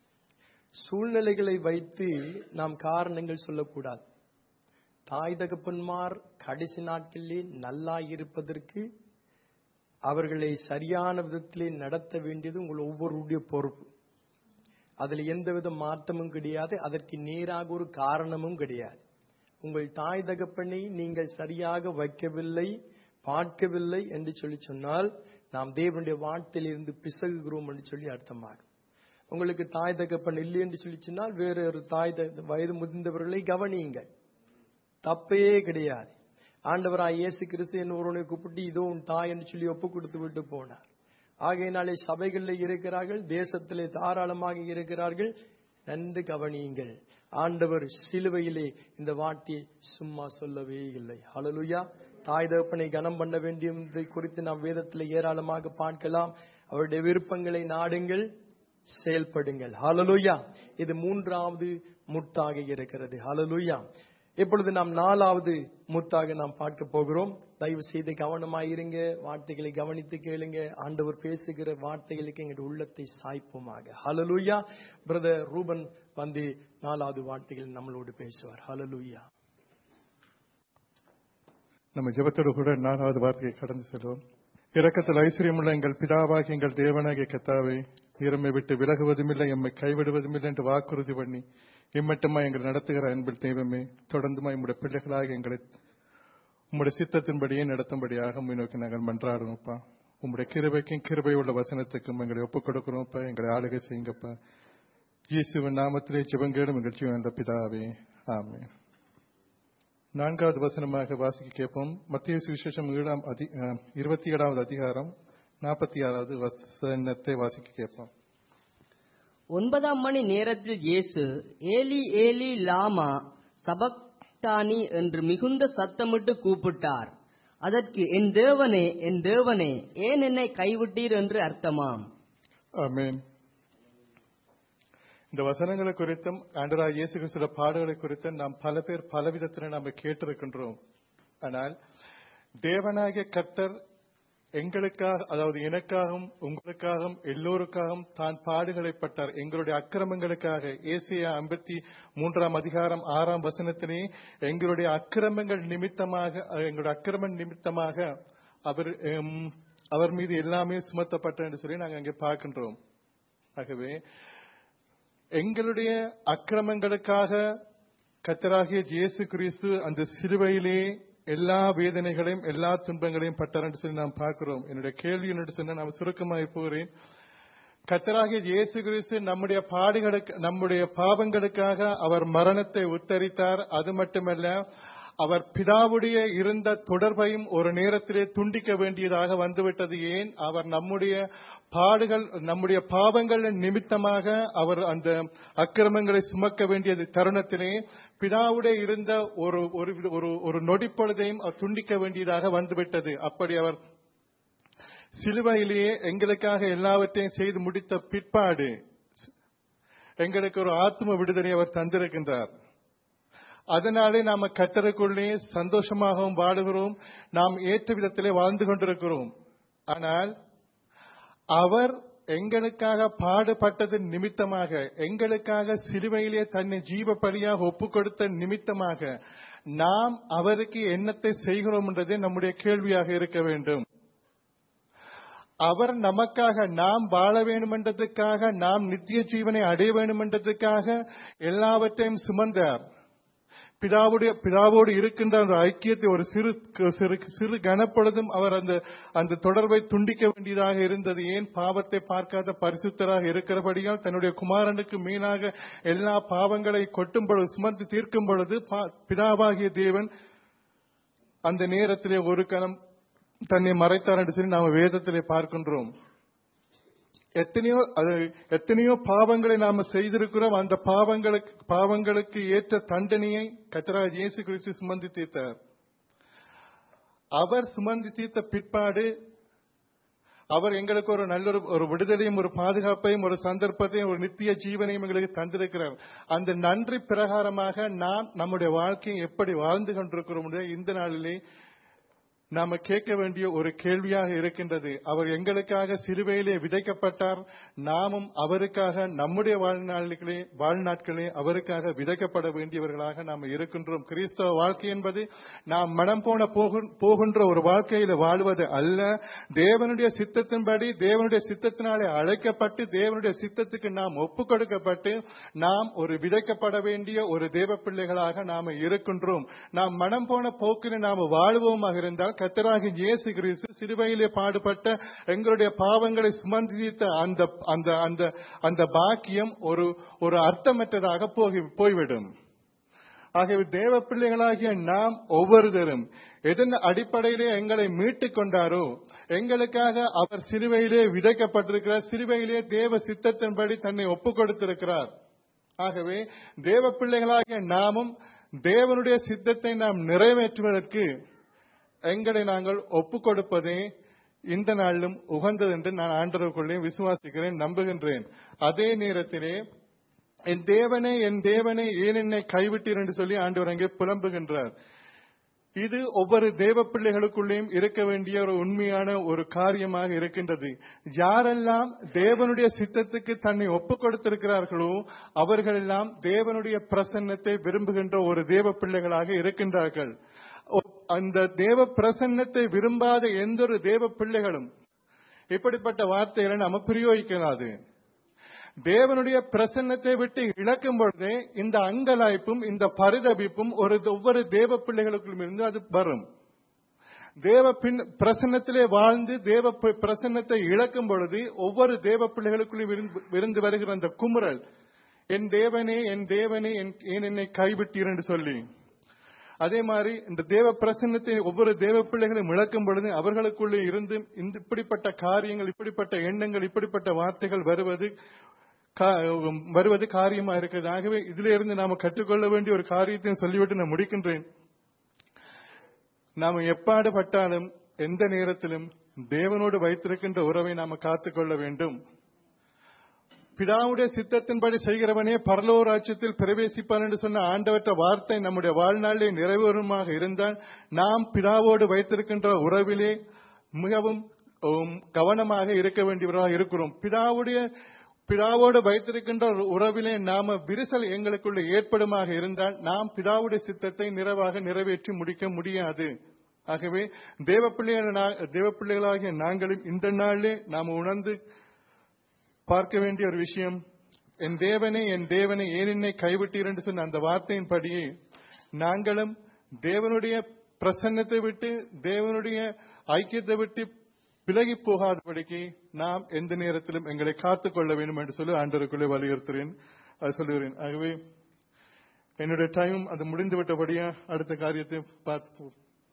சூழ்நிலைகளை வைத்து நாம் காரணங்கள் சொல்லக்கூடாது தாய் தகப்பன்மார் கடைசி நாட்களிலே நல்லா இருப்பதற்கு அவர்களை சரியான விதத்திலே நடத்த வேண்டியது உங்கள் ஒவ்வொருடைய பொறுப்பு அதில் எந்தவித மாற்றமும் கிடையாது அதற்கு நேராக ஒரு காரணமும் கிடையாது உங்கள் தாய் தகப்பனை நீங்கள் சரியாக வைக்கவில்லை பார்க்கவில்லை என்று சொல்லி சொன்னால் நாம் தேவனுடைய வார்த்தையிலிருந்து பிசகுகிறோம் என்று சொல்லி அர்த்தமாகும் உங்களுக்கு தாய் தகப்பன் இல்லை என்று சொல்லி சொன்னால் வேற ஒரு தாய் த- வயது முதிர்ந்தவர்களை கவனியுங்கள் தப்பே கிடையாது ஆண்டவராய் இயேசு கிறிஸ்து என்ன ஒருவனை கூப்பிட்டு இதோ உன் தாய் என்று சொல்லி ஒப்பு கொடுத்து விட்டு போனார் ஆகையினாலே சபைகளில் இருக்கிறார்கள் தேசத்திலே தாராளமாக இருக்கிறார்கள் நன்கு கவனியுங்கள் ஆண்டவர் சிலுவையிலே இந்த வார்த்தையை சும்மா சொல்லவே இல்லை ஹalleluya தாய் தகப்பனை கனம் பண்ண வேண்டியதை குறித்து நாம் வேதத்தில் ஏராளமாக பார்க்கலாம் அவருடைய விருப்பங்களை நாடுங்கள் செயல்படுங்கள் ஹalleluya இது மூன்றாவது முத்தாக இருக்கிறது ஹalleluya இப்பொழுது நாம் நாலாவது முத்தாக நாம் பார்க்க போகிறோம் தயவு செய்து கவனமாயிருங்க வார்த்தைகளை கவனித்து கேளுங்க ஆண்டவர் பேசுகிற வார்த்தைகளுக்கு எங்களுடைய உள்ளத்தை சாய்ப்போமாக ஹalleluya பிரதர் ரூபன் வந்து நாலாவது வார்த்தைகள் நம்மளோடு பேசுவார் ஹalleluya நம்ம ஜெபத்தோடு கூட நாலாவது வார்த்தையை கடந்து செல்வோம் இரக்கத்தில் ஐஸ்வர்யமுள்ள எங்கள் பிதாவாகி எங்கள் தேவனாகிய கத்தாவே நீரம்மை விட்டு விலகுவதுமில்லை எம்மை கைவிடுவதுமில்லை என்று வாக்குறுதி பண்ணி இம்மட்டுமா எங்கள் நடத்துகிற அன்பில் தெய்வமே தொடர்ந்துமா உம்முடைய பிள்ளைகளாக எங்களை உம்முடைய சித்தத்தின்படியே நடத்தும்படியாக உம்மை நோக்கி நாங்கள் மன்றாடுவோம்ப்பா உம்முடைய கிருபைக்கும் கிருபை உள்ள வசனத்துக்கும் எங்களை ஒப்புக் கொடுக்கிறோம்ப்பா எங்களை ஆளுகை செய்யுங்கப்பா இயேசுவின் நாமத்திலே ஜெபங்கேடும் எங்கள் ஜீவன் என்ற பிதாவே ஆமென் நான்காவது வசனமாக வாசிக்க கேட்போம் மத்திய சுவிசேஷம் ஏழாம் அதி அஹ், இருபத்தி ஏழாவது அதிகாரம் நாற்பத்தி ஆறாவது வசனத்தை வாசிக்க கேட்போம் ஒன்பதாம் மணி நேரத்தில் இயேசு ஏலி ஏலி லாமா சபக்தானி என்று மிகுந்த சத்தமிட்டு கூப்பிட்டார் அதற்கு என் தேவனே என் தேவனே ஏன் என்னை கைவிட்டீர் என்று அர்த்தமாம் ஆமென் இந்த வசனங்களை குறித்தும் ஆண்டரா இயேசு கிறிஸ்துவ பாடுகளை குறித்தும் நாம் பல பேர் பல விதத்தில் நாம் கேட்டிருக்கின்றோம் ஆனால் தேவனாகிய கர்த்தர் எங்களுக்காக அதாவது எனக்காகவும் உங்களுக்காகவும் எல்லோருக்காகவும் தான் பாடுகளை பட்டார் எங்களுடைய அக்கிரமங்களுக்காக ஏசியா ஐம்பத்தி மூன்றாம் அதிகாரம் ஆறாம் வசனத்திலே எங்களுடைய அக்கிரமங்கள் நிமித்தமாக அஹ், எங்களுடைய அக்கிரம நிமித்தமாக அவர் ஹம், அவர் மீது எல்லாமே சுமத்தப்பட்டது என்று சொல்லி நாங்கள் அங்கே பார்க்கின்றோம் ஆகவே எங்களுடைய அக்கிரமங்களுக்காக கத்தராகிய இயேசு கிறிஸ்து அந்த சிலுவையிலே எல்லா வேதனைகளையும் எல்லா துன்பங்களையும் பட்டார் என்று சொல்லி நாம் பார்க்கிறோம் என்னுடைய கேள்வி என்று சொன்ன நான் சுருக்கமாக போகிறேன் கத்தராகிய இயேசு கிறிஸ்து நம்முடைய பாடுகளுக்கு நம்முடைய பாவங்களுக்காக அவர் மரணத்தை உத்தரித்தார் அது மட்டுமல்ல அவர் பிதாவுடைய இருந்த தொடர்பையும் ஒரு நேரத்திலே துண்டிக்க வேண்டியதாக வந்துவிட்டது ஏன் அவர் நம்முடைய பாடுகள் நம்முடைய பாவங்கள் நிமித்தமாக அவர் அந்த அக்கிரமங்களை சுமக்க வேண்டியது தருணத்திலே பிதாவுடைய இருந்த ஒரு ஒரு வித- ஒரு ஒரு நொடிப்பொழுதையும் அவர் துண்டிக்க வேண்டியதாக வந்துவிட்டது அப்படி அவர் சிலுவையிலேயே எங்களுக்காக எல்லாவற்றையும் செய்து முடித்த பிற்பாடு எங்களுக்கு ஒரு ஆத்ம விடுதலை அவர் தந்திருக்கின்றார் அதனாலே நாம கத்தருக்குள்ளே சந்தோஷமாகவும் வாழுகிறோம் நாம் ஏற்ற விதத்திலே வாழ்ந்து கொண்டிருக்கிறோம் ஆனால் அவர் எங்களுக்காக பாடுபட்டது நிமித்தமாக எங்களுக்காக சிலுவையிலே தன்னை ஜீவ பலியாக ஒப்பு கொடுத்த நிமித்தமாக நாம் அவருக்கு என்னத்தை செய்கிறோம் என்றதே நம்முடைய கேள்வியாக இருக்க வேண்டும் அவர் நமக்காக நாம் வாழ வேண்டும் என்றதுக்காக நாம் நித்திய ஜீவனை அடைய வேண்டும் என்றதுக்காக எல்லாவற்றையும் சுமந்தார் பிதாவுடைய பிதாவோடு இருக்கின்ற அந்த ஐக்கியத்தை ஒரு சிறு சிறு சிறு கனப்பொழுதும் அவர் அந்த அந்த தொடர்பை துண்டிக்க வேண்டியதாக இருந்தது ஏன் பாவத்தை பார்க்காத பரிசுத்தராக இருக்கிறபடியால் தன்னுடைய குமாரனுக்கு மீனாக எல்லா பாவங்களை கொட்டும் பொழுது சுமந்து தீர்க்கும் பொழுது பா- பிதாவாகிய தேவன் அந்த நேரத்திலே ஒரு கணம் தன்னை மறைத்தார் என்று சொல்லி நாம வேதத்திலே பார்க்கின்றோம் எத்தனையோ அது எத்தனையோ பாவங்களை நாம செய்திருக்கிறோம் அந்த பாவங்களுக்கு பாவங்களுக்கு ஏற்ற தண்டனையை கத்தராஜ் இயேசு கிறிஸ்து சுமந்து தீர்த்தார் அவர் சுமந்து தீர்த்த பிற்பாடு அவர் எங்களுக்கு ஒரு நல்ல ஒரு- ஒரு விடுதலையும் ஒரு பாதுகாப்பையும் ஒரு சந்தர்ப்பத்தையும் ஒரு நித்திய ஜீவனையும் எங்களுக்கு தந்திருக்கிறார் அந்த நன்றி பிரகாரமாக நாம் நம்முடைய வாழ்க்கையை எப்படி வாழ்ந்து கொண்டிருக்கிறோம் என்பதை இந்த நாளிலே நாம கேட்க வேண்டிய ஒரு கேள்வியாக இருக்கின்றது அவர் எங்களுக்காக சிலுவையிலே விதைக்கப்பட்டார் நாமும் அவருக்காக நம்முடைய வாழ்நாளிலே வாழ்நாட்களே அவருக்காக விதைக்கப்பட வேண்டியவர்களாக நாம் இருக்கின்றோம் கிறிஸ்தவ வாழ்க்கை என்பது நாம் மனம் போன போகு- போகின்ற ஒரு வாழ்க்கையில வாழ்வது அல்ல தேவனுடைய சித்தத்தின்படி தேவனுடைய சித்தத்தினாலே அழைக்கப்பட்டு தேவனுடைய சித்தத்துக்கு நாம் ஒப்பு கொடுக்கப்பட்டு நாம் ஒரு விதைக்கப்பட வேண்டிய ஒரு தேவ பிள்ளைகளாக நாம இருக்கின்றோம் நாம் மனம் போன போக்கில் நாம் வாழ்வோமாக இருந்தால் கத்தராகி இயேசு கிறிஸ்து சிலுவையிலே பாடுபட்ட எங்களுடைய பாவங்களை சுமந்தித்த அந்த அந்த அந்த அந்த பாக்கியம் ஒரு ஒரு அர்த்தமற்றதாக போகி போய்விடும் ஆகவே தேவ பிள்ளைகளாகிய நாம் ஒவ்வொருத்தரும் எதன் அடிப்படையிலே எங்களை மீட்டுக் கொண்டாரோ எங்களுக்காக அவர் சிலுவையிலே விதைக்கப்பட்டிருக்கிறார் சிலுவையிலே தேவ சித்தத்தின்படி தன்னை ஒப்புக் கொடுத்திருக்கிறார் ஆகவே தேவ பிள்ளைகளாகிய நாமும் தேவனுடைய சித்தத்தை நாம் நிறைவேற்றுவதற்கு எங்களை நாங்கள் ஒப்புக் கொடுப்பதே இந்த நாளிலும் உகந்தது என்று நான் ஆண்டவருக்குள்ளே விசுவாசிக்கிறேன் நம்புகின்றேன் அதே நேரத்திலே என் தேவனே என் தேவனே ஏன் என்னை கைவிட்டீர் என்று சொல்லி ஆண்டவர் அங்கே புலம்புகின்றார் இது ஒவ்வொரு தேவ பிள்ளைகளுக்குள்ளேயும் இருக்க வேண்டிய ஒரு உண்மையான ஒரு காரியமாக இருக்கின்றது யாரெல்லாம் தேவனுடைய சித்தத்துக்கு தன்னை ஒப்புக் கொடுத்திருக்கிறார்களோ அவர்களெல்லாம் தேவனுடைய பிரசன்னத்தை விரும்புகின்ற ஒரு தேவ பிள்ளைகளாக இருக்கின்றார்கள் ஒ- அந்த தேவ பிரசன்னத்தை விரும்பாத எந்த ஒரு தேவ பிள்ளைகளும் இப்படிப்பட்ட வார்த்தைகளை நாம பிரயோகிக்கலாது தேவனுடைய பிரசன்னத்தை விட்டு இழக்கும் பொழுதே இந்த அங்கலாய்ப்பும் இந்த பரிதபிப்பும் ஒரு ஒவ்வொரு தேவ பிள்ளைகளுக்குள்ளும் இருந்து அது வரும் தேவ பின் பிரசன்னத்திலே வாழ்ந்து தேவ பி- பிரசன்னத்தை இழக்கும் பொழுது ஒவ்வொரு தேவ பிள்ளைகளுக்குள்ளும் இருந்து- இருந்து வருகிற அந்த குமுறல் என் தேவனே என் தேவனே என்- ஏன் என்னை கைவிட்டீர் என்று சொல்லி அதே மாதிரி இந்த தேவ பிரசன்னத்தை ஒவ்வொரு தேவ பிள்ளைகளும் இழக்கும் பொழுது அவர்களுக்குள்ளே இருந்து இந்த இப்படிப்பட்ட காரியங்கள் இப்படிப்பட்ட எண்ணங்கள் இப்படிப்பட்ட வார்த்தைகள் வருவது கா- வருவது காரியமா இருக்கிறது ஆகவே இதிலிருந்து நாம கற்றுக்கொள்ள வேண்டிய ஒரு காரியத்தையும் சொல்லிவிட்டு நான் முடிக்கின்றேன் நாம் எப்பாடுபட்டாலும் எந்த நேரத்திலும் தேவனோடு வைத்திருக்கின்ற உறவை நாம காத்துக்கொள்ள வேண்டும் பிதாவுடைய சித்தத்தின்படி செய்கிறவனே பரலோ ராஜ்யத்தில் பிரவேசிப்பான் என்று சொன்ன ஆண்டவற்ற வார்த்தை நம்முடைய வாழ்நாளிலே நிறைவேறுமாக இருந்தால் நாம் பிதாவோடு வைத்திருக்கின்ற உறவிலே மிகவும் உம், கவனமாக இருக்க வேண்டியவராக இருக்கிறோம் பிதாவுடைய பிதாவோடு வைத்திருக்கின்ற ஒரு உறவிலே நாம விரிசல் எங்களுக்குள்ள ஏற்படுமாக இருந்தால் நாம் பிதாவுடைய சித்தத்தை நிறைவாக நிறைவேற்றி முடிக்க முடியாது ஆகவே தேவ பிள்ளைகள் தேவ பிள்ளைகளாகிய நாங்களும் இந்த நாளிலே நாம் உணர்ந்து பார்க்க வேண்டிய ஒரு விஷயம் என் தேவனே என் தேவனை ஏன் என்னை கைவிட்டீர் என்று சொன்ன அந்த வார்த்தையின்படியே நாங்களும் தேவனுடைய பிரசன்னத்தை விட்டு தேவனுடைய ஐக்கியத்தை விட்டு விலகி போகாதபடிக்கு நாம் எந்த நேரத்திலும் எங்களை காத்துக் கொள்ள வேண்டும் என்று சொல்லி ஆண்டவருக்குள்ளே வலியுறுத்துகிறேன் அது சொல்லுகிறேன் ஆகவே என்னுடைய டைம் அது முடிந்து விட்டபடியா அடுத்த காரியத்தை பார்த்து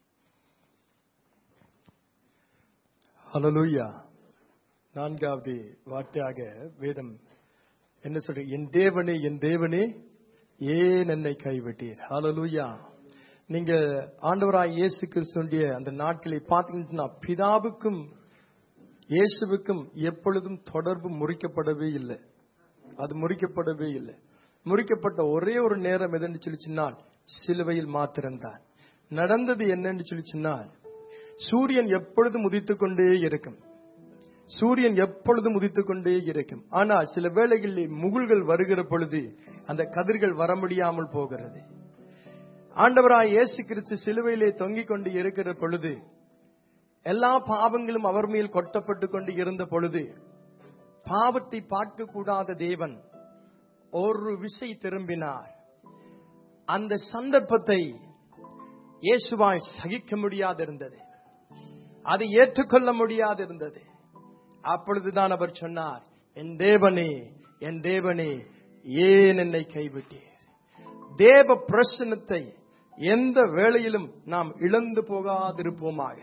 ஹalleluya நான்காவது வார்த்தையாக வேதம் என்ன சொல்ற என் தேவனே என் தேவனே ஏன் என்னை கைவிட்டீர் ஹalleluya நீங்க ஆண்டவராய் இயேசு கிறிஸ்துடைய அந்த நாட்களை பார்த்தீங்கன்னா பிதாவுக்கும் இயேசுவுக்கும் எப்பொழுதும் தொடர்பு முறிக்கப்படவே இல்லை அது முறிக்கப்படவே இல்லை முறிக்கப்பட்ட ஒரே ஒரு நேரம் எதுன்னு சொல்லி சொன்னால் சிலுவையில் மாத்திரம்தான் நடந்தது என்னன்னு சொல்லி சொன்னால் சூரியன் எப்பொழுதும் உதித்துக் கொண்டே இருக்கும் சூரியன் எப்பொழுதும் உதித்துக் கொண்டே இருக்கும் ஆனால் சில வேளைகளில் முகில்கள் வருகிற பொழுது அந்த கதிர்கள் வர முடியாமல் போகிறது ஆண்டவராய் இயேசு கிறிஸ்து சிலுவையிலே தொங்கிக் கொண்டு இருக்கிற பொழுது எல்லா பாவங்களும் அவர் மேல் கொட்டப்பட்டு கொண்டு இருந்த பொழுது பாவத்தை பார்க்க கூடாத தேவன் ஒரு விசை திரும்பினார் அந்த சந்தர்ப்பத்தை இயேசுவாய் சகிக்க முடியாதிருந்தது அதை ஏற்றுக்கொள்ள முடியாதிருந்தது அப்பொழுதுதான் அவர் சொன்னார் என் தேவனே என் தேவனே ஏன் என்னை கைவிட்டீர் தேவ பிரசனத்தை எந்த வேளையிலும் நாம் இழந்து போகாதிருப்போமாக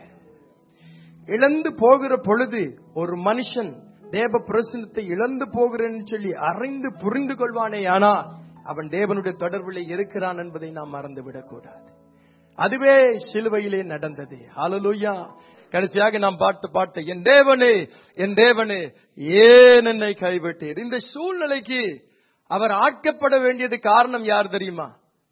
இழந்து போகிற பொழுது ஒரு மனுஷன் தேவ பிரசனத்தை இழந்து போகிறேன்னு சொல்லி அறிந்து புரிந்து கொள்வானே ஆனால் அவன் தேவனுடைய தொடர்பில் இருக்கிறான் என்பதை நாம் மறந்துவிடக் கூடாது அதுவே சிலுவையிலே நடந்தது ஹalleluya கடைசியாக நாம் பாட்டு பாட்டு என் தேவனே என் தேவனே ஏன் என்னை கைவிட்டீர் இந்த சூழ்நிலைக்கு அவர் ஆட்கப்பட வேண்டியது காரணம் யார் தெரியுமா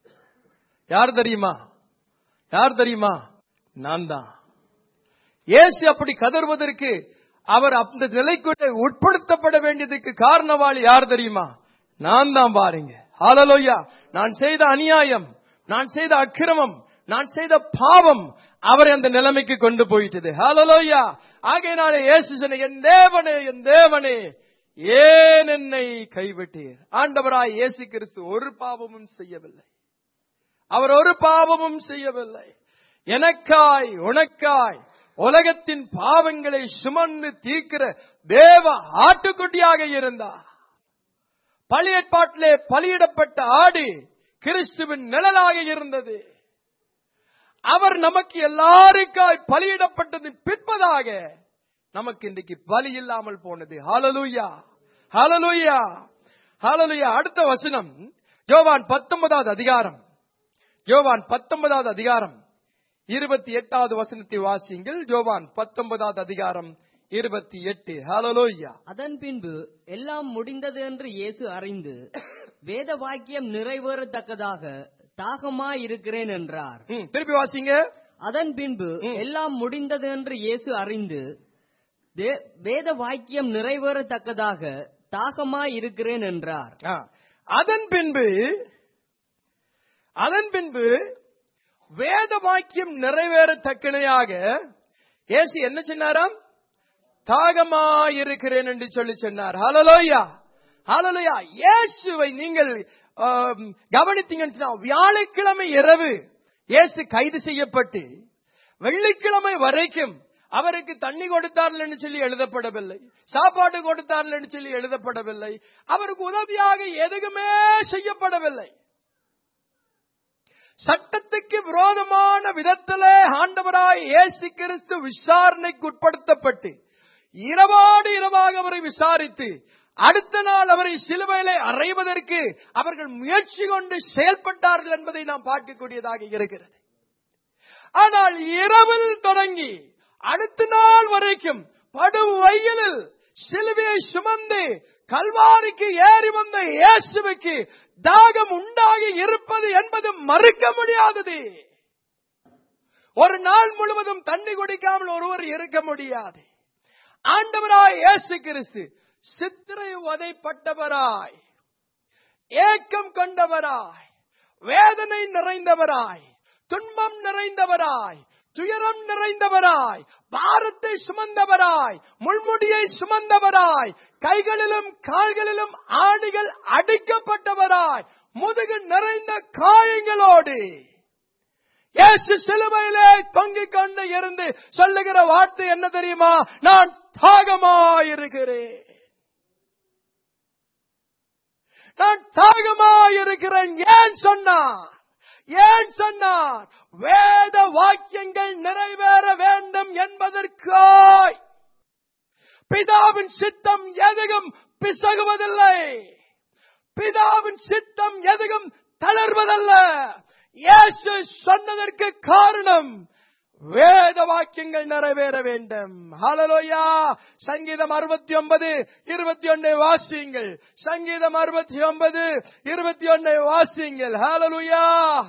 யார் தெரியுமா யார் தெரியுமா நான் தான் இயேசு அப்படி கதறுவதற்கு அவர் அந்த நிலைக்குள்ளே உட்படுத்தப்பட வேண்டியதுக்கு காரணவாளி யார் தெரியுமா நான் தான் பாருங்க ஹalleluya நான் செய்த அநியாயம் நான் செய்த அக்கிரமம் நான் செய்த பாவம் அவரை அந்த நிலைமைக்கு கொண்டு போயிட்டது ஹalleluya ஆகையினாலே இயேசு சொன்ன என் தேவனே என் தேவனே ஏன் என்னை கைவிட்டீர் ஆண்டவராய் இயேசு கிறிஸ்து ஒரு பாவமும் செய்யவில்லை அவர் ஒரு பாவமும் செய்யவில்லை எனக்காய் உனக்காய் உலகத்தின் பாவங்களை சுமந்து தீர்க்கிற தேவ ஆட்டுக்குட்டியாக இருந்தார் பழியற்பாட்டிலே பலியிடப்பட்ட ஆடு கிறிஸ்துவின் நிழலாக இருந்தது அவர் நமக்கு எல்லாருக்காய் பலியிடப்பட்டது பிற்பதாக நமக்கு இன்றைக்கு பலி இல்லாமல் போனது ஹalleluya ஹalleluya ஹalleluya அடுத்த வசனம் யோவான் பத்தொன்பதாவது அதிகாரம் யோவான் பத்தொன்பதாவது அதிகாரம் இருபத்தி எட்டாவது வசனத்தை வாசியுங்கள் யோவான் பத்தொன்பதாவது அதிகாரம் இருபத்தி எட்டு ஹalleluya அதன் பின்பு எல்லாம் முடிந்தது என்று இயேசு அறிந்து வேத வாக்கியம் நிறைவேறத்தக்கதாக தாகமாய் இருக்கிறேன் என்றார் ம், திருப்பி வாசிங்க அதன் பின்பு எல்லாம் முடிந்தது என்று இயேசு அறிந்து தே- வேத வாக்கியம் நிறைவேறத்தக்கதாக தாகமாய் இருக்கிறேன் என்றார் ஆ. அதன் பின்பு அதன் பின்பு வேத வாக்கியம் நிறைவேறத்தக்கனையாக இயேசு என்ன சொன்னாராம் தாகமாயிருக்கிறேன் என்று சொல்லி சொன்னார் ஹalleluya ஹalleluya இயேசுவை நீங்கள் ஆம், கவனித்தீங்கன்னு சொன்னா, வியாழக்கிழமை இரவு இயேசு கைது செய்யப்பட்டு வெள்ளிக்கிழமை வரைக்கும் அவருக்கு தண்ணி கொடுத்தார்கள் என்று சொல்லி எழுதப்படவில்லை சாப்பாடு கொடுத்தார்கள் என்று சொல்லி எழுதப்படவில்லை அவருக்கு உதவியாக எதுவுமே செய்யப்படவில்லை சட்டத்துக்கு விரோதமான விதத்திலே ஆண்டவராய் இயேசு கிறிஸ்து விசாரணைக்கு உட்படுத்தப்பட்டு இரவோடு இரவாக அவரை விசாரித்து அடுத்த நாள் அவரை சிலுவையிலே அறைவதற்கு அவர்கள் முயற்சி கொண்டு செயல்பட்டார்கள் என்பதை நாம் பார்க்கக்கூடியதாக இருக்கிறது ஆனால் இரவில் தொடங்கி அடுத்த நாள் வரைக்கும் படு வெயிலில் சிலுவையை சுமந்து கல்வாரிக்கு ஏறி வந்த இயேசுவுக்கு தாகம் உண்டாகி இருப்பது என்பது மறுக்க முடியாதது ஒரு நாள் முழுவதும் தண்ணி குடிக்காமல் ஒருவர் இருக்க முடியாது ஆண்டவராய் இயேசு கிறிஸ்து சித்திரை வதைப்பட்டவராய் ஏக்கம் கொண்டவராய் வேதனை நிறைந்தவராய் துன்பம் நிறைந்தவராய் துயரம் நிறைந்தவராய் பாரத்தை சுமந்தவராய் முள்முடியை சுமந்தவராய் கைகளிலும் கால்களிலும் ஆணிகள் அடிக்கப்பட்டவராய் முதுகு நிறைந்த காயங்களோடு இயேசு சிலுவையிலே தொங்கிக் கொண்டு இருந்து சொல்லுகிற வார்த்தை என்ன தெரியுமா நான் தாகமாயிருக்கிறேன் நான் தாகமாயிருக்கிறேன் ஏன் சொன்னார் ஏன் சொன்னார் வேத வாக்கியங்கள் நிறைவேற வேண்டும் என்பதற்காய் பிதாவின் சித்தம் எதுவும் பிசகுவதில்லை பிதாவின் சித்தம் எதுவும் தளர்வதல்ல இயேசு சொன்னதற்கு காரணம் வேத வாக்கியங்கள் நிறைவேற வேண்டும் ஹalleluya சங்கீதம் அறுபத்தி ஒன்பது இருபத்தி ஒன்னை வாசியுங்கள் சங்கீதம் அறுபத்தி ஒன்பது இருபத்தி ஒன்னை வாசியுங்கள் ஹalleluya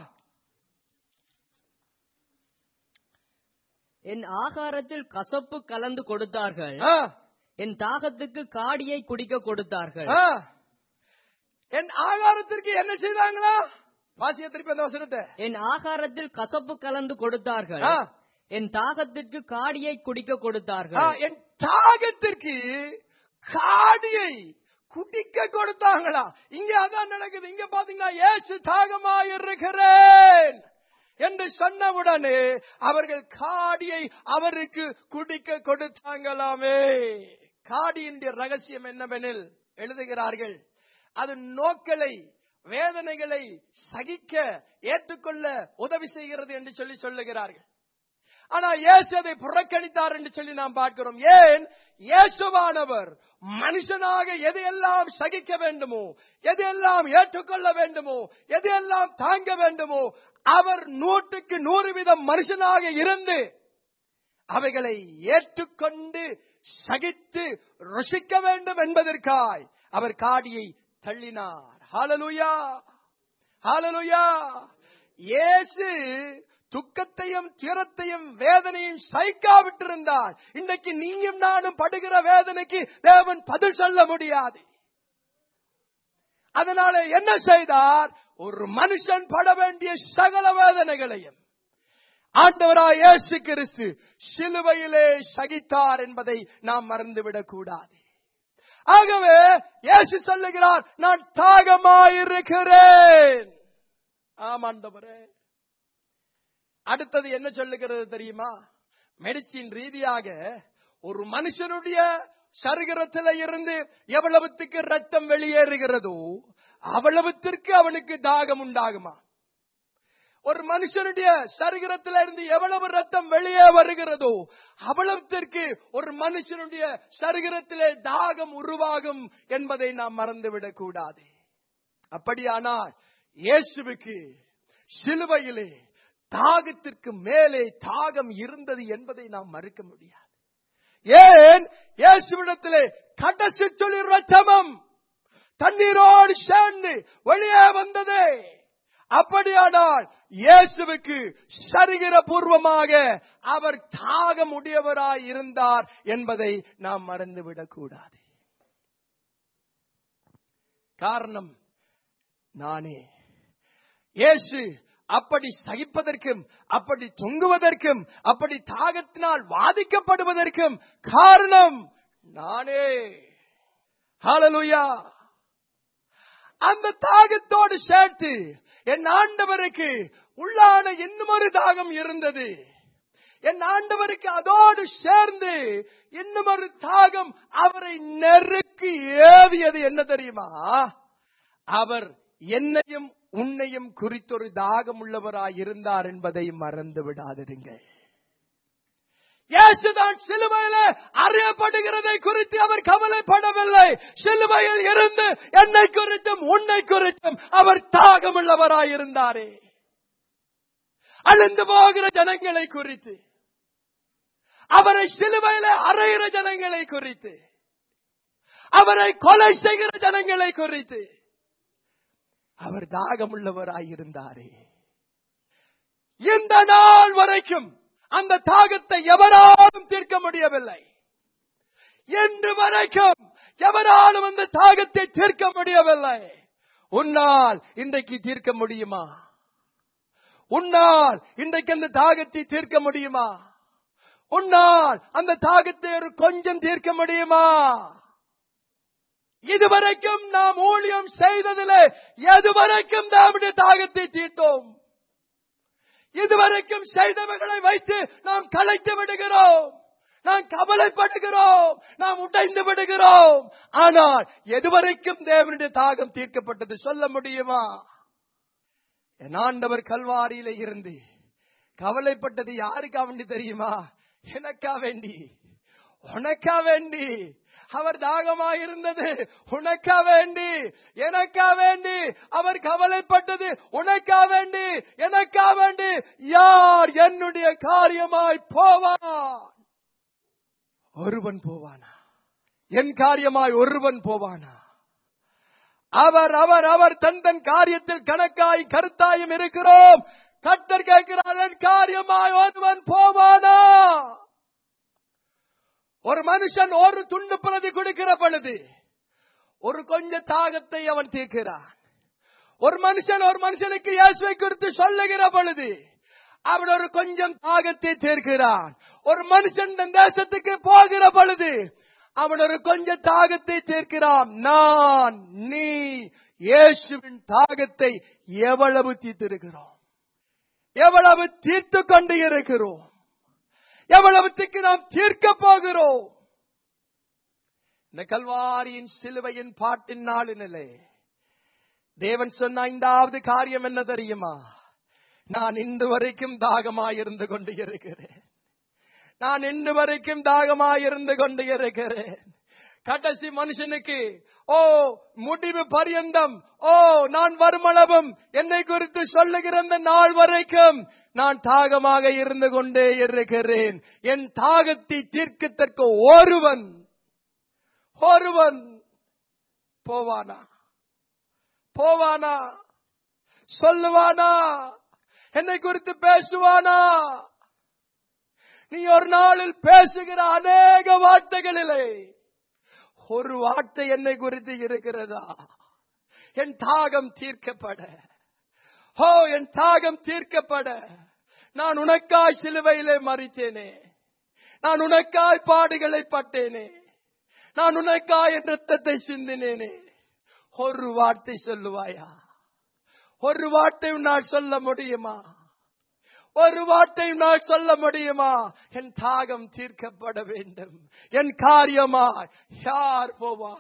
என் ஆகாரத்தில் கசப்பு கலந்து கொடுத்தார்கள் ஆ, என் தாகத்துக்கு காடியை குடிக்க கொடுத்தார்கள் ஆ. என் ஆகாரத்திற்கு என்ன செய்தாங்களா வாசிய திருப்பி அந்த வசனத்தை என் ஆகாரத்தில் கசப்பு கலந்து கொடுத்தார்கள் ஆ. என் தாகத்திற்கு காடியை குடிக்க ஆ, கொடுத்தார்கள் என் தாகத்திற்கு காடியை குடிக்க கொடுத்தாங்களா இங்க அதான் நடக்குது இங்க பாத்தீங்கன்னா ஏசு தாகமாயிருக்கிறேன் என்று சொன்னவுடனே அவர்கள் காடியை அவருக்கு குடிக்க கொடுத்தாங்களாமே காடியின் ரகசியம் என்னவெனில் எழுதுகிறார்கள் அது நோக்களை வேதனைகளை சகிக்க ஏற்றுக்கொள்ள உதவி செய்கிறது என்று சொல்லி சொல்லுகிறார்கள் ஆனா இயேசு அதை புறக்கணித்தார் என்று சொல்லி நாம் பார்க்கிறோம் ஏன் இயேசுவானவர் மனுஷனாக எதையெல்லாம் சகிக்க வேண்டுமோ எதையெல்லாம் ஏற்றுக்கொள்ள வேண்டுமோ எதையெல்லாம் தாங்க வேண்டுமோ அவர் நூற்றுக்கு நூறு வீதம் மனுஷனாக இருந்து அவைகளை ஏற்றுக்கொண்டு சகித்து ருசிக்க வேண்டும் என்பதற்காய் அவர் காடியை தள்ளினார் ஹalleluya ஹalleluya இயேசு துக்கத்தையும் துயரத்தையும் வேதனையும் சகிக்காவிட்டிருந்தார் இன்றைக்கு நீயும் நானும் படுகிற வேதனைக்கு தேவன் பதில் சொல்ல முடியாது அதனால என்ன செய்தார் ஒரு மனுஷன் பட வேண்டிய சகல வேதனைகளையும் ஆண்டவராய் இயேசு கிறிஸ்து சிலுவையிலே சகித்தார் என்பதை நாம் மறந்துவிடக் கூடாது ஆகவே இயேசு சொல்லுகிறார் நான் தாகமாயிருக்கிறேன் ஆமாண்டவரே அடுத்தது என்ன சொல்லுகிறது தெரியுமா மெடிசின் ரீதியாக ஒரு மனுஷனுடைய சரீரத்தில் இருந்து எவ்வளவுத்துக்கு ரத்தம் வெளியேறுகிறதோ அவ்வளவுத்திற்கு அவனுக்கு தாகம் உண்டாகுமா ஒரு மனுஷனுடைய சரீரத்தில் இருந்து எவ்வளவு ரத்தம் வெளியே வருகிறதோ அவ்வளவுத்திற்கு ஒரு மனுஷனுடைய சரீரத்திலே தாகம் உருவாகும் என்பதை நாம் மறந்துவிடக் கூடாது அப்படியானால் இயேசுவுக்கு சிலுவையிலே தாகத்திற்கு மேலே தாகம் இருந்தது என்பதை நாம் மறுக்க முடியாது ஏன் இயேசுவிடத்திலே கடைசி துளி ரத்தமும் தண்ணீரோடு சேர்ந்து வெளியே வந்ததே அப்படியானால் இயேசுவுக்கு சரீர பூர்வமாக அவர் தாகம் உடையவராய் இருந்தார் என்பதை நாம் மறந்துவிடக் கூடாது காரணம் நானே இயேசு அப்படி சகிப்பதற்கும் அப்படி தொங்குவதற்கும் அப்படி தாகத்தினால் வாதிக்கப்படுவதற்கும் காரணம் நானே ஹalleluya அந்த தாகத்தோடு சேர்த்து என் ஆண்டவருக்கு உள்ளான இன்னும் ஒரு தாகம் இருந்தது என் ஆண்டவருக்கு அதோடு சேர்ந்து இன்னும் ஒரு தாகம் அவரை நெருக்கி ஏவியது என்ன தெரியுமா அவர் என்னையும் உன்னையும் குறித்தொரு தாகம் உள்ளவராய் இருந்தார் என்பதை மறந்து விடாதிருங்கள் இயேசுதான் சிலுவையில அறியப்படுகிறதை குறித்து அவர் கவலைப்படவில்லை சிலுவையில் இருந்து என்னை குறித்தும் உன்னை குறித்தும் அவர் தாகமுள்ளவராய் இருந்தாரே அழிந்து போகிற ஜனங்களை குறித்து அவரை சிலுவையில அறையிற ஜனங்களை குறித்து அவரை கொலை செய்கிற ஜனங்களை குறித்து அவர் தாகமுள்ளவராயிருந்தாரே இந்த நாள் வரைக்கும் அந்த தாகத்தை எவராலும் தீர்க்க முடியவில்லை என்று வரைக்கும் எவராலும் அந்த தாகத்தை தீர்க்க முடியவில்லை உன்னால் இன்றைக்கு தீர்க்க முடியுமா உன்னால் இன்றைக்கு அந்த தாகத்தை தீர்க்க முடியுமா உன்னால் அந்த தாகத்தை ஒரு கொஞ்சம் தீர்க்க முடியுமா இதுவரைக்கும் நாம் ஊழியம் செய்ததிலே எதுவரைக்கும் நம்முடைய தாகத்தை தீர்த்தோம் இதுவரைக்கும் செய்தவர்களை வைத்து நாம் கலைத்து விடுகிறோம் நாம் கவலைப்படுகிறோம் நாம் உடைந்து விடுகிறோம் ஆனால் எதுவரைக்கும் தேவனுடைய தாகம் தீர்க்கப்பட்டது சொல்ல முடியுமா என் ஆண்டவர் கல்வாரியில இருந்து கவலைப்பட்டது யாருக்கா வேண்டி தெரியுமா எனக்கா வேண்டி உனக்கா வேண்டி அவர் தாகமா இருந்தது உனக்கா வேண்டி எனக்கா வேண்டி அவர் கவலைப்பட்டது உனக்கா வேண்டி எனக்கா வேண்டி யார் என்னுடைய காரியமாய் போவான் ஒருவன் போவானா என் காரியமாய் ஒருவன் போவானா அவர் அவர் அவர் தன் தன் காரியத்தில் கணக்காய் கருத்தாயும் இருக்கிறோம் கத்தர் கேட்கிறார் என் காரியமாய் ஒருவன் போவானா ஒரு மனுஷன் ஒரு துண்டு பிரதி கொடுக்கிற பொழுது ஒரு கொஞ்ச தாகத்தை அவன் தீர்க்கிறான் ஒரு மனுஷன் ஒரு மனுஷனுக்கு இயேசுவை குறித்து சொல்லுகிற பொழுது அவன் ஒரு கொஞ்சம் தாகத்தை தீர்க்கிறான் ஒரு மனுஷன் இந்த தேசத்துக்கு போகிற பொழுது அவன் ஒரு கொஞ்சம் தாகத்தை தீர்க்கிறான் நான் நீ இயேசுவின் தாகத்தை எவ்வளவு தீர்த்திருக்கிறோம் எவ்வளவு தீர்த்து கொண்டு இருக்கிறோம் எவ்வளவுத்துக்கு நாம் தீர்க்க போகிறோம் இந்த கல்வாரியின் சிலுவையின் பாட்டின் நாளினிலே தேவன் சொன்ன ஐந்தாவது காரியம் என்ன தெரியுமா நான் இன்று வரைக்கும் தாகமாயிருந்து கொண்டு இருக்கிறேன் நான் இன்று வரைக்கும் தாகமாயிருந்து கொண்டு இருக்கிறேன் கடைசி மனுஷனுக்கு ஓ முடிவு பரியந்தம் ஓ நான் வருமளவும் என்னை குறித்து சொல்லுகிற அந்த நாள் வரைக்கும் நான் தாகமாக இருந்து கொண்டே இருக்கிறேன் என் தாகத்தை தீர்க்கத்தக்க ஒருவன் ஒருவன் போவானா போவானா சொல்லுவானா என்னை குறித்து பேசுவானா நீ ஒரு நாளில் பேசுகிற அநேக வார்த்தைகளிலே ஒரு வார்த்தை என்னை குறித்து இருக்கிறதா என் தாகம் தீர்க்கப்பட ஹோ என் தாகம் தீர்க்கப்பட நான் உனக்காய் சிலுவையிலே மறித்தேனே நான் உனக்காய் பாடுகளை பட்டேனே நான் உனக்காய் என் ரத்தத்தை சிந்தினேனே ஒரு வார்த்தை சொல்லுவாயா ஒரு வார்த்தை உன்னால் சொல்ல முடியுமா ஒரு வார்த்தை நான் சொல்ல முடியுமா என் தாகம் தீர்க்கப்பட வேண்டும் என் காரியமா யார் போவா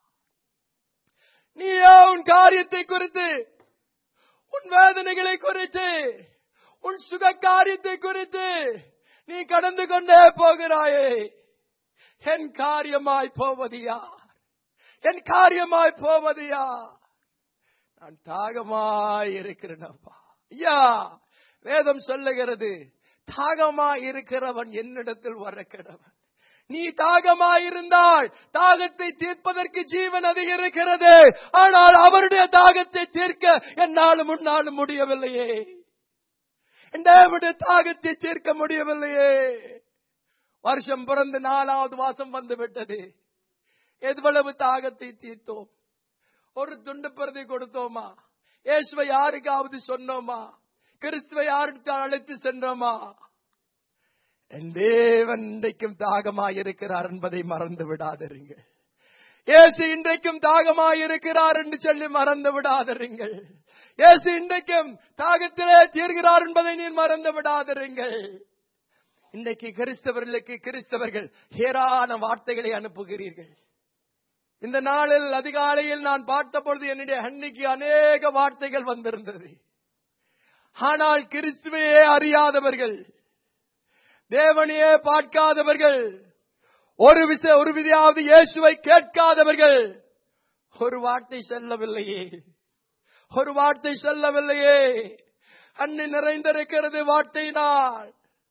நீ உன் காரியத்தை குறித்து உன் வேதனைகளை குறித்து உன் சுக காரியத்தை குறித்து நீ கடந்து கொண்டே போகிறாயே என் காரியமாய் போவது யார் என் காரியமாய் போவது யார் நான் தாகமாய் இருக்கிறேனப்பா ஐயா வேதம் சொல்லுகிறது தாகமாய் இருக்கிறவன் என்னிடத்தில் வர கிடவன் நீ தாகமாயிருந்தால் தாகத்தை தீர்ப்பதற்கு ஜீவன் அதிகரிக்கிறது ஆனால் அவருடைய தாகத்தை தீர்க்க என்னாலும் முன்னாலும் முடியவில்லையே என்னுடைய தாகத்தை தீர்க்க முடியவில்லையே வருஷம் பிறந்து நாலாவது மாசம் வந்து விட்டது எவ்வளவு தாகத்தை தீர்த்தோம் ஒரு துண்டு பிரதி கொடுத்தோமா இயேசுவை யாருக்காவது சொன்னோமா கிறிஸ்துவை யாருக்கு அழைத்து சென்றோமா என் தேவன் இன்றைக்கும் தாகமாயிருக்கிறார் என்பதை மறந்து விடாதிருங்கள் இயேசு இன்றைக்கும் தாகமாயிருக்கிறார் என்று சொல்லி மறந்து விடாதிருங்கள் இயேசு இன்றைக்கும் தாகத்திலே தீர்கிறார் என்பதை நீர் மறந்து விடாதிருங்கள் இன்றைக்கு கிறிஸ்தவர்களுக்கு கிறிஸ்தவர்கள் ஏராள வார்த்தைகளை அனுப்புகிறீர்கள் இந்த நாளில் அதிகாலையில் நான் பார்த்த பொழுது என்னுடைய அன்னைக்கு அநேக வார்த்தைகள் வந்திருந்தது ஆனால் கிறிஸ்துவையே அறியாதவர்கள் தேவனையே பார்க்காதவர்கள் ஒரு விச ஒரு விதையாவது இயேசுவை கேட்காதவர்கள் ஒரு வார்த்தை சொல்லவில்லையே ஒரு வார்த்தை சொல்லவில்லையே அண்ணி நிறைந்திருக்கிறது வார்த்தையினால்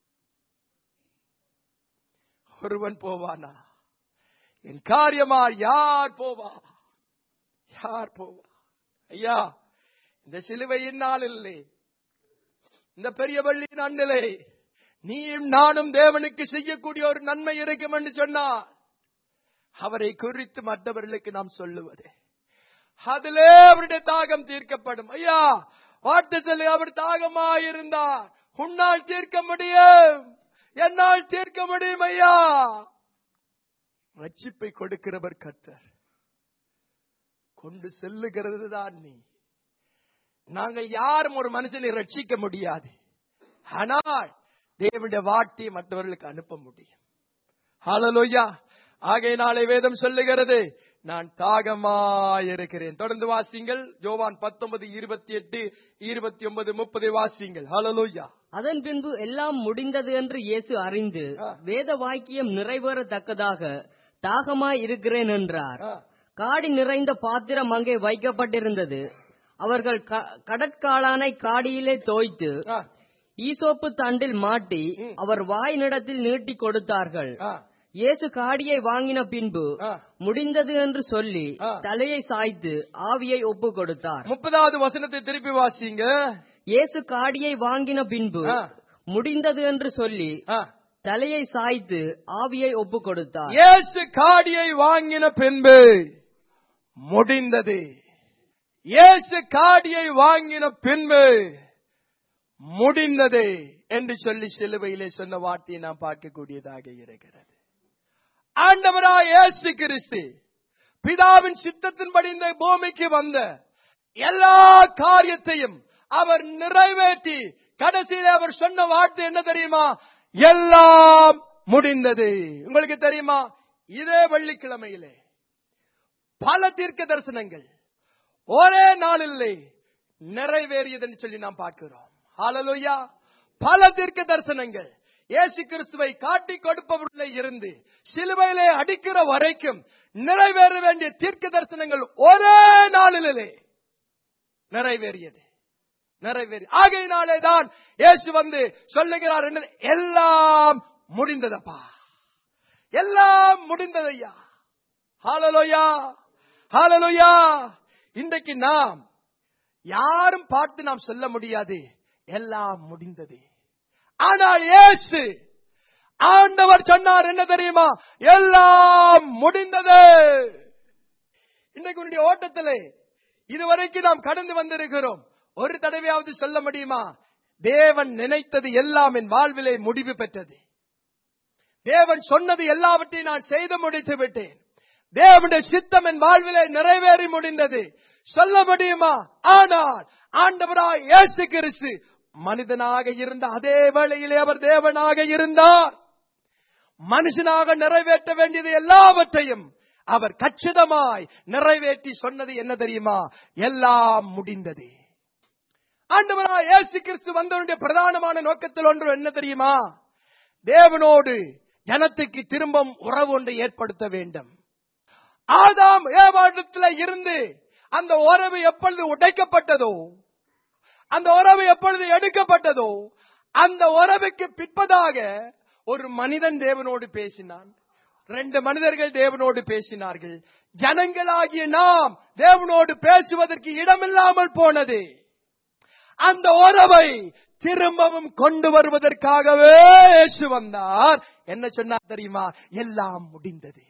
ஒருவன் போவானா என் காரியமா யார் போவா யார் போவா ஐயா இந்த சிலுவையின் நாள் இல்லை இந்த பெரிய வள்ளியின் அண்ணிலே நீயும் நானும் தேவனுக்கு செய்யக்கூடிய ஒரு நன்மை இருக்கும் என்று சொன்னார் அவரை குறித்து மற்றவர்களுக்கு நாம் சொல்லுவது அதிலே அவருடைய தாகம் தீர்க்கப்படும் ஐயா வார்த்தை சொல்லி அவர் தாகமாயிருந்தார் உன்னால் தீர்க்க முடியும் என்னால் தீர்க்க முடியும் ஐயா ரட்சிப்பை கொடுக்கிறவர் கர்த்தர் கொண்டு செல்லுகிறது தான் நீ நாங்கள் யாரும் ஒரு மனுஷனை ரட்சிக்க முடியாது ஆனால் தேவனுடைய வார்த்தையை மற்றவர்களுக்கு அனுப்ப முடியும் ஹalleluya ஆகையினாலே வேதம் சொல்லுகிறது நான் தாகமாயிருக்கிறேன் தொடர்ந்து வாசிங்கள் யோவான் பத்தொன்பது இருபத்தி எட்டு இருபத்தி ஒன்பது முப்பது வாசிங்கள் ஹalleluya அதன் பின்பு எல்லாம் முடிந்தது என்று இயேசு அறிந்து ஆ. வேத வாக்கியம் நிறைவேறத்தக்கதாக தாகமாய் இருக்கிறேன் என்றார் ஆ. காடி நிறைந்த பாத்திரம் அங்கே வைக்கப்பட்டிருந்தது அவர்கள் க- கடற்காளானை காடியிலே தோய்த்து ஆ, ஈசோப்பு தண்டில் மாட்டி ம். அவர் வாய்நிடத்தில் நீட்டி கொடுத்தார்கள் ஆ, இயேசு காடியை வாங்கின பின்பு ஆ. முடிந்தது என்று சொல்லி ஆ. தலையை சாய்த்து ஆவியை ஒப்பு கொடுத்தார் முப்பதாவது வசனத்தை திருப்பி வாசிங்க இயேசு காடியை வாங்கின பின்பு ஆ. முடிந்தது என்று சொல்லி ஆ. தலையை சாய்த்து ஆவியை ஒப்பு கொடுத்தார் இயேசு காடியை வாங்கின பின்பு முடிந்தது இயேசு காடியை வாங்கின பின்பு முடிந்தது என்று சொல்லி சிலுவையிலே சொன்ன வார்த்தையை நாம் பார்க்கக்கூடியதாக இருக்கிறது ஆண்டவராய் இயேசு கிறிஸ்து பிதாவின் சித்தத்தின்படி இந்த பூமிக்கு வந்த எல்லா காரியத்தையும் அவர் நிறைவேற்றி கடைசியில் அவர் சொன்ன வார்த்தை என்ன தெரியுமா எல்லாம் முடிந்தது உங்களுக்கு தெரியுமா இதே வெள்ளிக்கிழமையிலே பல தீர்க்க தரிசனங்கள் ஒரே நாளிலே நிறைவேறியதுன்னு சொல்லி நாம் பார்க்கிறோம் ஹalleluya பல தீர்க்க தரிசனங்கள் இயேசு கிறிஸ்துவை காட்டி கொடுப்பவர்களே இருந்து சிலுவையிலே அடிக்கிற வரைக்கும் நிறைவேற வேண்டிய தீர்க்க தரிசனங்கள் ஒரே நாளிலே நிறைவேறியது நிறைவேறி ஆகையினாலே தான் இயேசு வந்து சொல்லுகிறார் என்ன எல்லாம் முடிந்ததப்பா எல்லாம் முடிந்ததையா ஹalleluya ஹalleluya இன்றைக்கு நாம் யாரும் பார்த்து நாம் சொல்ல முடியாது எல்லாம் முடிந்தது ஆனால் இயேசு ஆண்டவர் சொன்னார் என்ன தெரியுமா எல்லாம் முடிந்தது இன்னைக்கு உன்னுடைய ஓட்டத்திலே இதுவரைக்கும் நாம் கடந்து வந்திருக்கிறோம் ஒரு தடவையாவது சொல்ல முடியுமா தேவன் நினைத்தது எல்லாம் என் வாழ்விலே முடிவு பெற்றது தேவன் சொன்னது எல்லாவற்றையும் நான் செய்து முடித்து விட்டேன் தேவனுடைய சித்தம் என் வாழ்விலே நிறைவேறி முடிந்தது சொல்ல முடியுமா ஆனால் ஆண்டவராய் இயேசு கிறிஸ்து மனிதனாக இருந்த அதே வேளையிலே அவர் தேவனாக இருந்தார் மனுஷனாக நிறைவேற்ற வேண்டியது எல்லாவற்றையும் அவர் கச்சிதமாய் நிறைவேற்றி சொன்னது என்ன தெரியுமா எல்லாம் முடிந்தது ஆண்டவராய் இயேசு கிறிஸ்து வந்தவருடைய பிரதானமான நோக்கத்தில் ஒன்று என்ன தெரியுமா தேவனோடு ஜனத்துக்கு திரும்பவும் உறவு ஒன்றை ஏற்படுத்த வேண்டும் ஆதாம் ஏவாண்டத்தில் இருந்து அந்த உறவு எப்பொழுது உடைக்கப்பட்டதோ அந்த உறவு எப்பொழுது எடுக்கப்பட்டதோ அந்த உறவுக்கு பிற்பதாக ஒரு மனிதன் தேவனோடு பேசினான் ரெண்டு மனிதர்கள் தேவனோடு பேசினார்கள் ஜனங்களாகிய நாம் தேவனோடு பேசுவதற்கு இடமில்லாமல் போனது அந்த உறவை திரும்பவும் கொண்டு வருவதற்காகவே இயேசு வந்தார் என்ன சொன்னார் தெரியுமா எல்லாம் முடிந்தது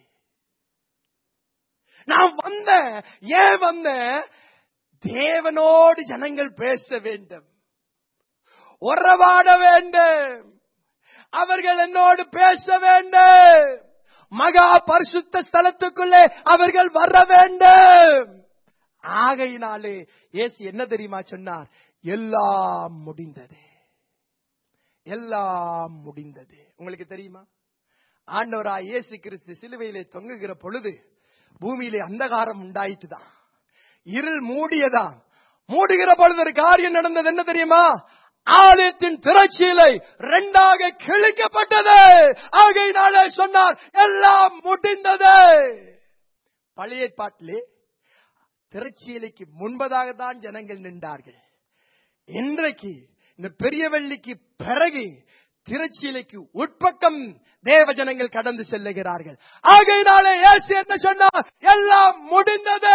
நான் வந்தேன் ஏன் வந்தேன் தேவனோடு ஜனங்கள் பேச வேண்டும் உறவாட வேண்டும் அவர்கள் என்னோடு பேச வேண்டும் மகா பரிசுத்த ஸ்தலத்துக்குள்ளே அவர்கள் வர வேண்டும் ஆகையினாலே இயேசு என்ன தெரியுமா சொன்னார் எல்லாம் முடிந்தது எல்லாம் முடிந்தது உங்களுக்கு தெரியுமா ஆண்டவராய் இயேசு கிறிஸ்து சிலுவையிலே தொங்குகிற பொழுது பூமியிலே அந்தகாரம் உண்டாயிட்டுதான் இருள் மூடியதான் மூடுகிற பொழுது ஒரு காரியம் நடந்தது என்ன தெரியுமா ஆலயத்தின் திரைச்சீலை ரெண்டாக கிழிக்கப்பட்டது ஆகையினாலே சொன்னார் எல்லாம் முடிந்தது பழைய ஏற்பாட்டிலே திரைச்சீலைக்கு முன்பதாக தான் ஜனங்கள் நின்றார்கள் இன்றைக்கு இந்த பெரிய வெள்ளிக்கு பிறகு திருச்சிலைக்கு உட்பக்கம் தேவ ஜனங்கள் கடந்து செல்லுகிறார்கள் ஆகையினாலே இயேசு என்ன சொன்னார் எல்லாம் முடிந்தது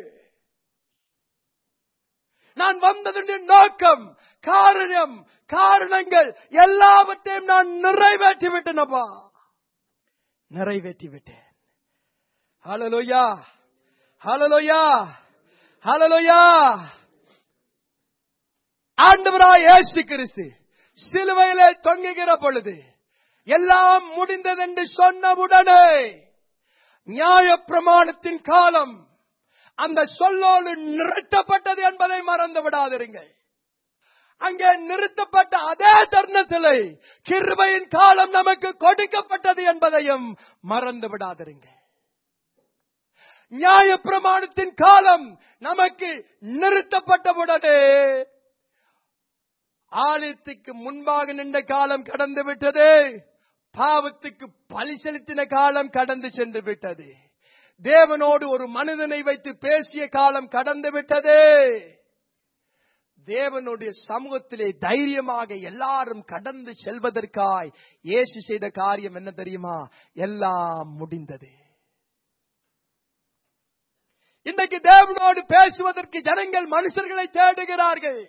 நான் வந்ததுடைய நோக்கம் காரணம் காரணங்கள் எல்லாவற்றையும் நான் நிறைவேற்றி விட்டேனப்பா நிறைவேற்றி விட்டேன் ஹalleluya ஹalleluya ஹalleluya ஆண்டவராய் இயேசு கிறிஸ்து சிலுவையிலே தொங்குகிற பொழுது எல்லாம் முடிந்தது என்று சொன்னவுடனே நியாய பிரமாணத்தின் காலம் அந்த சொல்லோடு நிறுத்தப்பட்டது என்பதை மறந்து விடாதிருங்கள் அங்கே நிறுத்தப்பட்ட அதே தருணத்திலே கிருபையின் காலம் நமக்கு கொடுக்கப்பட்டது என்பதையும் மறந்து விடாதிருங்கள் நியாய பிரமாணத்தின் காலம் நமக்கு நிறுத்தப்பட்டவுடனே ஆலயத்துக்கு முன்பாக நின்ற காலம் கடந்து விட்டது பாவத்துக்கு பலி செலுத்தின காலம் கடந்து சென்று விட்டது தேவனோடு ஒரு மனிதனை வைத்து பேசிய காலம் கடந்து விட்டது தேவனுடைய சமூகத்திலே தைரியமாக எல்லாரும் கடந்து செல்வதற்காய் இயேசு செய்த காரியம் என்ன தெரியுமா எல்லாம் முடிந்தது இன்றைக்கு தேவனோடு பேசுவதற்கு ஜனங்கள் மனுஷர்களை தேடுகிறார்கள்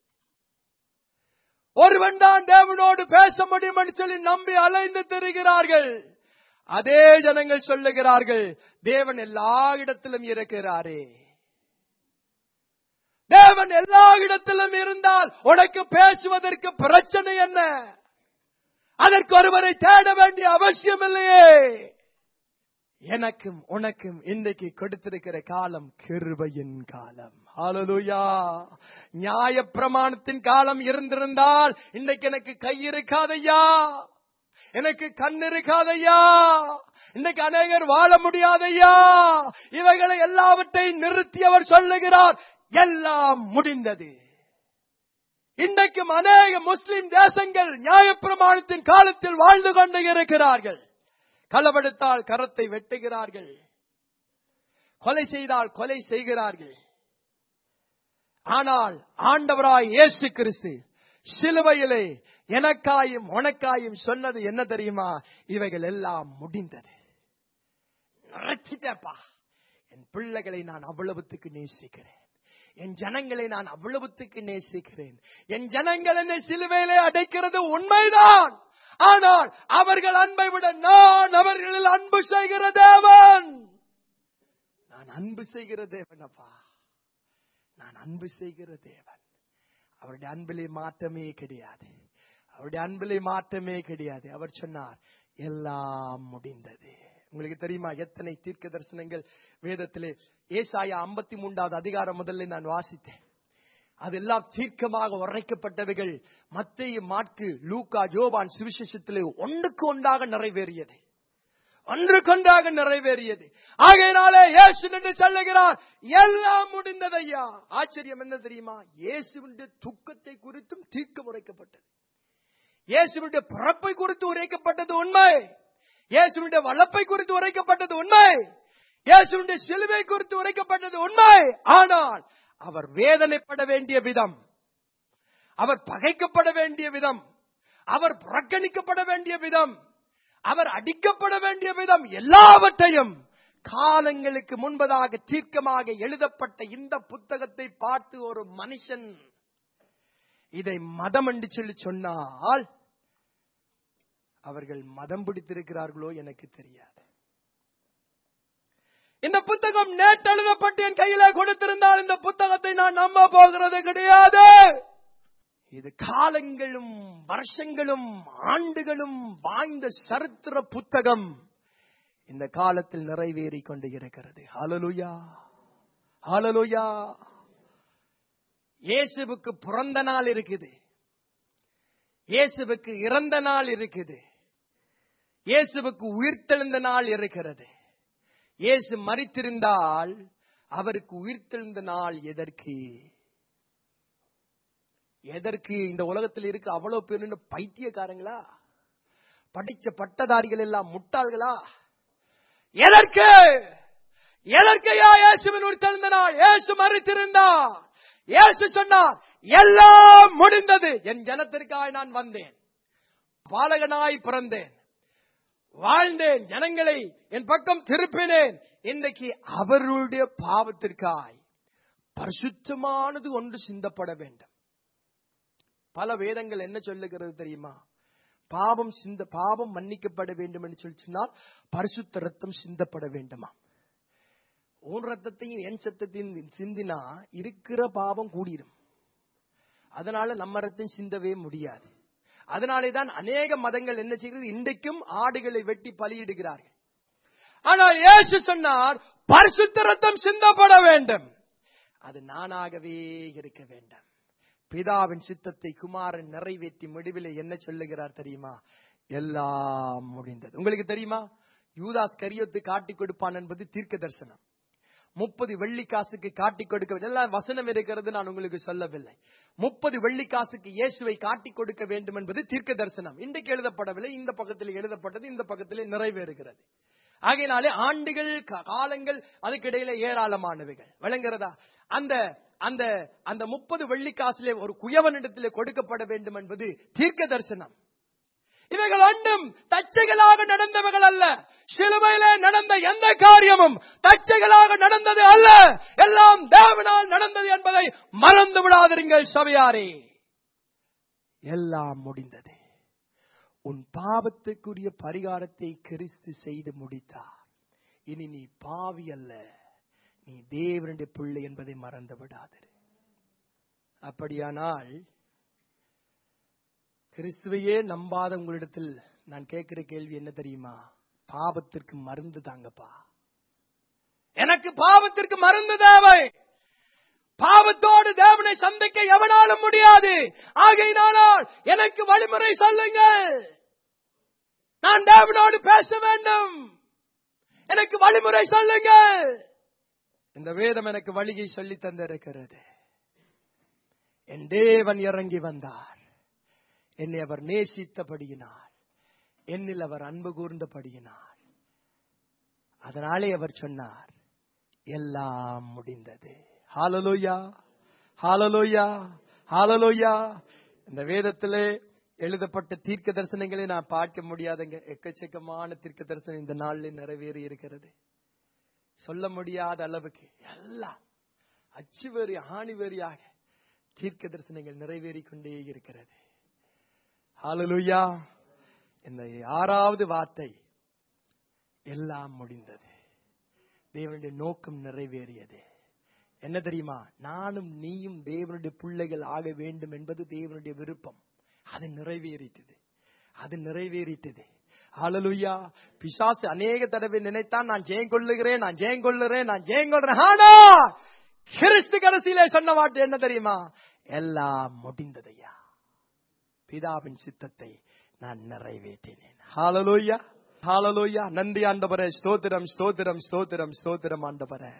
ஒருவன் தான் தேவனோடு பேச முடியும் என்று சொல்லி நம்பி அலைந்து திரிகிறார்கள் அதே ஜனங்கள் சொல்லுகிறார்கள் தேவன் எல்லா இடத்திலும் இருக்கிறாரே தேவன் எல்லா இடத்திலும் இருந்தால் உனக்கு பேசுவதற்கு பிரச்சனை என்ன அதற்கு ஒருவரை தேட வேண்டிய அவசியம் இல்லையே எனக்கும் உனக்கும் இன்றைக்கு கொடுத்திருக்கிற காலம் கிருபையின் காலம் ஹalleluya நியாய பிரமாணத்தின் காலம் இருந்திருந்தால் இன்றைக்கு எனக்கு கை இருக்காதையா எனக்கு கண் இருக்காதையா இன்னைக்கு அநேகர் வாழ முடியாதையா இவைகளை எல்லாவற்றையும் நிறுத்தி அவர் சொல்லுகிறார் எல்லாம் முடிந்தது இன்றைக்கும் அநேக முஸ்லிம் தேசங்கள் நியாயப்பிரமாணத்தின் காலத்தில் வாழ்ந்து கொண்டு இருக்கிறார்கள் களவெடுத்தால் கரத்தை வெட்டுகிறார்கள் கொலை செய்தால் கொலை செய்கிறார்கள் ஆனால் ஆண்டவராய் இயேசு கிறிஸ்து சிலுவையிலே எனக்காயும் உனக்காயும் சொன்னது என்ன தெரியுமா இவைகள் எல்லாம் முடிந்தது நிறுத்திட்டப்பா என் பிள்ளைகளை நான் அவ்வளவுத்துக்கு நேசிக்கிறேன் என் ஜனங்களை நான் அவ்வளவுத்துக்கு நேசிக்கிறேன் என் ஜனங்கள் என்னை சிலுவையிலே அடைக்கிறது உண்மைதான் ஆனால் அவர்கள் அன்பை விட நான் அவர்களில் அன்பு செய்கிற தேவன் நான் அன்பு செய்கிற தேவன் அப்பா நான் அன்பு செய்கிற தேவன் அவருடைய அன்பிலே மாற்றமே கிடையாது அவருடைய அன்பிலே மாற்றமே கிடையாது அவர் சொன்னார் எல்லாம் முடிந்தது உங்களுக்கு தெரியுமா எத்தனை தீர்க்க தரிசனங்கள் வேதத்திலே ஏசாயா ஐம்பத்தி மூன்றாவது அதிகாரம் முதல்ல நான் வாசித்தேன் அதெல்லாம் தீர்க்கமாக உரைக்கப்பட்டவைகள் மத்திய மாற்கு லூக்கா ஜோபான் சுவிசேஷத்திலே ஒன்றுக்கு ஒன்றாக நிறைவேறியது ஒன்று கொண்டாக நிறைவேறியது ஆகையினாலே இயேசு என்று சொல்லுகிறார் எல்லாம் முடிந்தது ஐயா ஆச்சரியம் என்ன தெரியுமா இயேசுவின் துக்கத்தை குறித்தும் தீர்க்கம் உரைக்கப்பட்டது இயேசுவின் பிறப்பை குறித்து உரைக்கப்பட்டது உண்மை இயேசுவின் வளப்பை குறித்து உரைக்கப்பட்டது உண்மை இயேசுவின் சிலுவை குறித்து உரைக்கப்பட்டது உண்மை ஆனால் அவர் வேதனைப்பட வேண்டிய விதம் அவர் பகைக்கப்பட வேண்டிய விதம் அவர் புறக்கணிக்கப்பட வேண்டிய விதம் அவர் அடிக்கப்பட வேண்டிய விதம் எல்லாவற்றையும் காலங்களுக்கு முன்பதாக தீர்க்கமாக எழுதப்பட்ட இந்த புத்தகத்தை பார்த்து ஒரு மனுஷன் இதை மதம் என்று சொல்லி சொன்னால் அவர்கள் மதம் பிடித்திருக்கிறார்களோ எனக்கு தெரியாது இந்த புத்தகம் நேற்று எழுதப்பட்டு என் கையில கொடுத்திருந்தால் இந்த புத்தகத்தை நான் நம்ப போகிறது கிடையாது இது காலங்களும் வருஷங்களும் ஆண்டுகளும் வாய்ந்த சரித்திர புத்தகம் இந்த காலத்தில் நிறைவேறி கொண்டு இருக்கிறது ஹalleluya ஹalleluya இயேசுவுக்கு பிறந்த நாள் இருக்குது இயேசுவுக்கு இறந்த நாள் இருக்குது இயேசுவுக்கு உயிர்த்தெழுந்த நாள் இருக்கிறது இயேசு மறித்திருந்தால் அவருக்கு உயிர்த்தெழுந்த நாள் எதற்கு எதற்கு இந்த உலகத்தில் இருக்க அவ்வளவு பேர் பைத்தியக்காரங்களா படிச்ச பட்டதாரிகள் எல்லாம் முட்டாள்களா எதற்கு எதற்கையா இயேசுவின் உயிர்த்தெழுந்த நாள் இயேசு மறித்திருந்தார் இயேசு சொன்னார் எல்லாம் முடிந்தது என் ஜனத்திற்காய் நான் வந்தேன் பாலகனாய் பிறந்தேன் வாழ்ந்தேன் ஜனங்களை என் பக்கம் திருப்பினேன் இன்றைக்கு அவர்களுடைய பாவத்திற்காய் பரிசுத்தமானது ஒன்று சிந்தப்பட வேண்டும் பல வேதங்கள் என்ன சொல்லுகிறது தெரியுமா பாவம் சிந்த பாவம் மன்னிக்கப்பட வேண்டும் என்று சொல்லி சொன்னால் பரிசுத்த ரத்தம் சிந்தப்பட வேண்டுமா உன் ரத்தத்தையும் என் சத்தத்தையும் சிந்தினா இருக்கிற பாவம் கூடிரும் அதனால நம்ம ரத்தம் சிந்தவே முடியாது அதனாலே தான் அநேக மதங்கள் என்ன செய்கிறது இன்றைக்கும் ஆடுகளை வெட்டி பலியிடுகிறார்கள் ஆனால் இயேசு சொன்னார் பரிசுத்த ரத்தம் சிந்தப்பட வேண்டும் அது நானாகவே இருக்க வேண்டும் பிதாவின் சித்தத்தை குமாரன் நிறைவேற்றி முடிவிலே என்ன சொல்லுகிறார் தெரியுமா எல்லாம் முடிந்தது உங்களுக்கு தெரியுமா யூதாஸ் கரியத்து காட்டிக் கொடுப்பான் என்பது தீர்க்க தரிசனம் முப்பது வெள்ளி காசுக்கு காட்டிக் கொடுக்க எல்லாம் வசனம் இருக்கிறது நான் உங்களுக்கு சொல்லவில்லை முப்பது வெள்ளி காசுக்கு இயேசுவை காட்டிக் கொடுக்க வேண்டும் என்பது தீர்க்க தரிசனம் இன்றைக்கு எழுதப்படவில்லை இந்த பக்கத்தில் எழுதப்பட்டது இந்த பக்கத்திலே நிறைவேறுகிறது ஆகையினாலே ஆண்டுகள் கா- காலங்கள் அதுக்கிடையில ஏராளமானவைகள் விளங்குறதா அந்த அந்த அந்த முப்பது வெள்ளிக்காசிலே ஒரு குயவனிடத்திலே கொடுக்கப்பட வேண்டும் என்பது தீர்க்க தரிசனம் இவைகள் ஒன்றும் தச்சைகளாக நடந்தவைகள் அல்ல சிலுவையிலே நடந்த எந்த காரியமும் தச்சைகளாக நடந்தது அல்ல எல்லாம் தேவனால் நடந்தது என்பதை மறந்து விடாதிருங்கள் சபையாரே எல்லாம் முடிந்தது உன் பாவத்துக்குரிய பரிகாரத்தை கிறிஸ்து செய்து முடித்தார் இனி நீ பாவி அல்ல நீ தேவனுடைய பிள்ளை என்பதை மறந்து விடாதிரு அப்படியானால் கிறிஸ்துவையே நம்பாத உங்களிடத்தில் நான் கேட்கிற கேள்வி என்ன தெரியுமா பாவத்திற்கு மருந்து தாங்கப்பா எனக்கு பாவத்திற்கு மருந்து தேவை பாவத்தோடு தேவனை சந்திக்க எவனாலும் முடியாது ஆகையினானால் எனக்கு வழிமுறை சொல்லுங்கள் நான் தேவனோடு பேச வேண்டும் எனக்கு வழிமுறை சொல்லுங்கள் இந்த வேதம் எனக்கு வழியை சொல்லி தந்திருக்கிறது என் தேவன் இறங்கி வந்தார் என்னை அவர் நேசித்தபடியினார் என்னில் அவர் அன்பு கூர்ந்தபடியினார் அதனாலே அவர் சொன்னார் எல்லாம் முடிந்தது ஹாலலோயா ஹாலலோயா ஹாலலோயா இந்த வேதத்திலே எழுதப்பட்ட தீர்க்க தரிசனங்களை நான் பார்க்க முடியாதுங்க எக்கச்சக்கமான தீர்க்க தரிசனம் இந்த நாளில் நிறைவேறி இருக்கிறது சொல்ல முடியாத அளவுக்கு எல்லாம் அச்சுவேறி ஆணிவேறியாக தீர்க்க தரிசனங்கள் நிறைவேறிக் கொண்டே இருக்கிறது ஹalleluya இந்த ஆறாவது வார்த்தை எல்லாம் முடிந்தது தேவனுடைய நோக்கம் நிறைவேறியது என்ன தெரியுமா நானும் நீயும் தேவனுடைய பிள்ளைகள் ஆக வேண்டும் என்பது தேவனுடைய விருப்பம் அது நிறைவேறிட்டது அது நிறைவேறிட்டது ஹalleluya பிசாசு அநேக தடவை நினைத்தான் நான் ஜெயம் கொள்ளுகிறேன் நான் ஜெயம் கொள்ளுறேன் நான் ஜெயம் கொள்றேன் ஆனா கிறிஸ்து கடைசியிலே சொன்ன வார்த்தை என்ன தெரியுமா எல்லாம் முடிந்ததையா பிதாவின் சித்தத்தை நான் நிறைவேற்றினேன் ஹalleluya ஹalleluya நன்றி ஆண்டவரே ஸ்தோத்திரம் ஸ்தோத்திரம் ஸ்தோத்திரம் ஸ்தோத்திரம் ஆண்டவரே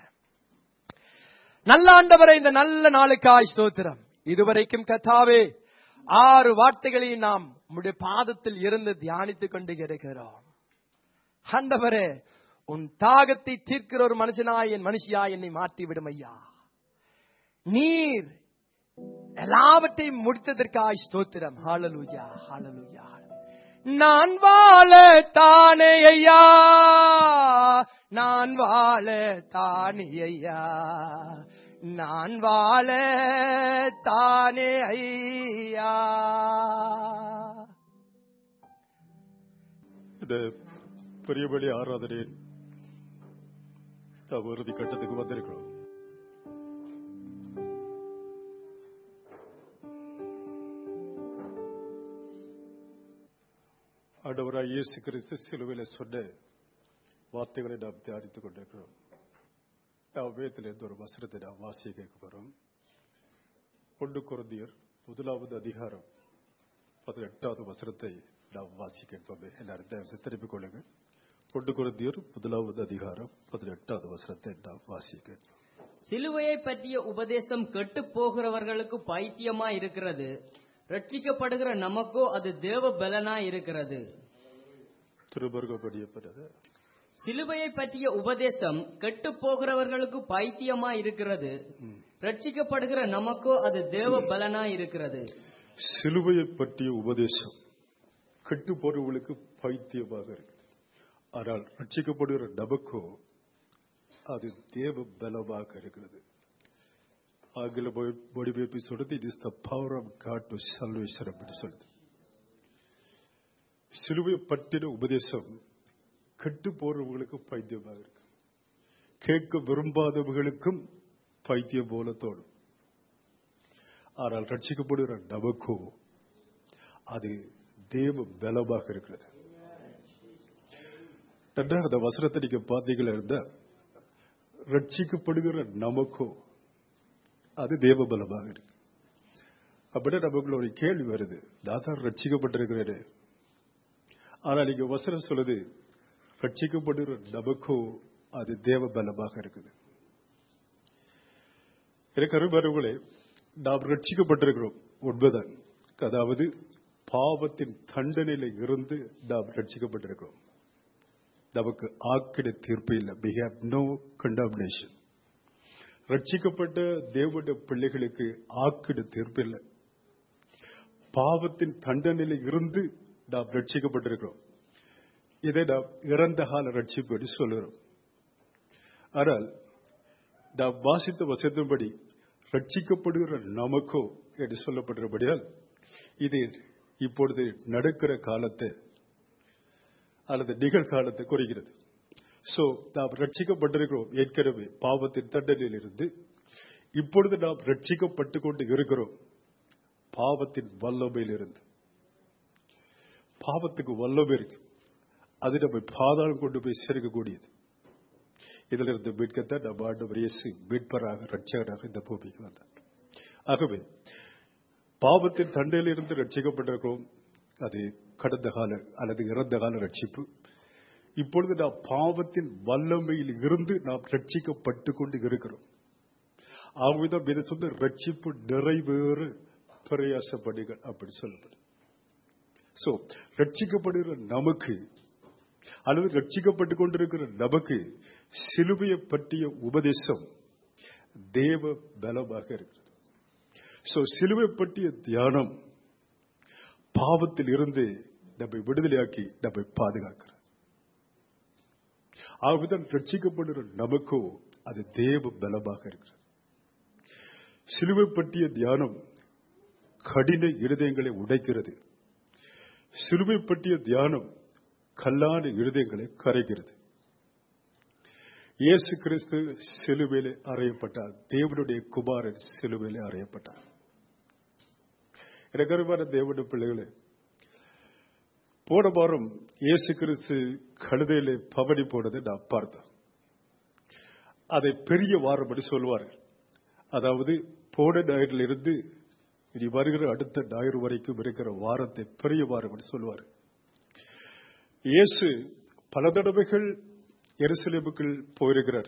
நல்ல ஆண்டவரே இந்த நல்ல நாளுக்காய் ஸ்தோத்திரம் இதுவரைக்கும் கத்தாவே ஆறு வார்த்தைகளை நாம் உம்முடைய பாதத்தில் இருந்து தியானித்துக் கொண்டு இருக்கிறோம் ஆண்டவரே உன் தாகத்தை தீர்க்கிற ஒரு மனுஷனாய் என் மனுஷியா என்னை மாற்றி விடும் ஐயா நீர் எல்லாவற்றையும் முடித்ததற்காய் ஸ்தோத்திரம் ஹalleluya ஹalleluya நான் வாழ தானே ஐயா நான் வாழ தானே ஐயா நான் வாழ தானே ஐயா இந்த பெரிய பலி ஆராதனையின் நாம் இறுதி கட்டத்துக்கு வந்திருக்கிறோம் ஆண்டவராய் இயேசு கிறிஸ்து சிலுவையில சொன்ன வார்த்தைகளை நாம் தியானித்துக் கொண்டிருக்கிறோம் நாம் வேதத்திலிருந்து ஒரு வசனத்தை நாம் வாசிக்க கேட்க போறோம் ஒன்று குருந்தியர் முதலாவது அதிகாரம் பதினெட்டாவது வசனத்தை நாம் வாசிக்க கேட்போமே எல்லாரும் தயவு செய்து திருப்பிக் கொள்ளுங்க ஒன்று குருந்தியர் முதலாவது அதிகாரம் பதினெட்டாவது வசனத்தை நாம் வாசிக்க கேட்போம் சிலுவையை பற்றிய உபதேசம் கெட்டு போகிறவர்களுக்கு பைத்தியமா இருக்கிறது ரட்சிக்கப்படுகிற நமக்கோ அது தேவ பலனா இருக்கிறது திருமருகம் படியப்பட்டது சிலுவையை பற்றிய உபதேசம் கெட்டு போகிறவர்களுக்கு பைத்தியமா இருக்கிறது ரட்சிக்கப்படுகிற நமக்கோ அது தேவ பலனா இருக்கிறது சிலுவையை பற்றிய உபதேசம் கெட்டு போறவர்களுக்கு பைத்தியமாக இருக்குது ஆனால் ரட்சிக்கப்படுகிற நமக்கோ அது தேவ பலமாக இருக்கிறது ஆங்கில மொழி- மொழிபெயர்ப்பு சொல்றது it is the power of God to salvation அப்படின்னு சொல்லுது சிலுவை பற்றின உபதேசம் கெட்டு போறவங்களுக்கு பைத்தியமாக இருக்கு கேட்க விரும்பாதவர்களுக்கும் பைத்தியம் போல தோணும் ஆனால் ரட்சிக்கப்படுகிற நமக்கோ அது தேவ பலமாக இருக்கிறது ரெண்டாவது வசனத்தை நீங்க பார்த்தீங்களா இருந்தா ரட்சிக்கப்படுகிற நமக்கோ அது தேவ பலமாக இருக்கு அப்படின்னா நமக்குள்ள ஒரு கேள்வி வருது நான் தான் ரட்சிக்கப்பட்டிருக்கிறேனே ஆனா நீங்க வசனம் சொல்லுது ரட்சிக்கப்படுகிற நமக்கோ அது தேவ பலமாக இருக்குது எனக்கு அருமையானவர்களே நாம் ரட்சிக்கப்பட்டிருக்கிறோம் உண்மைதான் அதாவது பாவத்தின் தண்டனையில இருந்து நாம் ரட்சிக்கப்பட்டிருக்கிறோம் நமக்கு ஆக்கிட தீர்ப்பு இல்லை we have no condemnation ரட்சிக்கப்பட்ட தேவனுடைய பிள்ளைகளுக்கு ஆக்கிட தீர்ப்பு இல்லை பாவத்தின் தண்டனையில இருந்து நாம் ரட்சிக்கப்பட்டிருக்கிறோம் இதை நாம் இறந்த கால ரட்சிப்பு என்று சொல்லுகிறோம் ஆனால் நாம் வாசித்த வசத்தின்படி ரட்சிக்கப்படுகிற நமக்கோ என்று சொல்லப்படுகிறபடியால் இது இப்பொழுது நடக்கிற காலத்தை அல்லது நிகழ்காலத்தை குறிக்கிறது சோ நாம் ரட்சிக்கப்பட்டிருக்கிறோம் ஏற்கனவே பாவத்தின் தண்டனையில் இருந்து இப்பொழுது நாம் ரட்சிக்கப்பட்டு கொண்டு இருக்கிறோம் பாவத்தின் வல்லமையில் இருந்து பாவத்துக்கு வல்லமை இருக்கு அது நம்ம பாதாளம் கொண்டு போய் சேர்க்கக்கூடியது இதுல இருந்து மீட்கத்தான் நம்ம ஆண்டவர் இயேசு மீட்பராக ரட்சகராக இந்த பூமிக்கு வந்தார் ஆகவே பாவத்தின் தண்டையில் இருந்து ரட்சிக்கப்பட்டிருக்கிறோம் அது கடந்த கால அல்லது இறந்த கால ரட்சிப்பு இப்பொழுது நாம் பாவத்தின் வல்லமையில் இருந்து நாம் ரட்சிக்கப்பட்டு கொண்டு இருக்கிறோம் ஆகவேதான் இதை சொந்த ரட்சிப்பு நிறைவேறு பிரயாசப்படுங்கள் அப்படி சொல்லப்படும் சோ ரட்சிக்கப்படுகிற நமக்கு அல்லது ரட்சிக்கப்பட்டு கொண்டிருக்கிற நமக்கு சிலுவையை பற்றிய உபதேசம் தேவ பலமாக இருக்கிறது சோ சிலுவை பற்றிய தியானம் பாவத்தில் இருந்து நம்மை விடுதலையாக்கி நம்மை பாதுகாக்கிறது ஆகவேதான் ரட்சிக்கப்படுகிற நமக்கோ அது தேவ பலமாக இருக்கிறது சிலுவை பற்றிய தியானம் கடின இருதயங்களை உடைக்கிறது சிலுவை பற்றிய தியானம் கல்லான இருதயங்களை கரைகிறது இயேசு கிறிஸ்து சிலுவையிலே அறையப்பட்டார் தேவனுடைய குமாரன் சிலுவையிலே அறையப்பட்டார் எனக்கு அருமையான தேவனுடைய பிள்ளைகளே போன வாரம் இயேசு கிறிஸ்து கழுதையிலே பவனி போனதை நான் பார்த்தோம் அதை பெரிய வாரம் என்று சொல்வார்கள் அதாவது போன ஞாயிறில் இருந்து இனி வருகிற அடுத்த ஞாயிறு வரைக்கும் இருக்கிற வாரத்தை பெரிய வாரம் என்று சொல்வார் இயேசு பல தடவைகள் எருசலேமுக்குள் போயிருக்கிறார்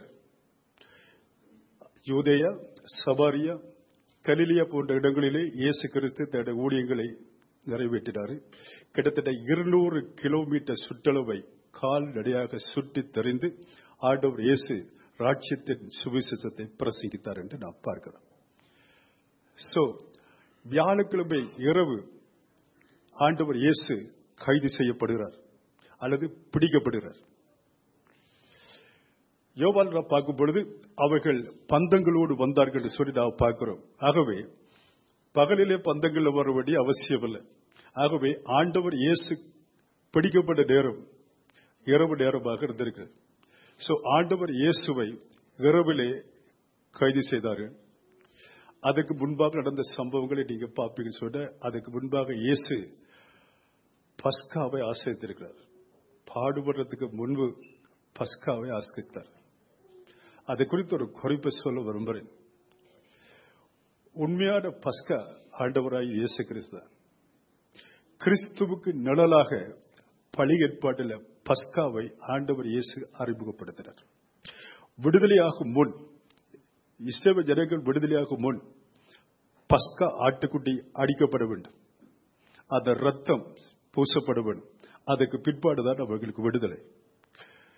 யூதேயா சபாரியா கலிலியா போன்ற இடங்களிலே இயேசு கிறிஸ்து தன்னுடைய ஊழியங்களை நிறைவேற்றினார் கிட்டத்தட்ட இருநூறு கிலோமீட்டர் சுற்றளவை கால்நடையாக சுற்றி தெரிந்து ஆண்டவர் இயேசு ராட்சியத்தின் சுவிசேஷத்தை பிரசங்கித்தார் என்று நாம் பார்க்கிறோம் சோ வியாழக்கிழமை இரவு ஆண்டவர் இயேசு கைது செய்யப்படுகிறார் அல்லது பிடிக்கப்படுகிறார் யோவான் நாம் பார்க்கும் பொழுது அவர்கள் பந்தங்களோடு வந்தார்கள் என்று சொல்லி நாம் பார்க்கிறோம் ஆகவே பகலிலே பந்தங்கள் வர வேண்டிய அவசியம் இல்லை ஆகவே ஆண்டவர் இயேசு பிடிக்கப்பட்ட நேரம் இரவு நேரமாக இருந்திருக்கிறது சோ ஆண்டவர் இயேசுவை இரவிலே கைது செய்தார்கள் அதுக்கு முன்பாக நடந்த சம்பவங்களை நீங்க பார்ப்பீங்க சொல்ல அதுக்கு முன்பாக இயேசு பஸ்காவை ஆசிரித்திருக்கிறார் பாடுபடுறதுக்கு முன்பு பஸ்காவை ஆசிரித்தார் அது குறித்து ஒரு குறிப்பை சொல்ல விரும்புகிறேன் உண்மையான பஸ்கா ஆண்டவராய் இயேசு கிறிஸ்து தான். கிறிஸ்துவுக்கு நிழலாக பழி ஏற்பாட்டில் பஸ்காவை ஆண்டவர் இயேசு அறிமுகப்படுத்தினார் விடுதலையாகும் முன் இஸ்ரேல் ஜனங்கள் விடுதலையாகும் முன் பஸ்கா ஆட்டுக்குட்டி அடிக்கப்பட வேண்டும் அந்த ரத்தம் பூசப்பட வேண்டும் அதுக்கு பிற்பாடுதான் அவர்களுக்கு விடுதலை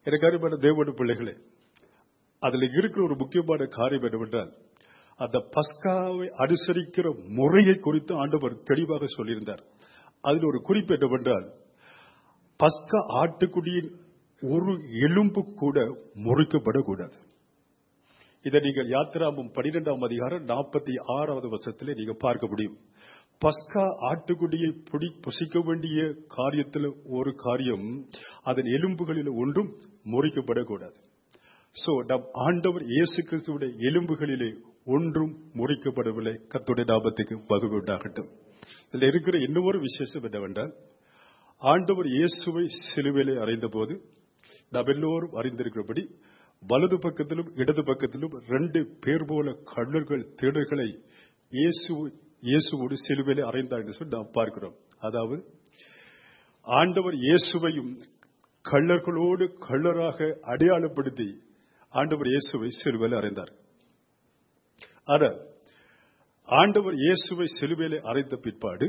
எனக்கு அருமையான தேவனுடைய பிள்ளைகளே அதுல இருக்கிற ஒரு முக்கியமான காரியம் என்னவென்றால் அந்த பஸ்காவை அனுசரிக்கிற முறையை குறித்து ஆண்டவர் தெளிவாக சொல்லியிருந்தார் அதில் ஒரு குறிப்பு என்னவென்றால் பஸ்கா ஆட்டுக்குடியின் ஒரு எலும்பு கூட முறிக்கப்படக்கூடாது இதை நீங்கள் யாத்திராமம் பனிரெண்டாம் அதிகாரம் நாற்பத்தி ஆறாவது வருஷத்திலே நீங்க பார்க்க முடியும் பஸ்கா ஆட்டுக்குடியை புடி புசிக்க வேண்டிய காரியத்தில் ஒரு காரியம் அதன் எலும்புகளில் ஒன்றும் முறிக்கப்படக்கூடாது சோ நம் ஆண்டவர் இயேசு கிறிஸ்துவுடைய எலும்புகளிலே ஒன்றும் முறிக்கப்படவில்லை கத்துடைய நாமத்துக்கு பகுதி உண்டாகட்டும் இதுல இருக்கிற இன்னொரு விசேஷம் என்னவென்றால் ஆண்டவர் இயேசுவை சிலுவையிலே அறைந்த போது நாம் எல்லோரும் அறிந்திருக்கிறபடி வலது பக்கத்திலும் இடது பக்கத்திலும் ரெண்டு பேர் போல கள்ளர்கள் திருடர்களை இயேசு இயேசுவோடு சிலுவையிலே அறைந்தார் என்று சொல்லி நாம் பார்க்கிறோம் அதாவது ஆண்டவர் இயேசுவையும் கள்ளர்களோடு கள்ளராக அடையாளப்படுத்தி ஆண்டவர் இயேசுவை சிலுவையில் அறைந்தார் ஆனால் ஆண்டவர் இயேசுவை சிலுவையிலே அறைந்த பிற்பாடு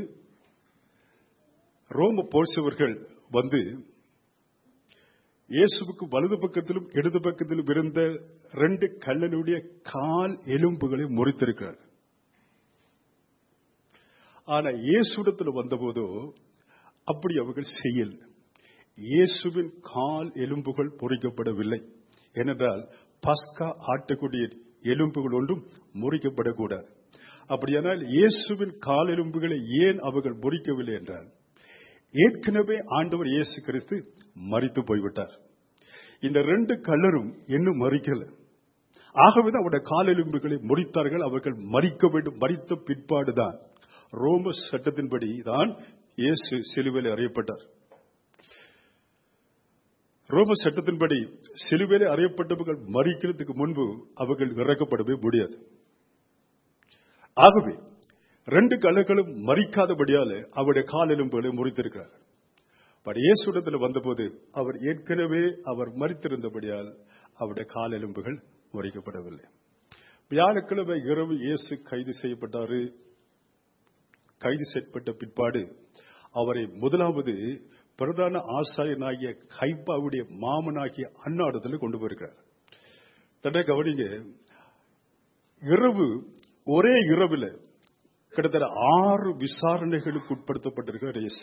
ரோம போர்ச்சவர்கள் வந்து இயேசுவுக்கு வலது பக்கத்திலும் இடது பக்கத்திலும் இருந்த ரெண்டு கள்ளனுடைய கால் எலும்புகளை முறித்திருக்கிறார் ஆனா இயேசுடத்தில் வந்தபோதோ அப்படி அவர்கள் செய்யல இயேசுவின் கால் எலும்புகள் முறிக்கப்படவில்லை ஏனென்றால் பஸ்கா ஆட்டக்கூடிய எலும்புகள் ஒன்றும் முறிக்கப்படக்கூடாது அப்படியானால் இயேசுவின் கால் எலும்புகளை ஏன் அவர்கள் முறிக்கவில்லை என்றால் ஏற்கனவே ஆண்டவர் இயேசு கிறிஸ்து மறித்து போய்விட்டார் இந்த ரெண்டு கல்லரும் இன்னும் மறிக்கல ஆகவேதான் அவருடைய காலெலும்புகளை முறித்தார்கள் அவர்கள் மறிக்க வேண்டும் மறித்த பிற்பாடுதான் ரோம சட்டத்தின்படி தான் இயேசு சிலுவையில் அறியப்பட்டார் ரோம சட்டத்தின்படி சிலுவையில் அறியப்பட்டவர்கள் மறிக்கிறதுக்கு முன்பு அவர்கள் இறக்கப்படவே முடியாது ஆகவே ரெண்டு கல்லர்களும் மறிக்காதபடியால அவருடைய காலெலும்புகளை முறித்திருக்கிறார் பட் இயேசுடத்தில் வந்தபோது அவர் ஏற்கனவே அவர் மறித்திருந்தபடியால் அவருடைய காலெலும்புகள் முறிக்கப்படவில்லை வியாழக்கிழமை இரவு இயேசு கைது செய்யப்பட்டாரு கைது செய்யப்பட்ட பிற்பாடு அவரை முதலாவது பிரதான ஆசாரியனாகிய கைப்பாவுடைய மாமனாகிய அன்னாடத்தில் கொண்டு போயிருக்கிறார் நல்லா கவனிங்க இரவு ஒரே இரவில் கிட்டத்தட்ட ஆறு விசாரணைகளுக்கு உட்படுத்தப்பட்டிருக்கிறார் இயேசு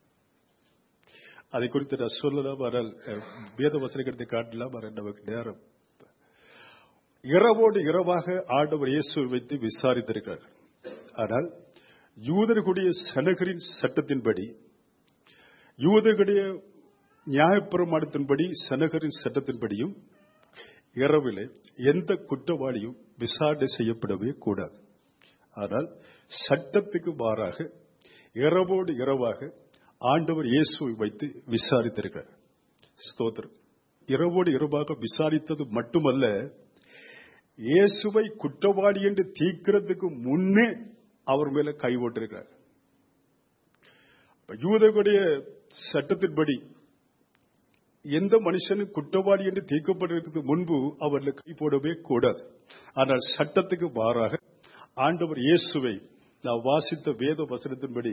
அதை குறித்து நான் சொல்லலாம் ஆனால் வேத வசனத்தை காட்டலாம் ஆனால் நமக்கு நேரம் இரவோடு இரவாக ஆண்டவர் இயேசுவை வைத்து விசாரித்திருக்கிறார் ஆனால் யூதர்களுடைய சனகரின் சட்டத்தின்படி யூதர்களுடைய நியாயப்பிரமாணத்தின்படி சனகரின் சட்டத்தின்படியும் இரவிலே எந்த குற்றவாளியும் விசாரணை செய்யப்படவே கூடாது ஆனால் சட்டத்துக்கு மாறாக இரவோடு இரவாக ஆண்டவர் இயேசுவை வைத்து விசாரித்திருக்கிறார் ஸ்தோத்திரம் இரவோடு இரவாக விசாரித்தது மட்டுமல்ல இயேசுவை குற்றவாளி என்று தீர்க்கிறதுக்கு முன்னே அவர் மேல கை ஓட்டிருக்கிறார் யூதகுடைய சட்டத்தின்படி எந்த மனுஷனும் குற்றவாளி என்று தீர்க்கப்பட்டிருக்கிறது முன்பு அவர்கள் கை போடவே கூடாது ஆனால் சட்டத்துக்கு மாறாக ஆண்டவர் இயேசுவை நான் வாசித்த வேத வசனத்தின்படி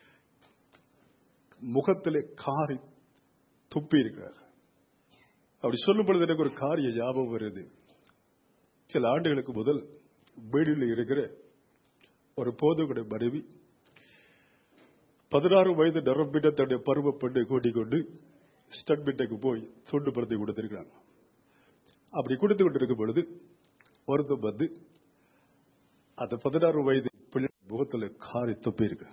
முகத்திலே காரி துப்பி இருக்கிறார் அப்படி சொல்லும் பொழுது எனக்கு ஒரு காரிய ஞாபகம் வருது சில ஆண்டுகளுக்கு முதல் வீடில் இருக்கிற ஒரு போதுகுடைய மனைவி பதினாறு வயது நிரம்பிட்ட தன்னுடைய பருவ பெண்ணை கூட்டிக் கொண்டு ஸ்டட்மிட்டுக்கு போய் துண்டு பருத்தி கொடுத்திருக்கிறாங்க அப்படி கொடுத்து கொண்டிருக்கும் பொழுது ஒருத்தர் வந்து அந்த பதினாறு வயது பிள்ளை முகத்தில் காரி துப்பி இருக்கு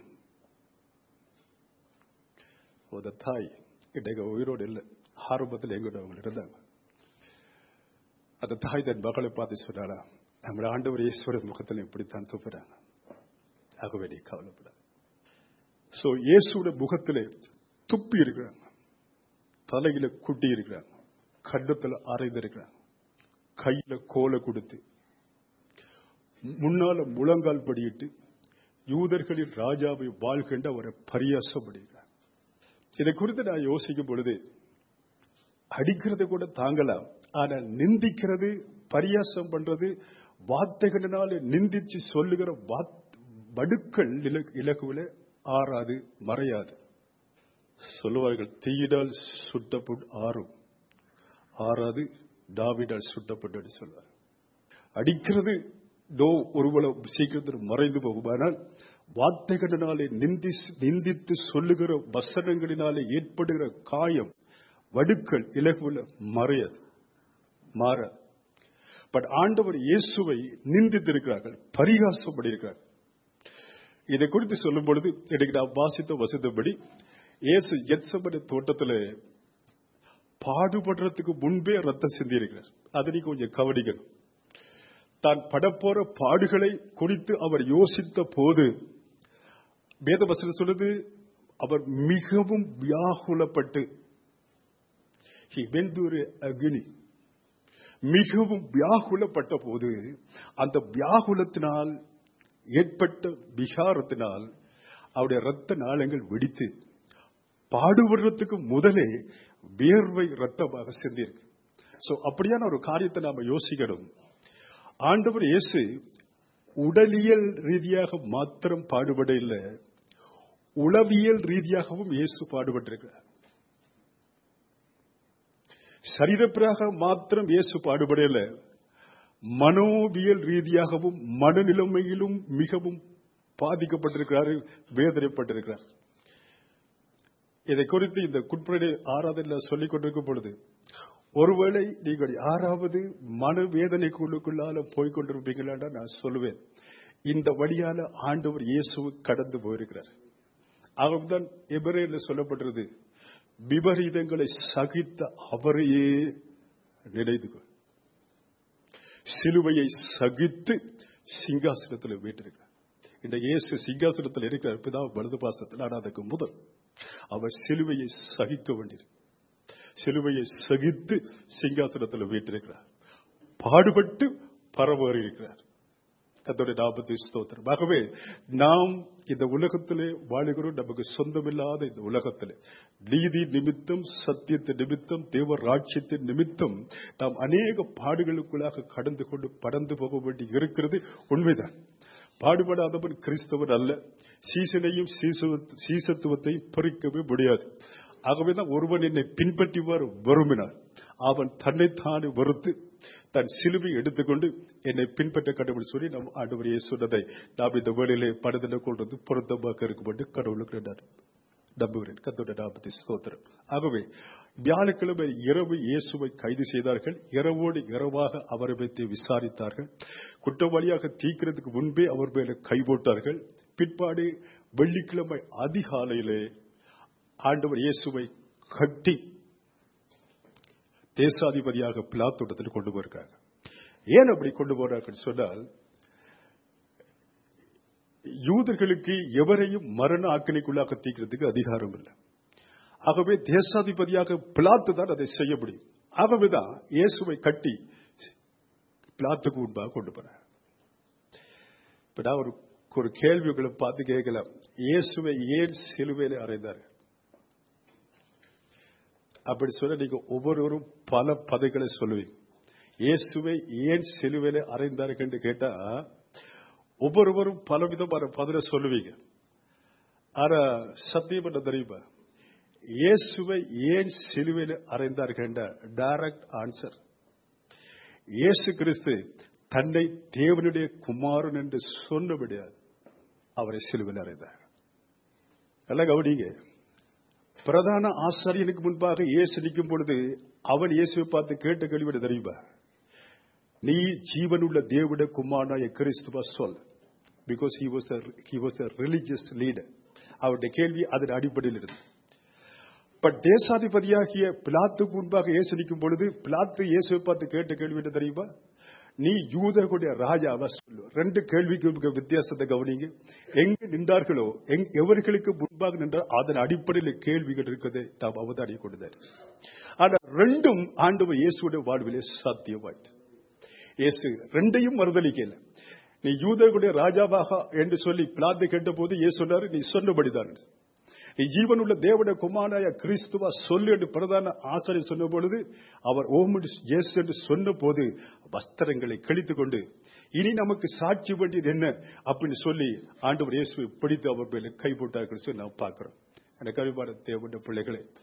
அந்த தாய் இன்றைக்கு உயிரோடு இல்லை ஆரம்பத்தில் எங்கூட அவங்க இருந்தாங்க அந்த தாய் தன் மகளை பார்த்து சொன்னாரா நம்மளோட ஆண்டவர் ஈஸ்வரன் முகத்தில் இப்படித்தான் துப்புறாங்க ஆகவே நீ கவலைப்படாது சோ இயேசுட முகத்திலே துப்பி இருக்கிறாங்க தலையில குட்டி இருக்கிறாங்க கண்ணத்துல அரைந்திருக்கிறாங்க கையில கோலை கொடுத்து முன்னால முழங்கால் படியிட்டு யூதர்களின் ராஜாவை வாழ்கின்ற அவரை பரியாசப்படுகிறார் இதை குறித்து நான் யோசிக்கும் பொழுது அடிக்கிறது கூட தாங்கலாம் ஆனால் நிந்திக்கிறது பரியாசம் பண்றது வார்த்தைகளினால நிந்திச்சு சொல்லுகிற வடுக்கள் இலகுவில ஆறாது மறையாது சொல்லுவார்கள் தீயிடால் சுட்ட புண் ஆறும் ஆறாது தாவிடால் சுட்டப்பட்டு சொல்வார் அடிக்கிறது நோ ஒருவளவு சீக்கிரத்தில் மறைந்து போகுமானால் வார்த்தைகளினாலே நிந்தி நிந்தித்து சொல்லுகிற வசனங்களினாலே ஏற்படுகிற காயம் வடுக்கள் இலகுல மறையாது மாறாது பட் ஆண்டவர் இயேசுவை நிந்தித்திருக்கிறார்கள் பரிகாசம் பண்ணியிருக்கிறார்கள் இதை குறித்து சொல்லும் பொழுது எனக்கு நான் வாசித்த வசந்தபடி இயேசு எத்சமன தோட்டத்தில் பாடுபடுறதுக்கு முன்பே ரத்தம் சிந்தி இருக்கிறார் அதை நீ கொஞ்சம் கவனிக்கணும் தான் படப்போற பாடுகளை குறித்து அவர் யோசித்த போது வேதவசனம் சொல்லுது அவர் மிகவும் வியாகுலப்பட்டு he went through a agony. மிகவும் வியாகுலப்பட்ட போது அந்த வியாகுலத்தினால் ஏற்பட்ட விகாரத்தினால் அவருடைய ரத்த நாளங்கள் வெடித்து பாடுபடுறதுக்கு முதலே வியர்வை ரத்தமாக சிந்திருக்கு சோ அப்படியான ஒரு காரியத்தை நாம யோசிக்கணும் ஆண்டவர் இயேசு உடலியல் ரீதியாக மாத்திரம் பாடுபட இல்லை உளவியல் ரீதியாகவும் இயேசு பாடுபட்டிருக்கிறார் சரீரப்பிராக மாத்திரம் இயேசு பாடுபடல மனோவியல் ரீதியாகவும் மனநிலைமையிலும் மிகவும் பாதிக்கப்பட்டிருக்கிறார் வேதனைப்பட்டிருக்கிறார் இதை குறித்து இந்த குட்புரணி ஆராதனையில் சொல்லிக் கொண்டிருக்கும் பொழுது ஒருவேளை நீங்கள் யாராவது மனவேதனைக்குள்ளுக்குள்ளால போய் கொண்டிருப்பீங்களான்னு நான் சொல்லுவேன் இந்த வழியால ஆண்டவர் இயேசு கடந்து போயிருக்கிறார் அவர்தான் எபிரேல சொல்லப்பட்டிருது விபரீதங்களை சகித்த அவரையே நினைத்து கொள். சிலுவையை சகித்து சிங்காசனத்தில் வீட்டிருக்கிறார் இந்த இயேசு சிங்காசனத்தில் இருக்கிறார் பிதா வலது பாசத்தில் ஆனால் அதுக்கு முதல் அவர் சிலுவையை சகிக்க வேண்டியது சிலுவையை சகித்து சிங்காசனத்தில் வீட்டிருக்கிறார் பாடுபட்டு பரவேறி இருக்கிறார் கத்தோடைய நாற்பத்தி ஸ்தோத்திரம் ஆகவே நாம் இந்த உலகத்திலே வாழுகிறோம் நமக்கு சொந்தமில்லாத இந்த உலகத்திலே நீதி நிமித்தம் சத்தியத்தின் நிமித்தம் தேவ ராட்சியத்தின் நிமித்தம் நாம் அநேக பாடுகளுக்குள்ளாக கடந்து கொண்டு படந்து போக வேண்டி இருக்கிறது உண்மைதான் பாடுபடாதவன் கிறிஸ்தவன் அல்ல சீசனையும் சீசவ- சீசத்துவத்தையும் பறிக்கவே முடியாது ஆகவேதான் ஒருவன் என்னை பின்பற்றிவார் விரும்பினார் அவன் தன்னைத்தானே வெறுத்து தன் சிலுவை எடுத்துக்கொண்டு என்னை பின்பற்ற கடவுள் சொல்லி நம் ஆண்டவரையே சொன்னதை நாம் இந்த வேளையிலே படுதலை கொள்வது பொருத்தமாக இருக்கும் என்று கடவுளுக்கு நான் நம்புகிறேன் கத்தோட நாற்பத்தி ஸ்தோத்திரம் ஆகவே வியாழக்கிழமை இரவு இயேசுவை கைது செய்தார்கள் இரவோடு இரவாக அவரை வைத்து விசாரித்தார்கள் குற்றவாளியாக தீக்கிறதுக்கு முன்பே அவர் மேல கை போட்டார்கள் பிற்பாடு வெள்ளிக்கிழமை அதிகாலையிலே ஆண்டவர் இயேசுவை கட்டி தேசாதிபதியாக பிளாத்தோட்டத்தில் கொண்டு போயிருக்காங்க ஏன் அப்படி கொண்டு போறார்கள் சொன்னால் யூதர்களுக்கு எவரையும் மரண ஆக்கினைக்குள்ளாக தீக்கிறதுக்கு அதிகாரம் இல்லை ஆகவே தேசாதிபதியாக பிளாத்து தான் அதை செய்ய முடியும் ஆகவேதான் இயேசுவை கட்டி பிளாத்துக்கு முன்பாக கொண்டு போறாங்க இப்ப நான் ஒரு ஒரு கேள்வி உங்களை பார்த்து கேட்கலாம் இயேசுவை ஏன் சிலுவையில அறைந்தார்கள் அப்படி சொல்ல நீங்க ஒவ்வொருவரும் பல பதைகளை சொல்லுவீங்க இயேசுவை ஏன் சிலுவையில அறைந்தார்கள் என்று கேட்டா ஒவ்வொருவரும் பலவிதமான பதில சொல்லுவீங்க ஆனா சத்தியம் என்ன தெரியுமா இயேசுவை ஏன் சிலுவையில அறைந்தார்கள் என்ற டைரக்ட் ஆன்சர் இயேசு கிறிஸ்து தன்னை தேவனுடைய குமாரன் என்று சொன்னபடியாது அவரை சிலுவையில் அறைந்தார் நல்லா கவனிங்க பிரதான ஆசாரியனுக்கு முன்பாக இயேசு நிற்கும் பொழுது அவன் இயேசுவை பார்த்து கேட்ட கேள்விட தெரியுமா நீ ஜீவனுள்ள தேவிட குமாரனாய கிறிஸ்துவ சொல் because he was the he was the religious leader அவருடைய கேள்வி அதன் அடிப்படையில் இருந்து பட் தேசாதிபதியாகிய பிளாத்துக்கு முன்பாக இயேசு நிற்கும் பொழுது பிளாத்து இயேசுவை பார்த்து கேட்ட கேள்வி என்ன தெரியுமா நீ யூதர்களுடைய ராஜாவா சொல்லு ரெண்டு கேள்விக்கு இருக்க வித்தியாசத்தை கவனிங்க எங்கு நின்றார்களோ எங் எவர்களுக்கு முன்பாக நின்றார் அதன் அடிப்படையில் கேள்விகள் இருக்கிறதை நாம் அவதானிய கொண்டதார் ஆனா ரெண்டும் ஆண்டவர் இயேசுடைய வாழ்விலே சாத்தியமாயிற்று இயேசு ரெண்டையும் மறுதளிக்கல நீ யூதர்களுடைய ராஜாவாக என்று சொல்லி பிளாத்து கேட்ட போது இயேசு சொன்னாரு நீ சொன்னபடிதான் நீ ஜீவனுள்ள தேவனுடைய குமாராய கிறிஸ்துவா சொல்லு என்று பிரதான ஆசிரியர் சொன்ன பொழுது அவர் ஓம் இயேசு என்று சொன்ன போது வஸ்திரங்களை கிழித்துக் கொண்டு இனி நமக்கு சாட்சி வேண்டியது என்ன அப்படின்னு சொல்லி ஆண்டவர் இயேசுவை பிடித்து அவர் மேல கை போட்டார்கள் சொல்லி நாம் பார்க்கிறோம் எனக்கு அறிவான தேவனுடைய பிள்ளைகளே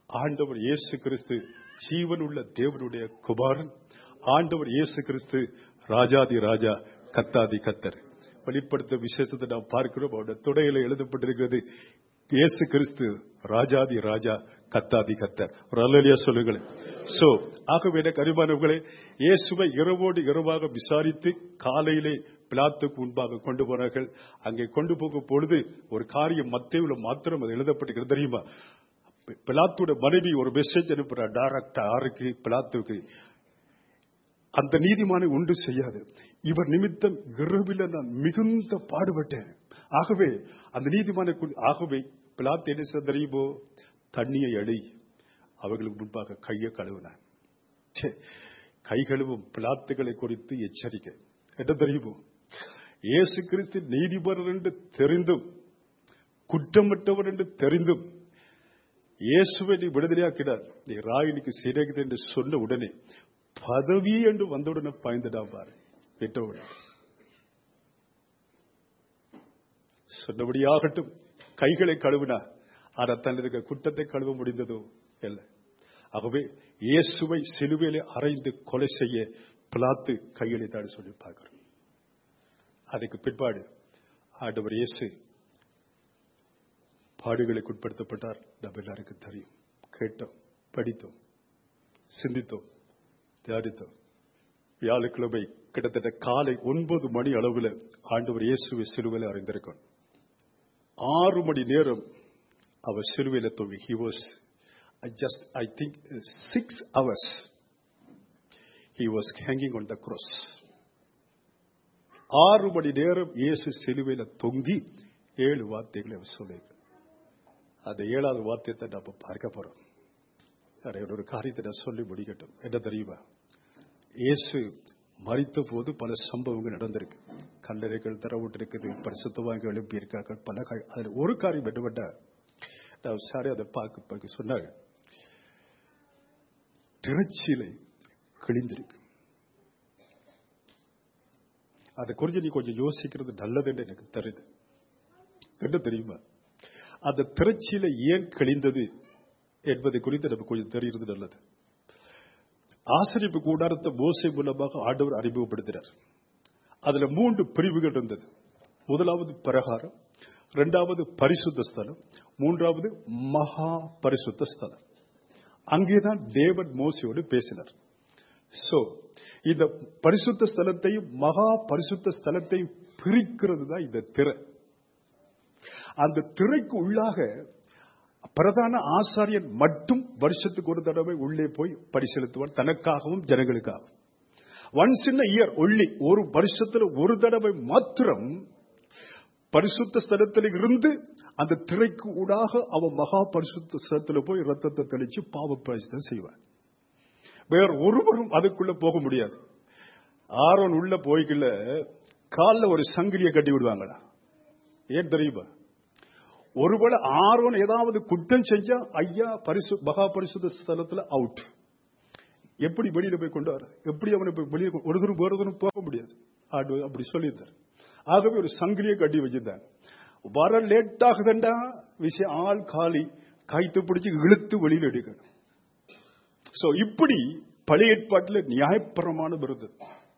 ஆண்டவர் இயேசு கிறிஸ்து ஜீவனுள்ள தேவனுடைய குமாரன் ஆண்டவர் இயேசு கிறிஸ்து ராஜாதி ராஜா கத்தாதி கத்தர் வெளிப்படுத்த விசேஷத்தை நாம் பார்க்கிறோம் அவருடைய துடையில எழுதப்பட்டிருக்கிறது இயேசு கிறிஸ்து ராஜாதி ராஜா கத்தாதி கத்தர் ஒரு அல்லலியா சொல்லுங்களேன் சோ ஆகவே எனக்கு அறிவானவர்களே இயேசுவை இரவோடு இரவாக விசாரித்து காலையிலே பிலாத்துக்கு முன்பாக கொண்டு போனார்கள் அங்கே கொண்டு போகும் பொழுது ஒரு காரியம் மத்தேவுல மாத்திரம் அது எழுதப்பட்டிருக்கிறது தெரியுமா பிலாத்தோட மனைவி ஒரு மெசேஜ் அனுப்புறார் டைரக்டா யாருக்கு பிலாத்துக்கு அந்த நீதிமானை உண்டு செய்யாது இவர் நிமித்தம் இரவில் நான் மிகுந்த பாடுபட்டேன் ஆகவே அந்த நீதிமானை கொண்டு- ஆகவே பிலாத்து என்ன செய்ய தெரியுமோ தண்ணியை அடி அவர்களுக்கு முன்பாக கையை கழுவினான் ச்சே, கை கழுவும் பிளாத்துகளை குறித்து எச்சரிக்கை என்ன தெரியுமோ இயேசு கிறிஸ்து நீதிபரர் என்று தெரிந்தும் குற்றமற்றவர் என்று தெரிந்தும் இயேசுவை நீ விடுதலையாக்கினார் நீ ராயினிக்கு சிறகுது என்று சொன்ன உடனே பதவி என்று வந்தவுடனே பாய்ந்துடா பாரு விட்டவுடன் சொன்னபடியாகட்டும் கைகளை கழுவினார் ஆனா தனது குற்றத்தை கழுவ முடிந்ததோ இல்லை ஆகவே இயேசுவை சிலுவையிலே அறைந்து கொலை செய்ய பிளாத்து கையெழுத்தாடு சொல்லி பார்க்கிறோம் அதுக்கு பிற்பாடு ஆண்டவர் இயேசு பாடுகளுக்கு உட்படுத்தப்பட்டார் நம்ம எல்லாருக்கும் தெரியும் கேட்டோம் படித்தோம் சிந்தித்தோம் தியானித்தோம் வியாழக்கிழமை கிட்டத்தட்ட காலை ஒன்பது மணி அளவில் ஆண்டவர் இயேசுவை சிலுவையில் அறிந்திருக்கோம் ஆறு மணி நேரம் அவர் சிலுவையில் தொங்கி he was just I think six hours he was hanging on the cross ஆறு மணி நேரம் இயேசு சிலுவையில் தொங்கி ஏழு வார்த்தைகளை அவர் சொல்லுங்க அந்த ஏழாவது வார்த்தையை நம்ம பார்க்க போறோம் வேற ஒரு காரியத்தை நான் சொல்லி முடிக்கட்டும் என்ன தெரியுமா இயேசு மறித்த போது பல சம்பவங்கள் நடந்திருக்கு கல்லறைகள் திறவிட்டிருக்குது பரிசுத்தவாங்க எழுப்பி இருக்கார்கள் பல கா- அதில் ஒரு காரியம் என்னவென்றா நான் சாரி அதை பார்க்க பார்க்க சொன்னாங்க திருச்சிலை கிழிந்திருக்கு அதை குறித்து நீ கொஞ்சம் யோசிக்கிறது நல்லதுன்னு எனக்கு தெரியுது என்ன தெரியுமா அந்த திரைச்சியில ஏன் கிழிந்தது என்பதை குறித்து நமக்கு கொஞ்சம் தெரிகிறது நல்லது ஆசிரியப்பு கூடாரத்தை மோசை மூலமாக ஆண்டவர் அறிமுகப்படுத்தினார் அதுல மூன்று பிரிவுகள் இருந்தது முதலாவது பிரகாரம் இரண்டாவது பரிசுத்த ஸ்தலம் மூன்றாவது மகா பரிசுத்த ஸ்தலம் அங்கேதான் தேவன் மோசையோடு பேசினார் சோ இந்த பரிசுத்த ஸ்தலத்தையும் மகா பரிசுத்த ஸ்தலத்தையும் பிரிக்கிறது தான் இந்த திரை அந்த திரைக்கு உள்ளாக பிரதான ஆசாரியன் மட்டும் வருஷத்துக்கு ஒரு தடவை உள்ளே போய் பரிசீலித்துவார் தனக்காகவும் ஜனங்களுக்காகவும் ஒன்ஸ் இன் இயர் ஒள்ளி ஒரு வருஷத்துல ஒரு தடவை மாத்திரம் பரிசுத்த ஸ்தலத்தில் இருந்து அந்த திரைக்கு ஊடாக அவன் மகா பரிசுத்த ஸ்தலத்தில் போய் ரத்தத்தை தெளிச்சு பாவ பிரச்சனை செய்வார் வேற ஒருவரும் அதுக்குள்ள போக முடியாது ஆரோன் உள்ள போய்க்குள்ள கால்ல ஒரு சங்கிலியை கட்டி விடுவாங்களா ஏன் தெரியுமா ஒருவேளை ஆரோன் ஏதாவது குற்றம் செஞ்சா ஐயா பரிசு மகா பரிசுத்த ஸ்தலத்துல அவுட் எப்படி வெளியில போய் கொண்டு வர எப்படி அவனை போய் வெளியே கொ- ஒருத்தரும் ஒருத்தரும் போக முடியாது ஆண்டு அப்படி சொல்லியிருந்தார் ஆகவே ஒரு சங்கிலியை கட்டி வச்சிருந்தாங்க வர லேட் ஆகுதுண்டா விஷயம் ஆள் காலி கைத்து பிடிச்சு இழுத்து வெளியில எடுக்கணும் சோ இப்படி பழைய ஏற்பாட்டில் நியாயப்பிரமாணம் இருந்தது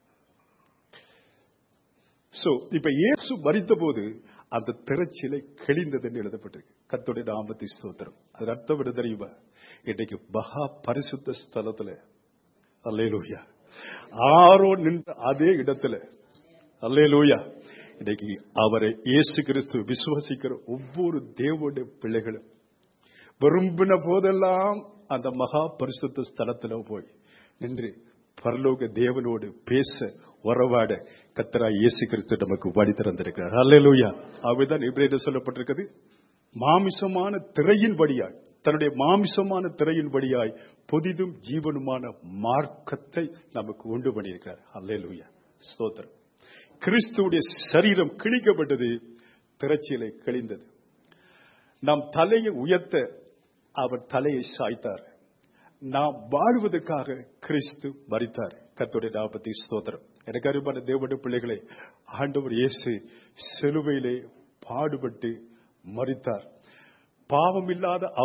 சோ இப்ப இயேசு மரித்த போது அந்த திரைச்சிலை கிழிந்தது என்று எழுதப்பட்டிருக்கு கத்தோடைய நாமத்தை ஸ்தோத்திரம் அது அர்த்தம் என்ன தெரியுமா இன்னைக்கு மகா பரிசுத்த ஸ்தலத்துல அல்லேலூயா ஆரோ நின்ற அதே இடத்துல அல்லேலூயா இன்னைக்கு அவரை இயேசு கிறிஸ்து விசுவசிக்கிற ஒவ்வொரு தேவனுடைய பிள்ளைகளும் விரும்பின போதெல்லாம் அந்த மகா பரிசுத்த ஸ்தலத்துல போய் நின்று பரலோக தேவனோடு பேச உறவாட கத்தரா இயேசு கிறிஸ்து நமக்கு வழி திறந்திருக்கிறார் அல்லேலூயா அவைதான் இப்ரேல சொல்லப்பட்டிருக்கிறது மாமிசமான திரையின் வழியாய் தன்னுடைய மாமிசமான திரையின் வழியாய் புதிதும் ஜீவனுமான மார்க்கத்தை நமக்கு உண்டு பண்ணியிருக்கிறார் அல்லேலூயா ஸ்தோத்திரம் கிறிஸ்துவுடைய சரீரம் கிழிக்கப்பட்டது திரைச்சியிலே கிழிந்தது நம் தலையை உயர்த்த அவர் தலையை சாய்த்தார் நாம் வாழ்வதற்காக கிறிஸ்து மரித்தார் கர்த்தருடைய நாமத்தை ஸ்தோத்திரம் எனக்கு அருமான தேவனுடைய பிள்ளைகளை ஆண்டவர் இயேசு சிலுவையிலே பாடுபட்டு மரித்தார் பாவம் இல்லாத அவர்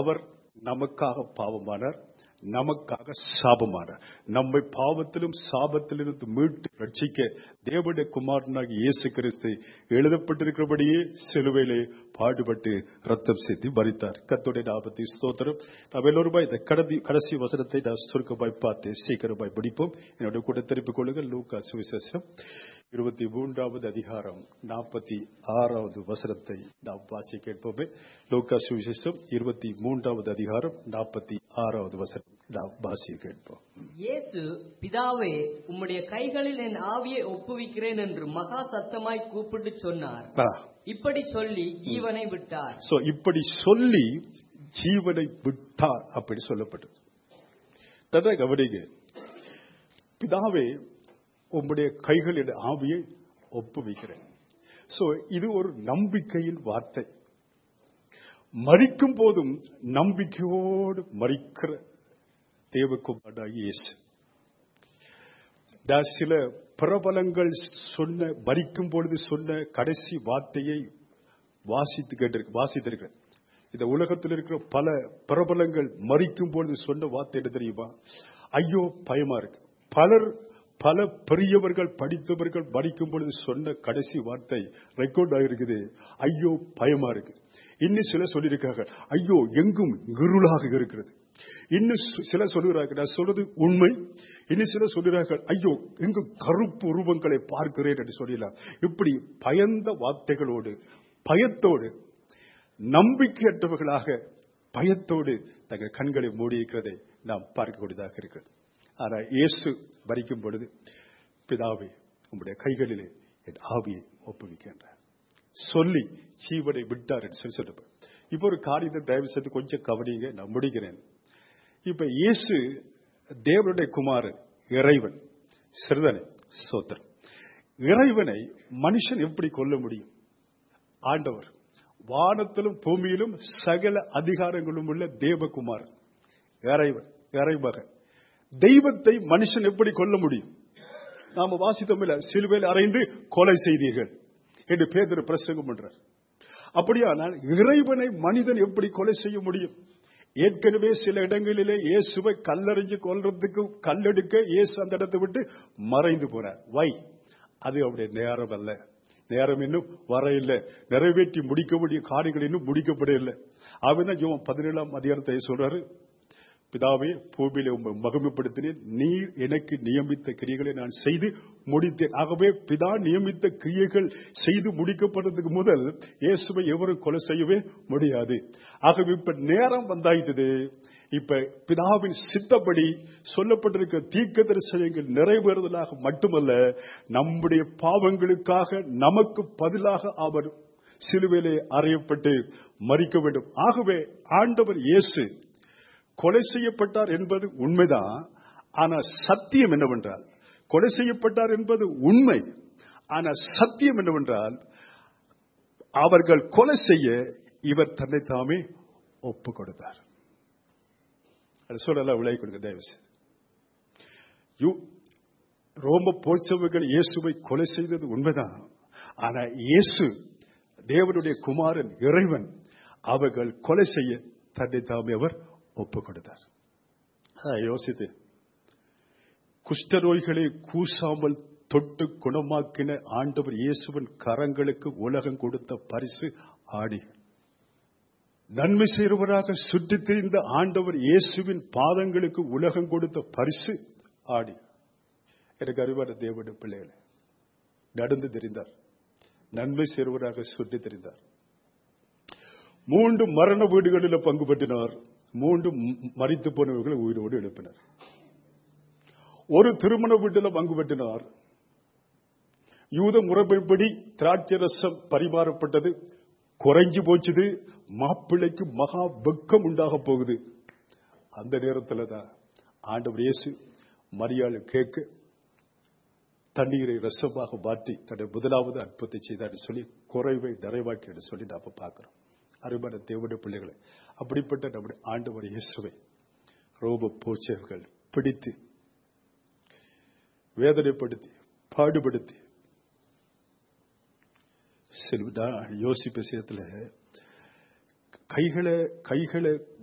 நமக்காக பாவமானார் நமக்காக சாபமானார் நம்மை பாவத்திலும் சாபத்திலிருந்து மீட்டு ரட்சிக்க தேவனுடைய குமாரனாகிய இயேசு கிறிஸ்து எழுதப்பட்டிருக்கிறபடியே சிலுவையிலே பாடுபட்டு ரத்தம் சிந்தி மறித்தார் கர்த்தருடைய நாமத்தை ஸ்தோத்திரம் நாம் எல்லோருமா இந்த கடதி கடைசி வசனத்தை நான் சுருக்கமாய் பார்த்து சீக்கிரமாய் படிப்போம் என்னுடைய கூட திருப்பிக் கொள்ளுங்கள் லூக்கா சுவிசேஷம் இருபத்தி மூன்றாவது அதிகாரம் நாற்பத்தி ஆறாவது வசனத்தை நாம் வாசி கேட்போமே லூக்கா சுவிசேஷம் இருபத்தி மூன்றாவது அதிகாரம் நாற்பத்தி ஆறாவது வசனம் நாம் வாசி கேட்போம் இயேசு பிதாவே உம்முடைய கைகளில் என் ஆவியை ஒப்புவிக்கிறேன் என்று மகா சத்தமாய் கூப்பிட்டு சொன்னார் இப்படி சொல்லி ஜீவனை விட்டார் சோ இப்படி சொல்லி ஜீவனை விட்டார் அப்படி சொல்லப்பட்டது நல்லா கவனிங்க பிதாவே உம்முடைய கைகளின் ஆவியை ஒப்புவிக்கிறேன் சோ இது ஒரு நம்பிக்கையின் வார்த்தை மறிக்கும் போதும் நம்பிக்கையோடு மறிக்கிற தேவகுமாரனாகிய இயேசு நான் சில பிரபலங்கள் சொன்ன மறிக்கும் பொழுது சொன்ன கடைசி வார்த்தையை வாசித்து கேட்டிருக்க வாசித்திருக்கிறேன் இந்த உலகத்தில் இருக்கிற பல பிரபலங்கள் மறிக்கும் பொழுது சொன்ன வார்த்தை என்ன தெரியுமா ஐயோ பயமா இருக்கு பலர் பல பெரியவர்கள் படித்தவர்கள் மறிக்கும் பொழுது சொன்ன கடைசி வார்த்தை ரெக்கார்ட் ஆகிருக்குது ஐயோ பயமா இருக்கு இன்னும் சில சொல்லியிருக்காங்க ஐயோ எங்கும் இருளாக இருக்கிறது இன்னும் சு- சிலர் சொல்லுகிறார்கள் நான் சொல்றது உண்மை இன்னும் சிலர் சொல்லுகிறார்கள் ஐயோ எங்கு கருப்பு உருவங்களை பார்க்கிறேன் என்று சொல்லலாம் இப்படி பயந்த வார்த்தைகளோடு பயத்தோடு நம்பிக்கையற்றவர்களாக பயத்தோடு தங்கள் கண்களை மூடியிருக்கிறதை நாம் பார்க்கக்கூடியதாக இருக்கிறது ஆனால் இயேசு வரிக்கும் பொழுது பிதாவே உம்முடைய கைகளிலே என் ஆவியை ஒப்புவிக்கின்றார் சொல்லி ஜீவனை விட்டார் என்று சொல்லி சொல்லுங்க இப்போ ஒரு காரியத்தை தயவு செய்து கொஞ்சம் கவனிங்க நான் முடிக்கிறேன் இப்ப இயேசு தேவனுடைய குமாரன் இறைவன் சிறுதனை சோத்திரம் இறைவனை மனுஷன் எப்படி கொல்ல முடியும் ஆண்டவர் வானத்திலும் பூமியிலும் சகல அதிகாரங்களும் உள்ள தேவகுமாரன் இறைவன் இறைமகன் தெய்வத்தை மனுஷன் எப்படி கொல்ல முடியும் நாம வாசித்தோம் சிலுவையில் அறைந்து கொலை செய்தீர்கள் என்று பேதர் பிரசங்கம் பண்றார் அப்படியானால் இறைவனை மனிதன் எப்படி கொலை செய்ய முடியும் ஏற்கனவே சில இடங்களிலே இயேசுவை கல்லறிஞ்சு கொல்றதுக்கு கல்லெடுக்க இயேசு அந்த இடத்தை விட்டு மறைந்து போனார் வை அது அவருடைய நேரம் அல்ல நேரம் இன்னும் வர இல்லை நிறைவேற்றி முடிக்க வேண்டிய காரியங்கள் இன்னும் முடிக்கப்பட இல்லை அவன் தான் பதினேழாம் அதிகாரத்தை சொல்றாரு பிதாவே பூமியில உம்மை மகிமைப்படுத்தினேன் நீர் எனக்கு நியமித்த கிரியைகளை நான் செய்து முடித்தேன் ஆகவே பிதா நியமித்த கிரியைகள் செய்து முடிக்கப்படுறதுக்கு முதல் இயேசுவை எவரும் கொலை செய்யவே முடியாது ஆகவே இப்ப நேரம் வந்தாயிட்டது இப்ப பிதாவின் சித்தப்படி சொல்லப்பட்டிருக்கிற தீர்க்க தரிசனங்கள் நிறைவேறுதலாக மட்டுமல்ல நம்முடைய பாவங்களுக்காக நமக்கு பதிலாக அவர் சிலுவையிலே அறையப்பட்டு மறிக்க வேண்டும் ஆகவே ஆண்டவர் இயேசு கொலை செய்யப்பட்டார் என்பது உண்மைதான் ஆனா சத்தியம் என்னவென்றால் கொலை செய்யப்பட்டார் என்பது உண்மை ஆனா சத்தியம் என்னவென்றால் அவர்கள் கொலை செய்ய இவர் தன்னை தாமே ஒப்பு கொடுத்தார் அது சொல்லலாம் விலை கொடுங்க தயவு செய்து. யூ- ரோம போச்சவர்கள் இயேசுவை கொலை செய்தது உண்மைதான் ஆனா இயேசு தேவனுடைய குமாரன் இறைவன் அவர்கள் கொலை செய்ய தன்னை தாமே அவர் ஒப்பு கொடுத்தார் அதான் யோசித்து குஷ்டநோய்களை கூசாமல் தொட்டு குணமாக்கின ஆண்டவர் இயேசுவின் கரங்களுக்கு உலகம் கொடுத்த பரிசு ஆடிகள் நன்மை செய்கிறவராக சுற்றித் திரிந்த ஆண்டவர் இயேசுவின் பாதங்களுக்கு உலகம் கொடுத்த பரிசு ஆடி எனக்கு அறிவான தேவனுடைய பிள்ளைகளை நடந்து தெரிந்தார் நன்மை செய்கிறவராக சுற்றித் தெரிந்தார் மூன்று மரண வீடுகளில் பங்கு பெற்றினார் மூன்று ம- மரித்து போனவர்களை உயிரோடு எழுப்பினார் ஒரு திருமண வீட்டில் பங்கு பெற்றினார் யூத முறைப்படி திராட்சை ரசம் பரிமாறப்பட்டது குறைஞ்சு போச்சுது மாப்பிள்ளைக்கு மகா வெக்கம் உண்டாக போகுது அந்த நேரத்தில் தான் ஆண்டவர் இயேசு மரியாள் கேட்க தண்ணீரை ரசமாக மாற்றி தன்னுடைய முதலாவது அற்புதத்தை செய்தார் என்று சொல்லி குறைவை நிறைவாக்கி என்று சொல்லி நாம பார்க்கிறோம் அருமையான தேவனுடைய பிள்ளைகளை அப்படிப்பட்ட நம்முடைய ஆண்டவர் இயேசுவை ரோப போச்சர்கள் பிடித்து வேதனைப்படுத்தி பாடுபடுத்தி சில நான் யோசிப்ப விஷயத்துல கைகளை கைகளை வை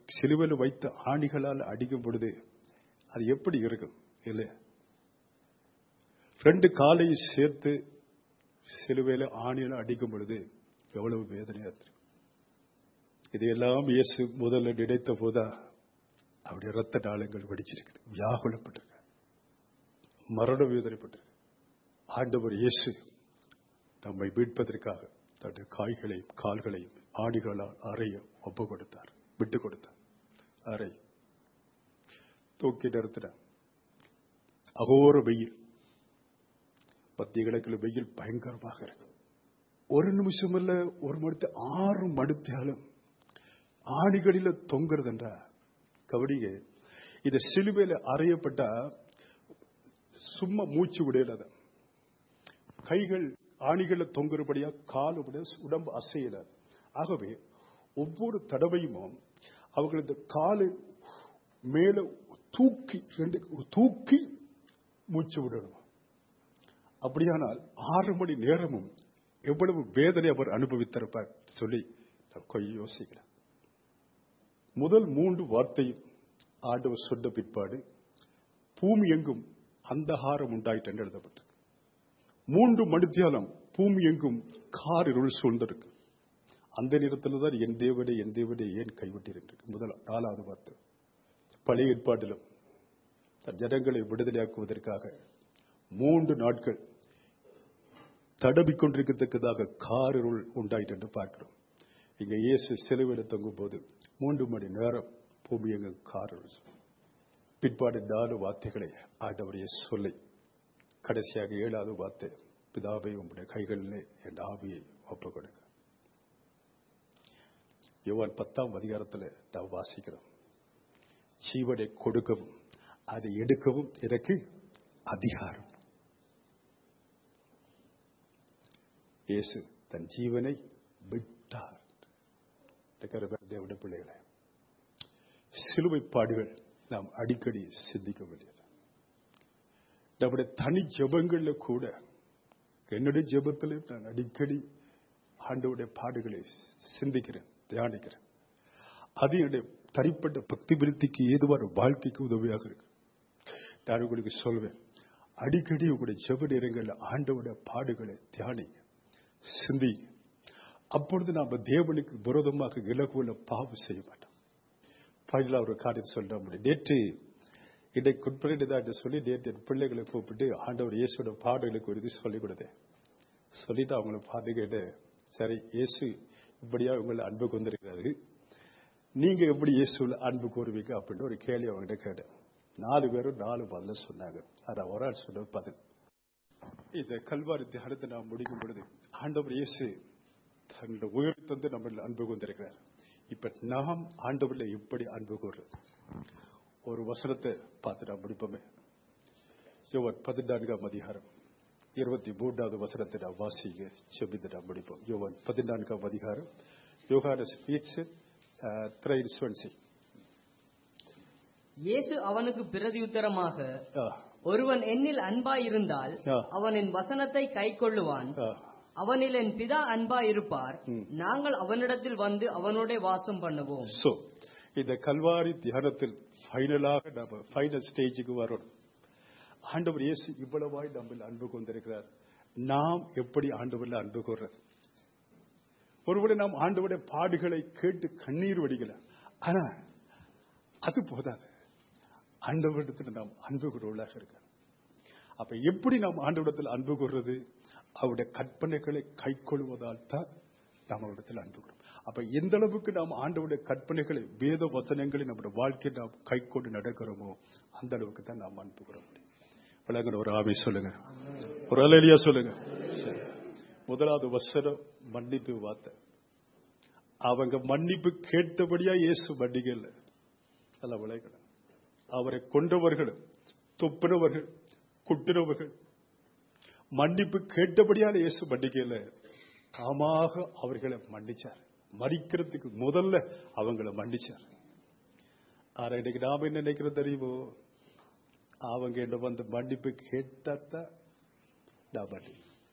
சிலுவையில் வைத்த ஆணிகளால் அடிக்கும் பொழுது அது எப்படி இருக்கும் இல்லை ரெண்டு காலையும் சேர்த்து சிலுவையில் ஆணியில் அடிக்கும் பொழுது எவ்வளவு வேதனையா தெரியும் இதையெல்லாம் இயேசு முதல்ல நினைத்த போதா அவருடைய ரத்த நாளங்கள் வெடிச்சிருக்குது வியாகுலப்பட்டிருக்கு மரண வேதனைப்பட்டிருக்கு ஆண்டவர் இயேசு நம்மை மீட்பதற்காக தன்னுடைய காய்களையும் கால்களையும் ஆணிகளால் அறைய ஒப்பு கொடுத்தார் விட்டு கொடுத்தார் அறை தூக்கி நிறுத்தினார் அகோர வெயில் மத்திய கிழக்கில் வெயில் பயங்கரமாக இருக்கு ஒரு நிமிஷம் இல்ல ஒரு மணித்து ஆறு மணித்தாலும் ஆணிகளில தொங்குறது என்றா கவனிங்க இந்த சிலுவையில அறையப்பட்ட சும்மா மூச்சு விடையில கைகள் ஆணிகள தொங்குறபடியா கால் உடம்பு அசையல ஆகவே ஒவ்வொரு தடவையும் அவர்கள் இந்த காலு மேல தூக்கி ரெண்டு தூக்கி மூச்சு விடணும் அப்படியானால் ஆறு மணி நேரமும் எவ்வளவு வேதனை அவர் அனுபவித்திருப்பார் சொல்லி நான் கொஞ்சம் யோசிக்கிறேன் முதல் மூன்று வார்த்தையும் ஆண்டவர் சொன்ன பிற்பாடு பூமி எங்கும் அந்தகாரம் உண்டாயிட்டு என்று எழுதப்பட்டது மூன்று மணித்தியாலம் பூமி எங்கும் காரிருள் சூழ்ந்திருக்கு அந்த நேரத்தில் தான் என் தேவனே என் தேவனே ஏன் கைவிட்டிருக்கு முதல் நாலாவது வார்த்தை பழைய ஏற்பாட்டிலும் தன் ஜனங்களை விடுதலையாக்குவதற்காக மூன்று நாட்கள் தடவிக் கொண்டிருக்கத்தக்கதாக காரிருள் உண்டாயிட்டு என்று பார்க்கிறோம் இங்க இயேசு சிலுவையில் தொங்கும் போது மூன்று மணி நேரம் பூமி எங்கும் காரிருள் பிற்பாடு நாலு வார்த்தைகளை ஆண்டவரைய சொல்லி கடைசியாக ஏழாவது வார்த்தை பிதாவை உங்களுடைய கைகளிலே என் ஆவியை ஒப்புக் கொடுக்க யோவான் பத்தாம் அதிகாரத்தில் நாம் வாசிக்கிறோம் ஜீவனை கொடுக்கவும் அதை எடுக்கவும் எனக்கு அதிகாரம் இயேசு தன் ஜீவனை விட்டார் தேவட பிள்ளைகளை சிலுவை பாடுகள் நாம் அடிக்கடி சிந்திக்க வேண்டியது நம்முடைய தனி ஜபங்கள்ல கூட என்னுடைய ஜபத்தில் நான் அடிக்கடி ஆண்டவுடைய பாடுகளை சிந்திக்கிறேன் தியானிக்கிறேன் அது என்னுடைய தனிப்பட்ட பக்தி விருத்திக்கு ஏதுவான வாழ்க்கைக்கு உதவியாக இருக்கு நான் உங்களுக்கு சொல்வேன் அடிக்கடி உங்களுடைய ஜப நேரங்களில் ஆண்டவுடைய பாடுகளை தியானிங்க சிந்தி அப்பொழுது நாம் தேவனுக்கு விரோதமாக இலகுல பாவம் செய்ய மாட்டோம் ஃபைனலாக ஒரு காரியம் சொல்ல முடியும் நேற்று இன்றைக்கு குட்பிரேதான் என்று சொல்லி நேற்று என் பிள்ளைகளை கூப்பிட்டு ஆண்டவர் இயேசுவோட பாடலுக்கு ஒரு இது சொல்லிக் கொடுத்தேன் சொல்லிட்டு அவங்களை பார்த்துக்கிட்டு சரி இயேசு இப்படியா உங்களை அன்பு கொண்டிருக்கிறாரு நீங்க எப்படி இயேசுல அன்பு கூறுவீங்க அப்படின்னு ஒரு கேள்வி அவங்ககிட்ட கேட்டேன் நாலு பேரும் நாலு பதில சொன்னாங்க அதான் ஒரு ஆள் சொன்ன பதில் இந்த கல்வாரி தியானத்தை நாம் முடிக்கும் பொழுது ஆண்டவர் இயேசு தன்னுடைய உயிர் தந்து நம்ம அன்பு கொண்டிருக்கிறார் இப்ப நாம் ஆண்டவர்ல எப்படி அன்பு கூறுறது ஒரு வசனத்தை பார்த்து நாம் முடிப்போமே யோவன் பதினான்காம் அதிகாரம் இருபத்தி மூன்றாவது வசனத்தை நாம் வாசிங்க செபித்து நாம் முடிப்போம் யோவன் பதினான்காம் அதிகாரம் யோகான ஸ்பீச் த்ரைன் ஸ்வன்சி இயேசு அவனுக்கு பிரதியுத்தரமாக ஒருவன் என்னில் அன்பாயிருந்தால் ஆ. அவன் என் வசனத்தை கைக்கொள்ளுவான் அவனில் என் பிதா அன்பாயிருப்பார் நாங்கள் அவனிடத்தில் வந்து அவனோட வாசம் பண்ணுவோம் சோ இந்த கல்வாரி தியானத்தில் ஃபைனலாக நம்ம ஃபைனல் ஸ்டேஜுக்கு வரணும் ஆண்டவர் இயேசு இவ்வளவாய் நம்ம அன்பு கொண்டிருக்கிறார் நாம் எப்படி ஆண்டவரில் அன்பு கூறுறது ஒருவேளை நாம் ஆண்டவருடைய பாடுகளை கேட்டு கண்ணீர் வடிக்கல ஆனா அது போதாது ஆண்டவரிடத்தில் நாம் அன்பு கூறுவதாக இருக்க அப்ப எப்படி நாம் ஆண்டவரிடத்தில் அன்பு கூறுறது அவருடைய கற்பனைகளை கைக்கொள்வதால் தான் நாம் அவரிடத்தில் அன்பு கூறும் அப்ப எந்த அளவுக்கு நாம் ஆண்டவருடைய கற்பனைகளை வேத வசனங்களை நம்முடைய வாழ்க்கையை நாம் கைக்கொண்டு நடக்கிறோமோ அந்த அளவுக்கு தான் நாம் அன்பு கூற முடியும் விளங்குற ஒரு ஆவி சொல்லுங்க ஒரு அலையிலியா சொல்லுங்க சரி. முதலாவது வசனம் மன்னிப்பு வார்த்தை அவங்க மன்னிப்பு கேட்டபடியா இயேசு மன்னிக்கல அதெல்லாம் விளைக்கணும் அவரை கொண்டவர்களும் துப்பினவர்கள் குட்டினவர்கள் மன்னிப்பு கேட்டபடியால இயேசு மன்னிக்கல தாமாக அவர்களை மன்னிச்சார் மறிக்கிறதுக்கு முதல்ல அவங்கள மன்னிச்சார் ஆனா இன்னைக்கு நாம என்ன நினைக்கிறோம் தெரியுமோ அவங்க என்ன வந்து மன்னிப்பு கேட்டாத்தான் நான் மன்னி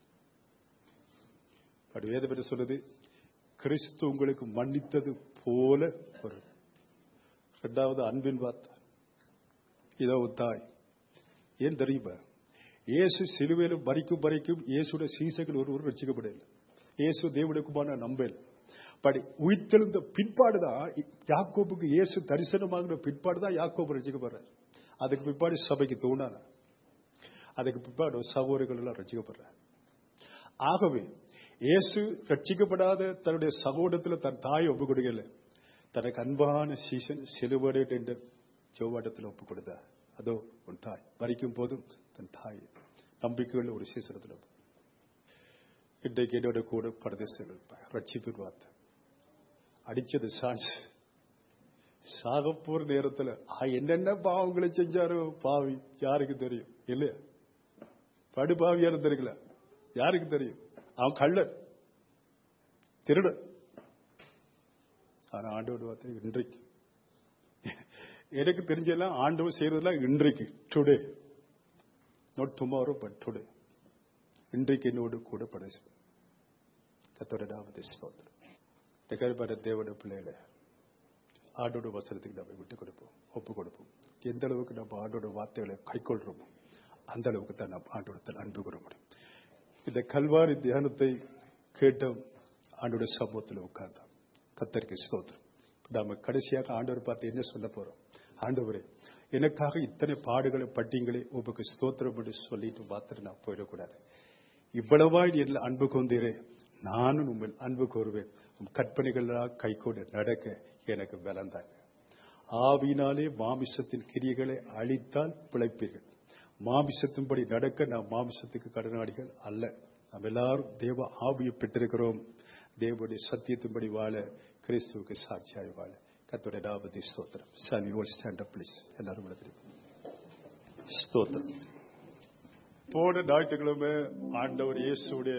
அப்படி வேத பற்றி சொல்லுது கிறிஸ்து உங்களுக்கு மன்னித்தது போல வரும் ரெண்டாவது அன்பின் வார்த்தை இதோ உன் தாய் ஏன் தெரியுமா இயேசு சிலுவையிலும் பறிக்கும் பறிக்கும் இயேசுடைய சீசைகள் ஒருவர் ரசிக்கப்படல இயேசு தேவனுடைய குமாரனை நம்பல பட் உயிர்த்தெழுந்த பிற்பாடுதான் யாக்கோபுக்கு இயேசு தரிசனமாகிற பிற்பாடுதான் யாக்கோபு ரசிக்கப்படுறார் அதுக்கு பிற்பாடு சபைக்கு தோணான அதுக்கு பிற்பாடு சகோதரர்கள் எல்லாம் ரசிக்கப்படுறார் ஆகவே இயேசு ரட்சிக்கப்படாத தன்னுடைய சகோதரத்தில் தன் தாயை ஒப்பு கொடுக்கல தனக்கு அன்பான சீசன் சிலுவடை என்று ஜோவாட்டத்தில் ஒப்பு கொடுத்தார் அதோ உன் தாய் வரிக்கும் போதும் தன் தாய் நம்பிக்கையுள்ள ஒரு சீசனத்தில் இன்றைக்கு என்னோட கூட பரதேசங்கள் ரட்சிப்பு வார்த்தை அடிச்சது சான்ஸ் சாகப்போர் நேரத்தில் என்னென்ன பாவங்களை செஞ்சாரோ பாவி யாருக்கு தெரியும் இல்லையா படுபாவியான தெரியல யாருக்கு தெரியும் அவன் கள்ளன் திருடன் ஆனா ஆண்டோட வார்த்தை இன்றைக்கு எனக்கு தெரிஞ்செல்லாம் ஆண்டவர் செய்யறதெல்லாம் இன்றைக்கு today not tomorrow but today இன்றைக்கு என்னோடு கூட படைச்சு கத்தோடாவது ஸ்தோத்திரம் கருப்பட தேவட பிள்ளைகளை ஆண்டோட வசனத்துக்கு நம்ம விட்டு கொடுப்போம் ஒப்பு கொடுப்போம் எந்த அளவுக்கு நம்ம ஆண்டோட வார்த்தைகளை கைக்கொள்றோமோ அந்த அளவுக்கு தான் நம்ம ஆண்டோடத்தில் அன்பு கூற முடியும் இந்த கல்வாரி தியானத்தை கேட்டோம் ஆண்டோட சமூகத்தில் உட்கார்ந்தோம் கத்தருக்கு ஸ்தோத்திரம் நாம கடைசியாக ஆண்டவர் பார்த்து என்ன சொல்ல போறோம் ஆண்டவரே எனக்காக இத்தனை பாடுகளை பட்டியங்களை உமக்கு ஸ்தோத்திரம் என்று சொல்லிட்டு மாத்திரம் நான் போயிடக்கூடாது இவ்வளவாய் என் அன்பு கொண்டீரே நானும் உங்கள் அன்பு கோருவேன் உன் கற்பனைகளாக கைகொண்டு நடக்க எனக்கு பலந்தாங்க ஆவினாலே மாமிசத்தின் கிரியைகளை அழித்தால் பிழைப்பீர்கள் மாமிசத்தின்படி நடக்க நாம் மாமிசத்துக்கு கடனாளிகள் அல்ல நாம் எல்லாரும் தேவ ஆவியை பெற்றிருக்கிறோம் தேவனுடைய சத்தியத்தின்படி வாழ கிறிஸ்துவுக்கு சாட்சியாய் வாழ கத்தோட நாபதி ஸ்தோத்திரம் சாமி ஓல் ஸ்டாண்ட் அப் ப்ளீஸ் எல்லாரும் எழுதிருக்கோம் ஸ்தோத்திரம் போன ஞாயிற்றுக்கிழமை ஆண்டவர் இயேசுடைய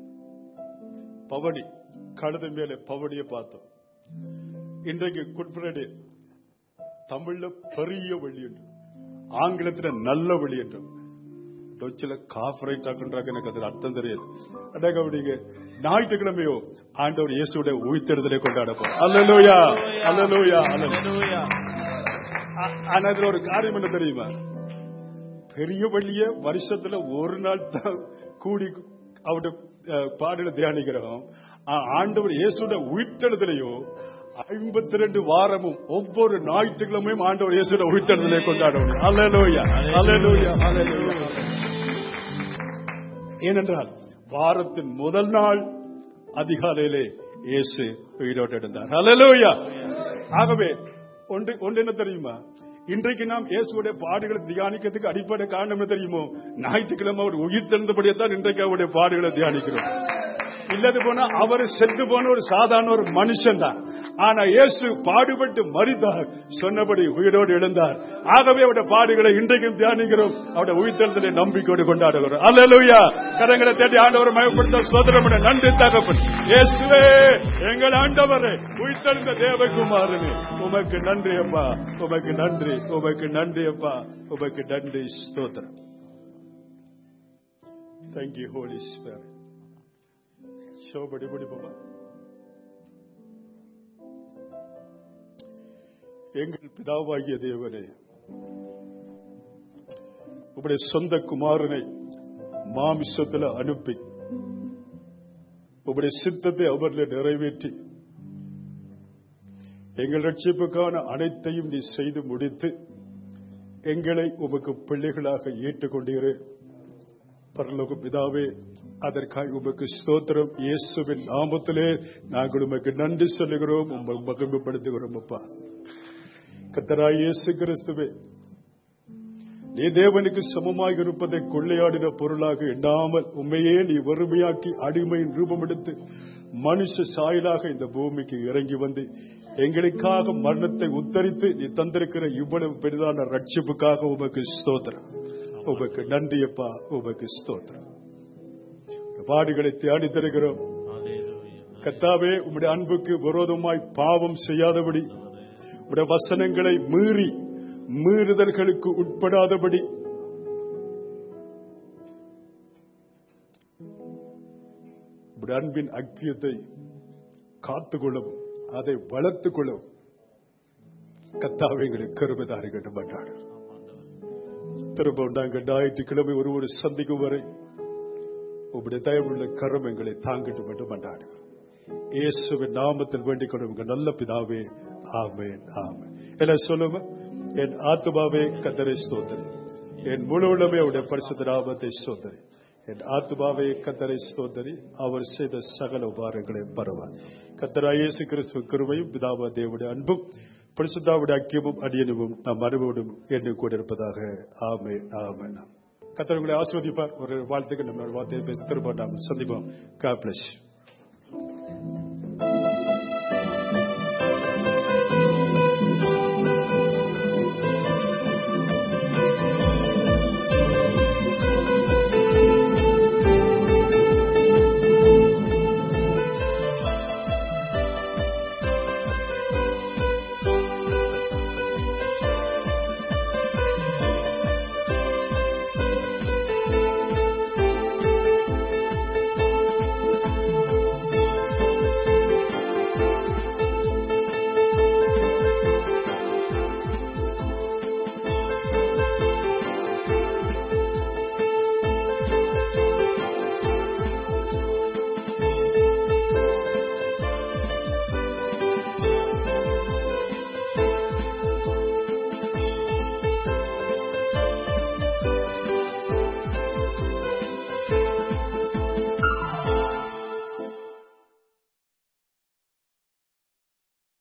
பவனி கழுத மேல பவனியை பார்த்தோம் இன்றைக்கு குட் ஃப்ரைடே தமிழ்ல பெரிய வழி என்று ஆங்கிலத்துல நல்ல வழி என்றும் டொச்சில காஃபரைட் ஆக்குன்றாங்க எனக்கு அதுல அர்த்தம் தெரியாது அட கவனிங்க ஞாயிற்றுக்கிழமையோ ஆண்டவர் இயேசுடைய உயிர்த்தெடுதலை கொண்டாட போறோம் அல்லலூயா அல்லலூயா அல்லலூயா ஆனா அதுல ஒரு காரியம் என்ன தெரியுமா பெரிய வழிய வருஷத்துல ஒரு நாள் தான் கூடி அவருடைய பாடல தியானிக்கிறோம் ஆண்டவர் இயேசுட உயிர்த்தெழுதலையோ ஐம்பத்தி ரெண்டு வாரமும் ஒவ்வொரு ஞாயிற்றுக்கிழமையும் ஆண்டவர் இயேசுட உயிர்த்தெழுதலை கொண்டாடுவோம் அலலோயா அலலோயா அலலோயா ஏனென்றால் வாரத்தின் முதல் நாள் அதிகாலையிலே இயேசு உயிரோடு இருந்தார் அலலோயா ஆகவே ஒன்று ஒன்று என்ன தெரியுமா இன்றைக்கு நாம் இயேசுடைய பாடுகளை தியானிக்கிறதுக்கு அடிப்படை காரணம் என்ன தெரியுமோ ஞாயிற்றுக்கிழமை அவர் உயிர் திறந்தபடியே தான் இன்றைக்கு அவருடைய பாடுகளை தியானிக்கிறோம் இல்லது போனா அவர் செத்து போன ஒரு சாதாரண ஒரு மனுஷன் தான் ஆனா இயேசு பாடுபட்டு மறித்தார் சொன்னபடி உயிரோடு எழுந்தார் ஆகவே அவருடைய பாடுகளை இன்றைக்கும் தியானிக்கிறோம் அவருடைய உயிர்த்தெழுதலை நம்பிக்கையோடு கொண்டாடுகிறோம் அல்லலுயா கரங்களை தேடி ஆண்டவர் மயப்படுத்த சோதரம் நன்றி தகப்பன் இயேசுவே எங்கள் ஆண்டவரே உயிர்த்தெழுந்த தேவகுமாரனே உமக்கு நன்றி அப்பா உமக்கு நன்றி உமக்கு நன்றி அப்பா உமக்கு நன்றி ஸ்தோத்திரம் தேங்க்யூ ஹோலி ஸ்பிரிட் ஷோபடி பிடிப்போமா எங்கள் பிதாவாகிய தேவனே உங்களுடைய சொந்த குமாரனை மாமிசத்தில் அனுப்பி உங்களுடைய சித்தத்தை அவரில் நிறைவேற்றி எங்கள் ரட்சிப்புக்கான அனைத்தையும் நீ செய்து முடித்து எங்களை உமக்கு பிள்ளைகளாக ஏற்றுக்கொண்டீரே பரலோக பிதாவே அதற்காக உமக்கு ஸ்தோத்திரம் இயேசுவின் நாமத்திலே நாங்கள் உமக்கு நன்றி சொல்லுகிறோம் உங்களை மகிமைப்படுத்துகிறோம் அப்பா கத்தராய் இயேசு கிறிஸ்துவே நீ தேவனுக்கு சமமாக இருப்பதை கொள்ளையாடின பொருளாக எண்ணாமல் உண்மையே நீ வறுமையாக்கி அடிமையின் ரூபம் எடுத்து மனுஷ சாயலாக இந்த பூமிக்கு இறங்கி வந்து எங்களுக்காக மரணத்தை உத்தரித்து நீ தந்திருக்கிற இவ்வளவு பெரிதான ரட்சிப்புக்காக உமக்கு ஸ்தோத்திரம் உமக்கு நன்றியப்பா உமக்கு ஸ்தோத்திரம் பாடுகளை தேடி தருகிறோம் கத்தாவே உம்முடைய அன்புக்கு விரோதமாய் பாவம் செய்யாதபடி உடைய வசனங்களை மீறி மீறுதல்களுக்கு உட்படாதபடி உடைய அன்பின் அக்கியத்தை காத்துக்கொள்ளவும் அதை வளர்த்துக் கொள்ளவும் கத்தாவை எங்களுக்கு கருமதாரி கண்டு மாட்டாடு திரும்ப நாங்கள் ஞாயிற்றுக்கிழமை ஒரு ஒரு சந்திக்கும் வரை உங்களுடைய தயவுள்ள கரம் எங்களை தாங்கிட்டு மட்டும் மண்டாடு இயேசுவின் நாமத்தில் வேண்டிக் கொள்ளும் உங்க நல்ல பிதாவே ஆமென் ஆமென் எல்லாம் சொல்லுங்க என் ஆத்துமாவே கத்தரை ஸ்தோத்திரி என் முழு உள்ளமே அவருடைய பரிசுத்த நாமத்தை ஸ்தோத்திரி என் ஆத்துமாவே கத்தரை ஸ்தோத்திரி அவர் செய்த சகல உபாரங்களை பரவார் கத்தரா இயேசு கிறிஸ்துவ கிருபையும் பிதாவா தேவனுடைய அன்பும் பரிசுத்தாவுடைய ஐக்கியமும் அடியனும் நம் அனுபவம் என்று கூட இருப்பதாக ஆமே ஆமே கத்தர் உங்களை ஆஸ்வதிப்பார் ஒரு வாழ்த்துக்கு நம்ம ஒரு வார்த்தையை பேசி திரும்ப நாம் சந்திப்போம் God bless you.